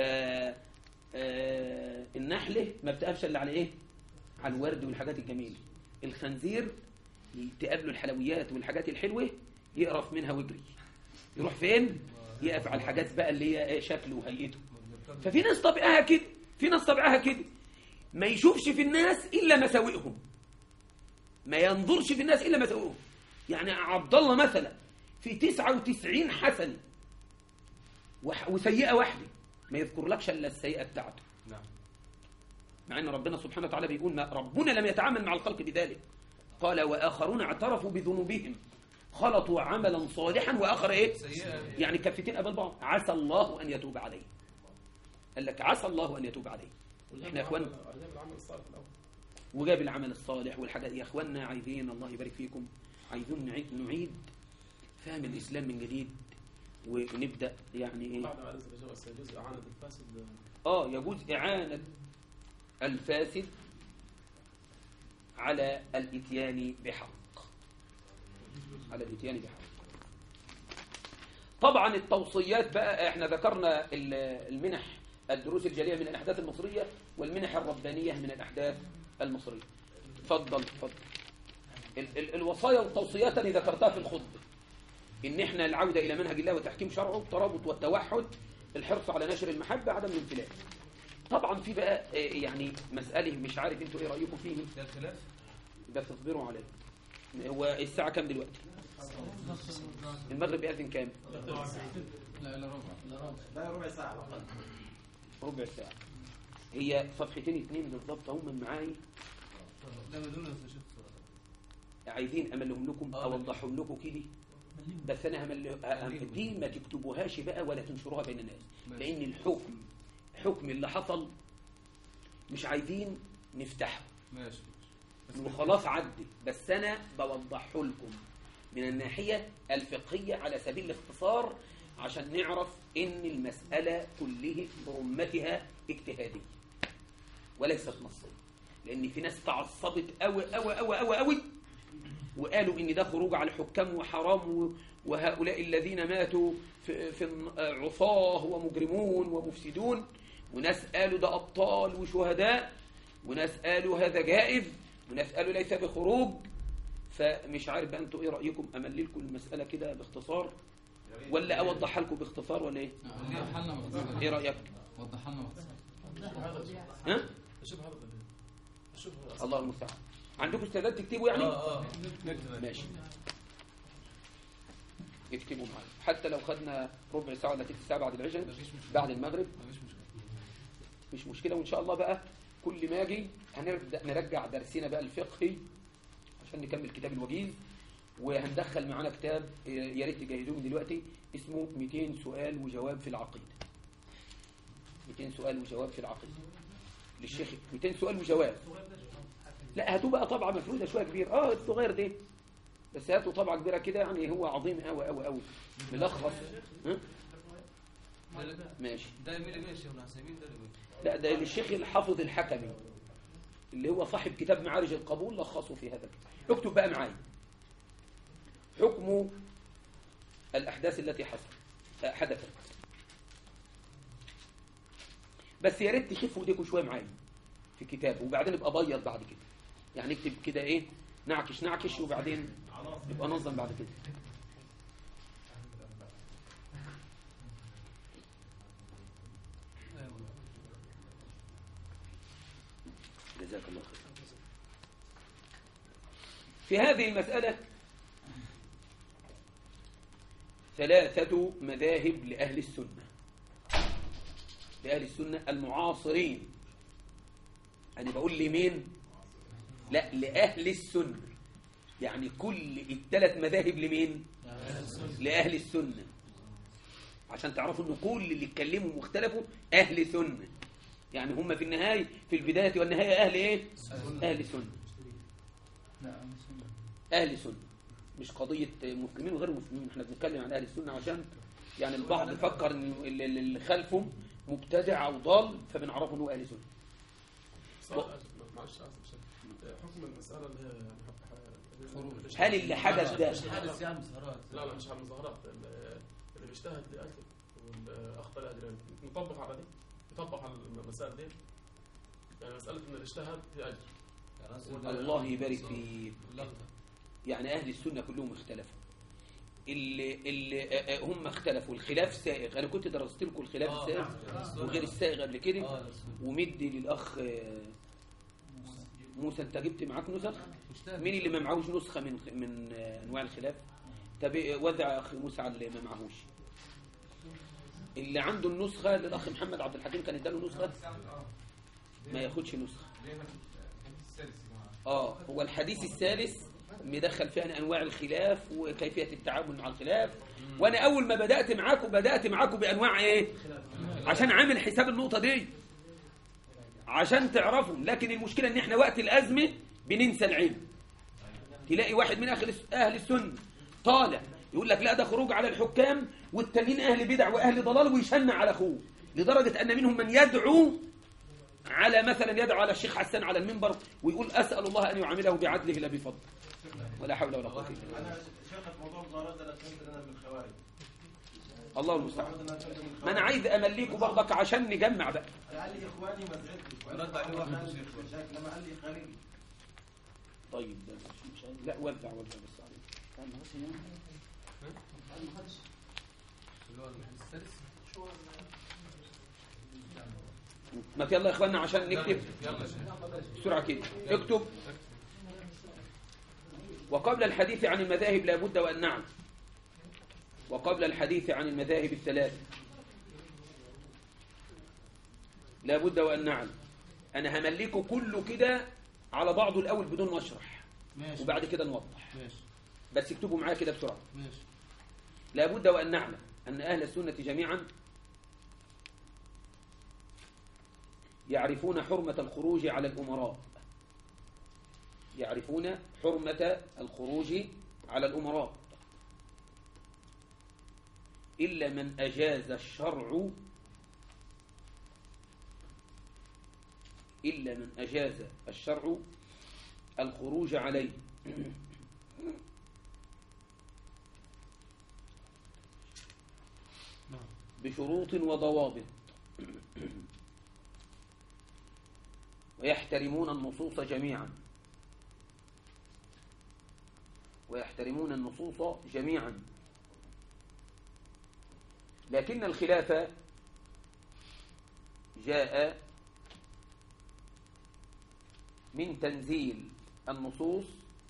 آه، النحلة ما بتقفش إلا على إيه على الورد والحاجات الجميلة الخنزير تقابله الحلويات والحاجات الحلوة يقرف منها ويجري يروح فين يقف على الحاجات بقى اللي هي إيه شكله وهيئته ففي ناس طبعها كده في ناس طبعها كده ما يشوفش في الناس إلا مساوئهم ما ينظرش في الناس إلا مساوئهم يعني عبد الله مثلا في 99 حسنة وح- وسيئة واحدة ما يذكر لكش إلا السيئة بتاعته نعم مع أن ربنا سبحانه وتعالى بيقول ما ربنا لم يتعامل مع الخلق بذلك قال وآخرون اعترفوا بذنوبهم خلطوا عملا صالحا وآخر إيه يعني كفتين قبل بعض عسى الله أن يتوب عليه قال لك عسى الله أن يتوب عليه احنا يا اخوان جاب العمل الصالح الأول وجاب العمل الصالح والحاجات يا اخواننا عايزين الله يبارك فيكم عايزين نعيد نعيد فهم الاسلام من جديد ونبدا يعني ايه بعد ما نزل جزء جزء إعانة الفاسد اه يجوز اعانه الفاسد على الاتيان بحق على الاتيان بحق طبعا التوصيات بقى احنا ذكرنا ال- المنح الدروس الجاليه من الاحداث المصريه والمنح الربانيه من الاحداث المصريه اتفضل اتفضل ال- ال- الوصايا والتوصيات اللي ذكرتها في الخطبه ان احنا العوده الى منهج الله وتحكيم شرعه الترابط والتوحد الحرص على نشر المحبه عدم الانفلات طبعا في بقى آه، يعني مساله مش عارف انتوا ايه رايكم فيه ده الخلاف بس اصبروا عليه هو الساعه كام دلوقتي المغرب بيأذن كام لا لا ربع لا ربع ساعة أقل ربع ساعه هي صفحتين اتنين بالظبط هم معاي لا بدون يا شيخ عايزين املهم لكم اوضحهم لكم كده بس انا همل... هم- دي ما تكتبوهاش بقى ولا تنشروها بين الناس لان الحكم حكم اللي حصل مش عايزين نفتحه ماشي وخلاص عدي بس أنا بوضحه لكم من الناحية الفقهية على سبيل الاختصار عشان نعرف إن المسألة كله برمتها اجتهادية وليست نصية لأن في ناس تعصبت أوي أوي أوي أوي أوي وقالوا إن ده خروج على الحكام وحرام و- وهؤلاء الذين ماتوا في, في الن- عصاه ومجرمون ومفسدون وناس قالوا ده أبطال وشهداء وناس قالوا هذا جائز وناس قالوا ليس بخروج فمش عارف بقى انتوا ايه رأيكم امللكم المسألة كده باختصار ولا اوضحها لكم باختصار ولا ايه وضح لنا باختصار ايه رأيك وضح لنا باختصار ها شوف هذا شوف الله المستعان عندكم استعداد تكتبوا يعني اه اه ماشي اكتبوا معايا حتى لو خدنا ربع ساعة ولا تلت ساعة بعد العشاء مفيش مشكلة. بعد المغرب مفيش مشكلة مش مشكلة وإن شاء الله بقى كل ما أجي هنبدأ نرجع درسنا بقى الفقهي عشان نكمل كتاب الوجيز وهندخل معانا كتاب آه، يا ريت تجهزوه من دلوقتي اسمه 200 سؤال وجواب في العقيدة 200 سؤال وجواب في العقيدة للشيخ 200 سؤال وجواب لا هاتوا بقى طبعة مفروضة شوية كبير اه الصغير ده بس هاتوا طبعة كبيرة كده يعني هو عظيم قوي قوي قوي ملخص ها؟ ماشي ده مين اللي ماشي ولا سايبين ده اللي لا ده للشيخ الحافظ الحكمي اللي هو صاحب كتاب معارج القبول لخصه في هذا الكتاب اكتب بقى معايا حكم الأحداث التي حصلت آه، حدثت بس يا ريت تخفوا ايديكم شويه معايا في الكتاب وبعدين ابقى ابيض بعد كده يعني اكتب كده ايه نعكش نعكش وبعدين يبقى نظم بعد كده جزاك الله خير في هذه المسألة ثلاثة مذاهب لأهل السنة لأهل السنة المعاصرين أنا بقول لمين لا لأهل السنة يعني كل الثلاث مذاهب لمين لأهل السنة عشان تعرفوا ان كل اللي اتكلموا واختلفوا أهل سنة يعني هم في النهاية في البداية والنهاية أهل إيه أهل سنة أهل سنة مش قضية مسلمين وغير مسلمين احنا بنتكلم عن أهل السنة عشان يعني البعض فكر ان اللي اللي خلفهم مبتدع أو ضال فبنعرفه انه أهل سنة صار- معلش اسف عشان حكم المساله اللي هي يعني خروج. هل اللي حدث ده حدث يعني مظاهرات لا لا مش على المظاهرات ال- اللي بيجتهد لأجل والأخطاء الأجرين نطبق على دي نطبق على المسائل دي يعني مسألة إن الاجتهاد هي أجر الله يبارك فيك يعني أهل السنة كلهم اختلفوا اللي, اللي آه، آه، هم اختلفوا الخلاف سائغ أنا كنت درست لكم الخلاف آه، السائغ نعم. وغير السائغ قبل كده اه ده السنة. ومدي للأخ آه، موسى أنت جبت معاك نسخ مجتهد. مين اللي ما معهوش نسخة من من آه، أنواع الخلاف طب آه، وزع يا أخي موسى على اللي ما معهوش اللي عنده النسخة للأخ محمد عبد الحكيم كان اداله نسخة ما ياخدش نسخة اه هو الحديث الثالث مدخل فيها انواع الخلاف وكيفيه التعامل مع الخلاف وانا اول ما بدات معاكم بدات معاكم بانواع ايه عشان عامل حساب النقطه دي عشان تعرفوا لكن المشكله ان احنا وقت الازمه بننسى العلم تلاقي واحد من اهل اهل السنه طالع يقول لك لا ده خروج على الحكام والتانيين اهل بدع واهل ضلال ويشنع على اخوه لدرجه ان منهم من يدعو على مثلا يدعو على الشيخ حسان على المنبر ويقول أسأل الله أن يعامله بعدله لا بفضل ولا حول ولا قوة إلا بالله انا شايف موضوع الظاهرات ده انا فهمت ان انا من الخوارج الله المستعان المفروض ان انا فهمت من ما أنا الخوارج عايز أمليكوا برضك عشان نجمع بقى قال لي اخواني ما زعلتش وقال رد عليه هو واحد خارج شيخ. مش عارف لما قال لي خارجي طيب ده مش- مش عايز- لا وزع وزع بس عليك اللي هو الحديث السادس ما يلا يا إخواننا عشان نكتب يلا يا شيخ. بسرعة كده اكتب وقبل الحديث عن المذاهب لا بد وأن نعلم وقبل الحديث عن المذاهب الثلاث لا بد وأن نعلم أنا هملكه كله كده على بعضه الأول بدون ما أشرح ماشي وبعد كده نوضح ماشي بس اكتبوا معايا كده بسرعة ماشي لا بد وأن نعلم أن أهل السنة جميعا يعرفون حرمة الخروج على الأمراء يعرفون حرمة الخروج على الأمراء إلا من أجاز الشرع إلا من أجاز الشرع الخروج عليه بشروط وضوابط ويحترمون النصوص جميعا ويحترمون النصوص جميعا لكن الخلاف جاء من تنزيل النصوص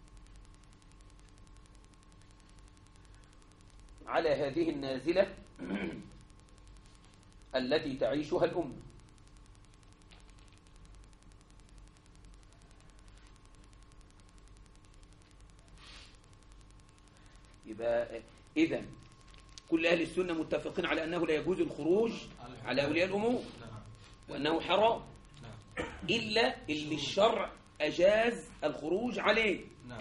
على هذه النازلة التي تعيشها الأمة يبقى إذا كل أهل السنة متفقين على أنه لا يجوز الخروج على أولياء الأمور نعم وأنه حرام نعم إلا اللي الشرع أجاز الخروج عليه نعم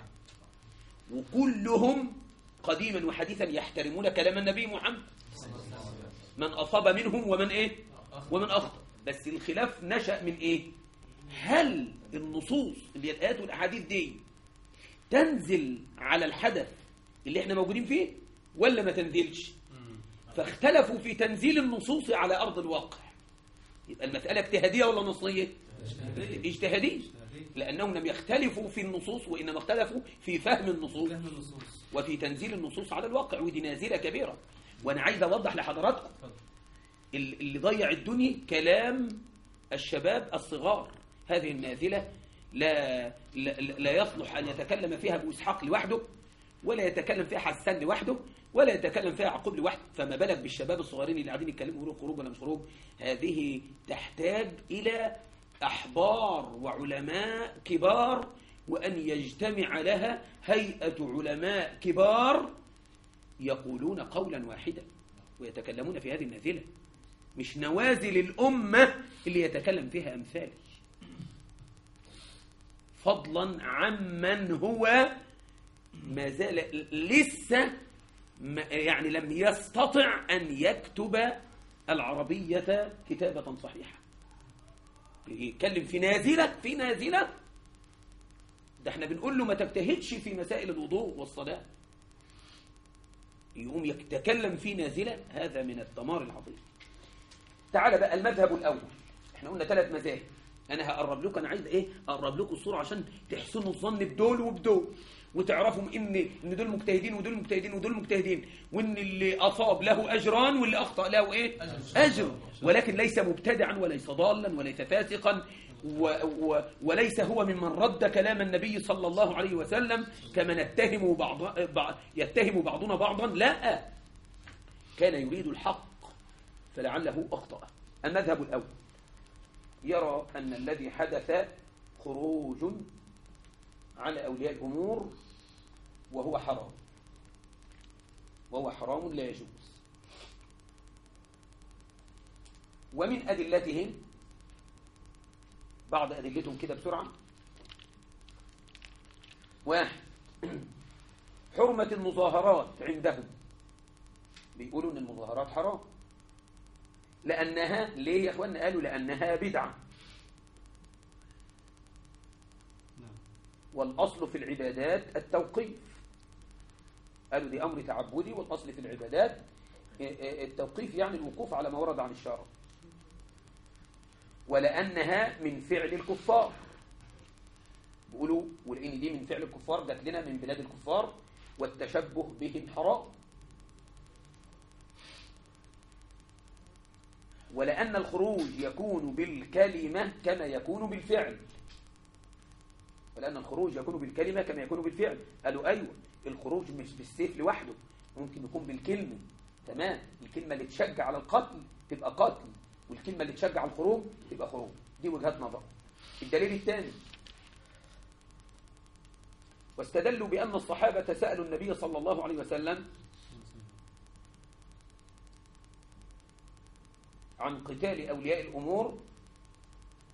وكلهم قديما وحديثا يحترمون كلام النبي محمد من أصاب منهم ومن إيه ومن أخطأ بس الخلاف نشأ من إيه هل النصوص اللي هي الآيات والأحاديث دي تنزل على الحدث اللي احنا موجودين فيه ولا ما تنزلش مم. فاختلفوا في تنزيل النصوص على أرض الواقع يبقى المسألة اجتهادية ولا نصية اجتهادية. اجتهادية اجتهادية. لأنهم لم يختلفوا في النصوص وإنما اختلفوا في فهم النصوص فهم النصوص وفي تنزيل النصوص على الواقع ودي نازلة كبيرة وأنا عايز أوضح لحضراتكم اتفضل ال- اللي ضيع الدنيا كلام الشباب الصغار هذه النازلة لا, لا, لا يصلح أن يتكلم فيها أبو إسحاق لوحده ولا يتكلم فيها حسان لوحده ولا يتكلم فيها يعقوب لوحده فما بالك بالشباب الصغيرين اللي قاعدين يتكلموا يقولوا خروج ولا مش خروج هذه تحتاج إلى أحبار وعلماء كبار وأن يجتمع لها هيئة علماء كبار يقولون قولا واحدا ويتكلمون في هذه النازلة مش نوازل الأمة اللي يتكلم فيها أمثالي فضلا عمن هو ما زال لسه ما- يعني لم يستطع أن يكتب العربية كتابة صحيحة يتكلم في نازلة في نازلة ده احنا بنقول له ما تجتهدش في مسائل الوضوء والصلاة يقوم يتكلم في نازلة هذا من الدمار العظيم تعال بقى المذهب الأول احنا قلنا ثلاث مذاهب انا هقرب لكم انا عايز ايه اقرب لكم الصوره عشان تحسنوا الظن بدول وبدول وتعرفوا ان ان دول مجتهدين ودول مجتهدين ودول مجتهدين وان اللي اصاب له اجران واللي اخطا له ايه أجر. اجر ولكن ليس مبتدعا وليس ضالا وليس فاسقا و و وليس هو ممن رد كلام النبي صلى الله عليه وسلم كما نتهم بعض بعض- يتهم بعضنا بعضا لا كان يريد الحق فلعله أخطأ المذهب الأول يرى أن الذي حدث خروج على أولياء الأمور وهو حرام وهو حرام لا يجوز ومن أدلتهم بعض أدلتهم كده بسرعة واحد حرمة المظاهرات عندهم بيقولوا ان المظاهرات حرام لأنها ليه يا أخوانا قالوا لأنها بدعة نعم والأصل في العبادات التوقيف قالوا دي أمر تعبدي والأصل في العبادات التوقيف يعني الوقوف على ما ورد عن الشرع ولأنها من فعل الكفار بيقولوا ولأن دي من فعل الكفار جات لنا من بلاد الكفار والتشبه بهم حرام ولأن الخروج يكون بالكلمة كما يكون بالفعل ولأن الخروج يكون بالكلمة كما يكون بالفعل قالوا أيوة الخروج مش بالسيف لوحده ممكن يكون بالكلمة تمام الكلمة اللي تشجع على القتل تبقى قتل والكلمة اللي تشجع على الخروج تبقى خروج دي وجهات نظر الدليل الثاني واستدلوا بأن الصحابة سألوا النبي صلى الله عليه وسلم عن قتال أولياء الأمور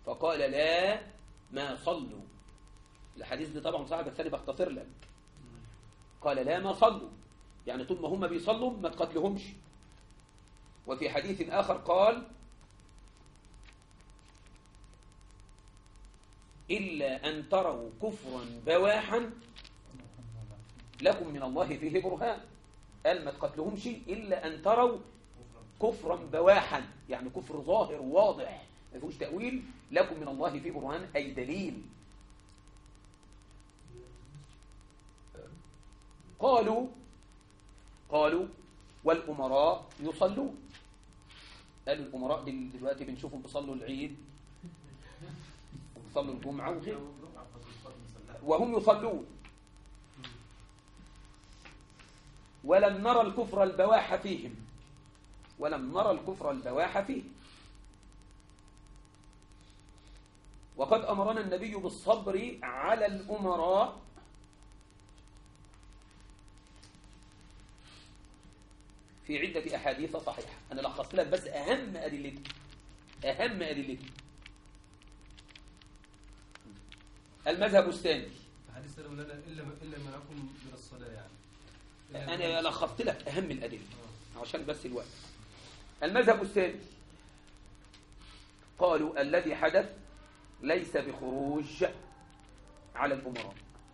فقال لا ما صلوا الحديث ده طبعا صعب بس انا بختصر لك قال لا ما صلوا يعني طول ما هم بيصلوا ما تقتلهمش وفي حديث آخر قال إلا أن تروا كفرا بواحا لكم من الله فيه برهان قال ما تقتلهمش إلا أن تروا كفرا بواحا يعني كفر ظاهر واضح ما فيهوش تأويل لكم من الله فيه برهان أي دليل قالوا قالوا والأمراء يصلون قالوا الأمراء دل- دلوقتي بنشوفهم بيصلوا العيد وبيصلوا الجمعة وغيره وهم يصلون ولم نرى الكفر البواح فيهم ولم نرى الكفر البواح فيهم وقد أمرنا النبي بالصبر على الأمراء في عدة أحاديث صحيحة أنا لخصت لك بس أهم أدلته أهم أدلته المذهب الثاني حديث سلم لنا إلا إلا منعكم من الصلاة يعني إلا أنا من- لخصت لك أهم الأدلة آه. عشان بس الوقت المذهب الثاني قالوا الذي حدث ليس بخروج على الأمراء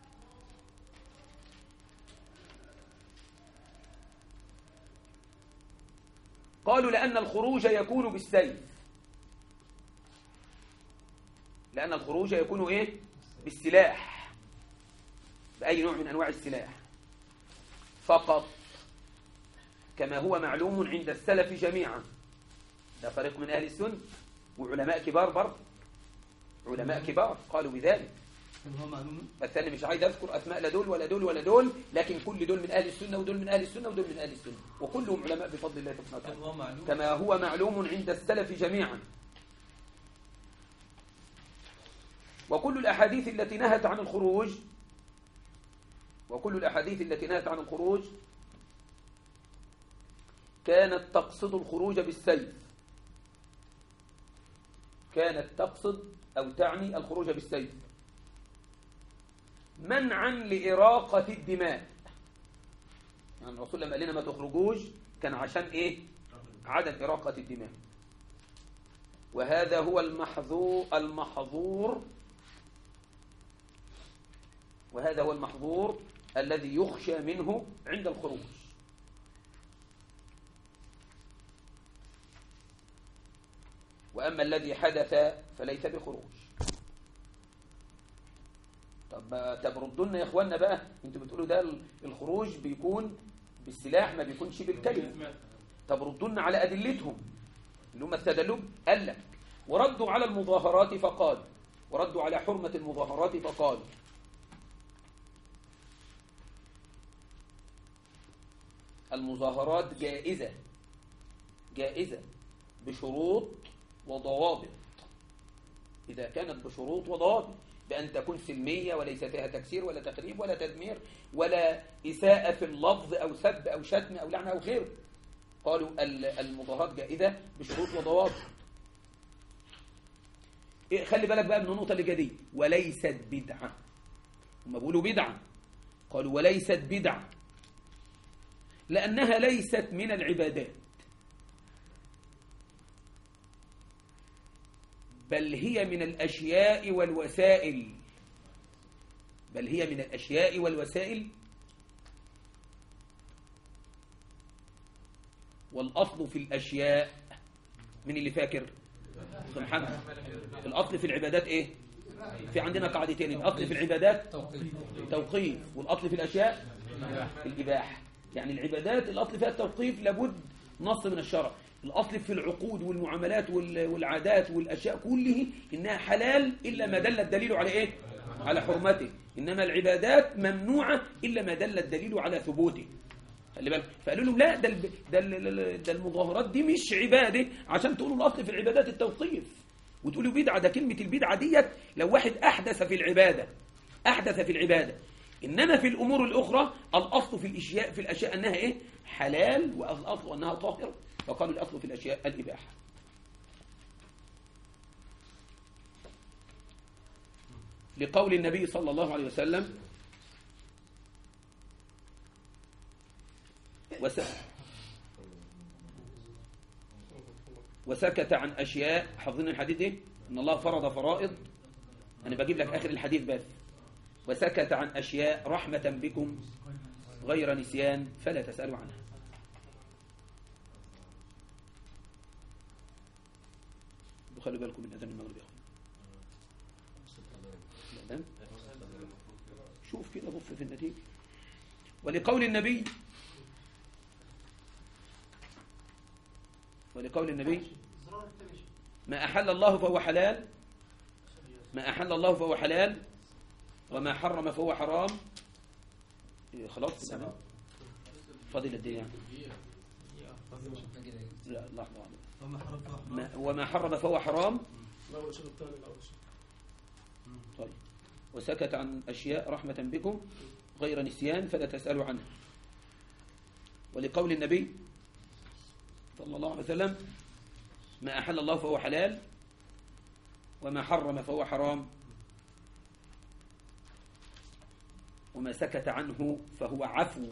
قالوا لأن الخروج يكون بالسيف لأن الخروج يكون إيه؟ بالسلاح بأي نوع من أنواع السلاح فقط كما هو معلوم عند السلف جميعا ده فريق من أهل السنة وعلماء كبار برضه علماء كبار قالوا بذلك كان هو معلوم بس أنا مش عايز أذكر أسماء لا دول ولا دول ولا دول لكن كل دول من أهل السنة ودول من أهل السنة ودول من أهل السنة وكلهم علماء بفضل الله سبحانه كان وتعالى هو معلوم كما هو معلوم عند السلف جميعا وكل الأحاديث التي نهت عن الخروج وكل الأحاديث التي نهت عن الخروج كانت تقصد الخروج بالسيف كانت تقصد أو تعني الخروج بالسيف منعا لإراقة الدماء يعني الرسول لما قال لنا ما تخرجوش كان عشان إيه عدم إراقة الدماء وهذا هو المحظور المحظور وهذا هو المحظور الذي يخشى منه عند الخروج وأما الذي حدث فليس بخروج طب طب ردوا لنا يا اخوانا بقى انتوا بتقولوا ده الخروج بيكون بالسلاح ما بيكونش بالكلمه طب ردوا لنا على ادلتهم اللي هم استدلوا قال لك وردوا على المظاهرات فقال وردوا على حرمه المظاهرات فقال المظاهرات جائزه جائزه بشروط وضوابط إذا كانت بشروط وضوابط بأن تكون سلمية وليس فيها تكسير ولا تخريب ولا تدمير ولا إساءة في اللفظ أو سب أو شتم أو لعنة أو غيره قالوا ال- المظاهرات جائزة بشروط وضوابط إيه خلي بالك بقى من النقطة اللي جايه دي وليست بدعة هم بيقولوا بدعة قالوا وليست بدعة لأنها ليست من العبادات بل هي من الأشياء والوسائل بل هي من الأشياء والوسائل والأصل في الأشياء من اللي فاكر أخي محمد الأصل في العبادات إيه في عندنا قاعدتين الأصل في العبادات توقيف والأصل في الأشياء الإباحة يعني العبادات الأصل فيها التوقيف لابد نص من الشرع الأصل في العقود والمعاملات وال- والعادات والأشياء كله إنها حلال إلا ما دل الدليل على إيه؟ على حرمته إنما العبادات ممنوعة إلا ما دل الدليل على ثبوته خلي بالك فقالوا لهم لا ده الب- ده ال- ده المظاهرات دي مش عبادة عشان تقولوا الأصل في العبادات التوقيف وتقولوا بدعة ده كلمة البدعة ديت لو واحد أحدث في العبادة أحدث في العبادة إنما في الأمور الأخرى الأصل في الأشياء في الأشياء أنها إيه حلال والأصل أنها طاهرة وقالوا الأصل في الأشياء الإباحة لقول النبي صلى الله عليه وسلم وس وسكت عن أشياء حافظين الحديث إيه؟ إن الله فرض فرائض أنا بجيب لك آخر الحديث بس وسكت عن أشياء رحمة بكم غير نسيان فلا تسألوا عنها خلوا بالكم من أذان المغرب يا أخوان الأذان شوف كده بص في النتيجة ولقول النبي ولقول النبي زرار التمشي ما أحل الله فهو حلال ما أحل الله فهو حلال وما حرم فهو حرام إيه، خلاص كده فاضل قد ايه يعني لا لحظة واحدة. وما حرم فهو حرام. ما- وما حرم فهو حرام الأول الشيخ الثاني الأول الشيخ طيب وسكت عن أشياء رحمة بكم غير نسيان فلا تسألوا عنها ولقول النبي صلى الله عليه وسلم ما أحل الله فهو حلال وما حرم فهو حرام وما سكت عنه فهو عفو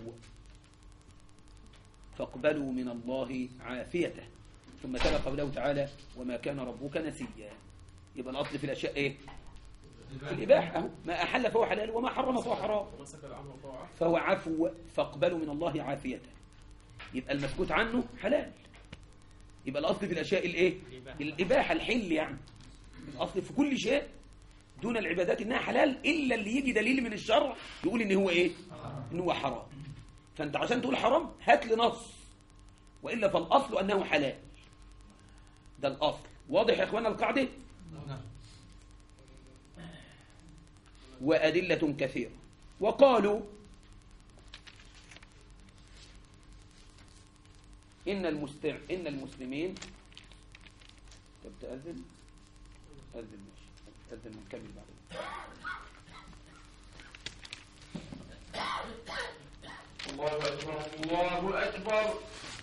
فاقبلوا من الله عافيته ثم تلا قوله تعالى وما كان ربك نسيا يبقى الأصل في الأشياء إيه في الإباحة أهو. ما أحل فهو حلال وما حرم فهو حرام ومن سكت عنه فهو عفو فهو عفو فاقبلوا من الله عافيته يبقى المسكوت عنه حلال يبقى الأصل في الأشياء الإيه الإباحة الحل يعني الأصل في كل شيء دون العبادات إنها حلال إلا اللي يجي دليل من الشرع يقول إن هو إيه إن هو حرام فأنت عشان تقول حرام هات لي نص وإلا فالأصل أنه حلال ده الأصل واضح يا إخوانا القاعدة نعم وأدلة كثيرة وقالوا إن المستع إن المسلمين طب تأذن أذن ماشي أذن ونكمل بعدين الله أكبر الله أكبر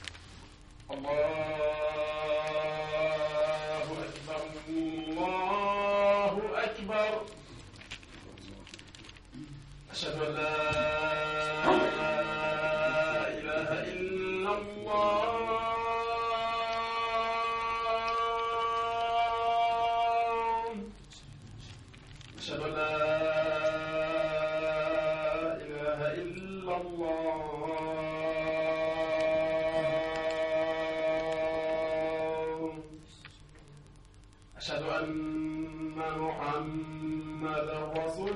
الله أكبر الله أكبر أشهد أن لا إله إلا الله أشهد أن لا إله إلا الله أشهد أن محمدا رسول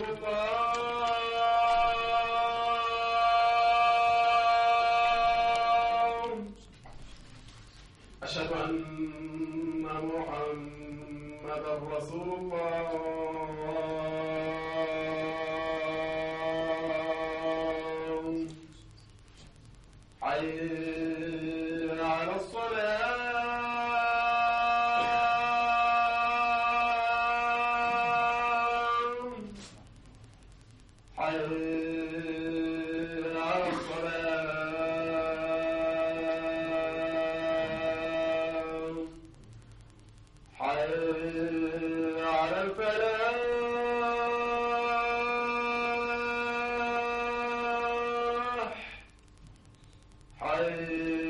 الله أشهد أن محمدا رسول الله حي على الصلاة حي على الصلاة حي على الفلاح حي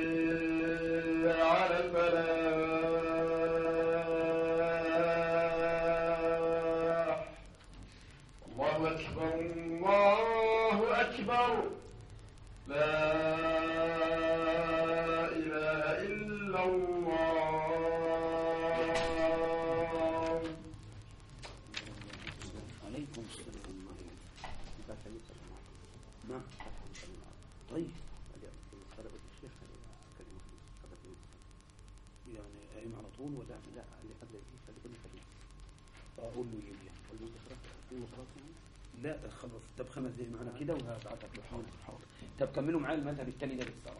على الفلاح الله أكبر الله أكبر لا إله إلا الله عليكم السلام نعم طيب يعني قايم على طول ولا لا اللي قبل اقول له يجي لا خلاص طب خمس دقايق معانا كده وهبعتك له حاضر حاضر طب كملوا معايا المذهب الثاني ده بالصراحه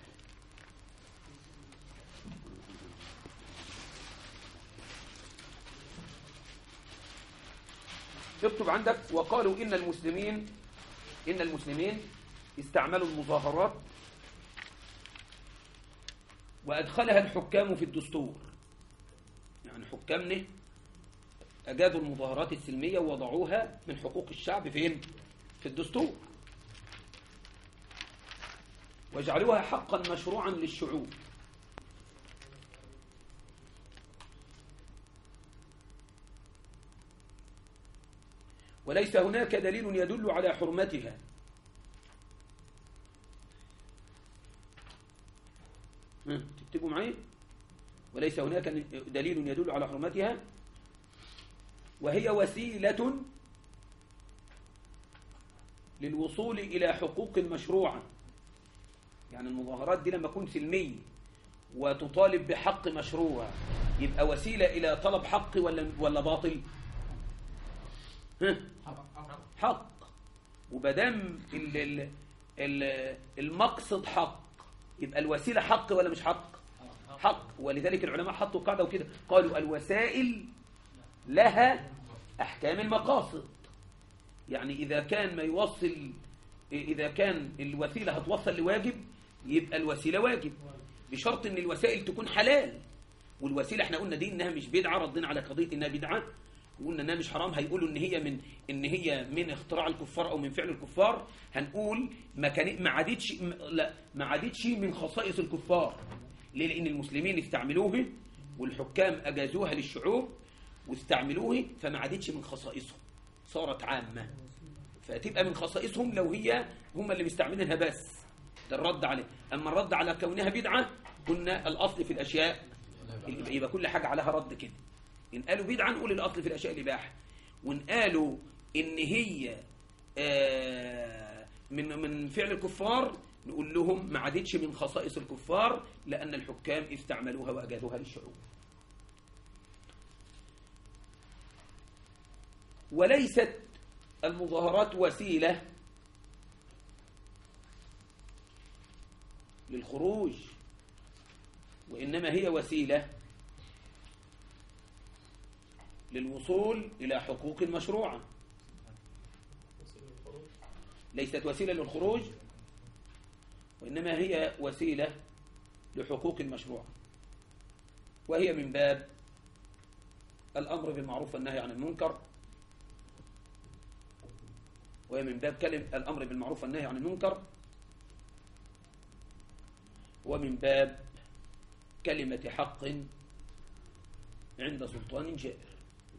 اكتب عندك وقالوا إن المسلمين إن المسلمين استعملوا المظاهرات وأدخلها الحكام في الدستور يعني حكامنا أجازوا المظاهرات السلمية ووضعوها من حقوق الشعب فين؟ في الدستور وجعلوها حقا مشروعا للشعوب وليس هناك دليل يدل على حرمتها ها، تكتبوا معي وليس هناك دليل يدل على حرمتها وهي وسيلة للوصول إلى حقوق مشروعة يعني المظاهرات دي لما تكون سلمية وتطالب بحق مشروع يبقى وسيلة إلى طلب حق ولا ولا باطل ها؟ حق وبدام ال- ال- ال- المقصد حق يبقى الوسيلة حق ولا مش حق حق ولذلك العلماء حطوا قاعدة وكده قالوا الوسائل لها أحكام المقاصد يعني إذا كان ما يوصل إذا كان الوسيلة هتوصل لواجب يبقى الوسيلة واجب بشرط إن الوسائل تكون حلال والوسيلة احنا قلنا دي إنها مش بدعة ردنا على قضية إنها بدعة وقلنا إنها مش حرام هيقولوا إن هي من إن هي من اختراع الكفار أو من فعل الكفار هنقول ما كان ما عادتش م- لا ما عادتش من خصائص الكفار ليه؟ لأن المسلمين استعملوه والحكام أجازوها للشعوب واستعملوه فما عادتش من خصائصهم صارت عامة فتبقى من خصائصهم لو هي هم اللي مستعملينها بس ده الرد عليه أما الرد على كونها بدعة قلنا الأصل في الأشياء يبقى يبقى كل حاجة عليها رد كده إن قالوا بدعة نقول الأصل في الأشياء الإباحة وإن قالوا إن هي آه، من من فعل الكفار نقول لهم ما عادتش من خصائص الكفار لأن الحكام استعملوها وأجازوها للشعوب وليست المظاهرات وسيلة للخروج وإنما هي وسيلة للوصول إلى حقوق مشروعة ليست وسيلة للخروج وإنما هي وسيلة لحقوق مشروعة وهي من باب الأمر بالمعروف والنهي عن المنكر وهي من باب كلمة الأمر بالمعروف والنهي عن المنكر ومن باب كلمة حق عند سلطان جائر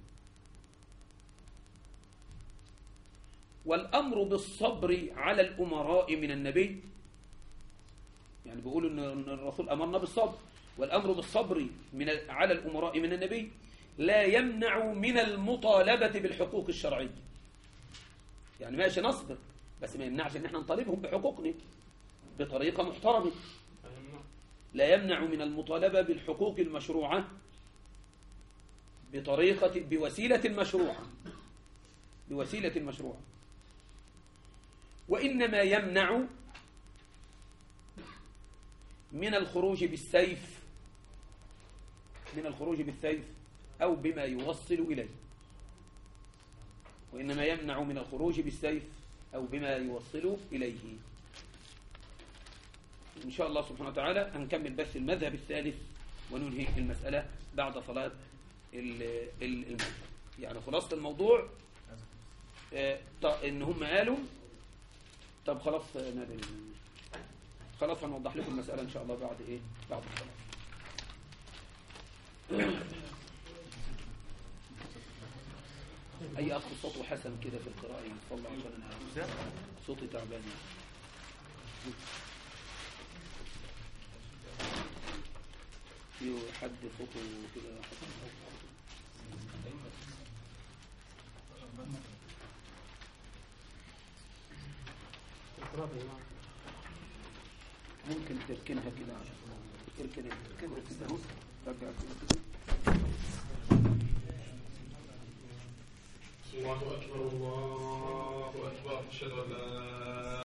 والأمر بالصبر على الأمراء من النبي يعني بيقولوا إن إن الرسول أمرنا بالصبر والأمر بالصبر من على الأمراء من النبي لا يمنع من المطالبة بالحقوق الشرعية يعني ماشي نصبر بس ما يمنعش ان احنا نطالبهم بحقوقنا بطريقة محترمة فهمنا لا يمنع من المطالبة بالحقوق المشروعة بطريقة بوسيلة مشروعة بوسيلة مشروعة وإنما يمنع من الخروج بالسيف من الخروج بالسيف أو بما يوصل إليه وإنما يمنع من الخروج بالسيف أو بما يوصل إليه إن شاء الله سبحانه وتعالى هنكمل بس المذهب الثالث وننهي المسألة بعد صلاة ال- ال- المغرب يعني خلاصة الموضوع آه، ط- إن هم قالوا طب خلاص آه، نادي خلاص هنوضح لكم المسألة إن شاء الله بعد إيه بعد الصلاة أي أخ صوته حسن كده في القراءة يصلى عشان أنا صوتي تعبان في حد صوته كده حسن القراءة يا جماعة ممكن تركنها كده تركن تركن كده اهو رجع كده الله أكبر الله أكبر أشهد أن لا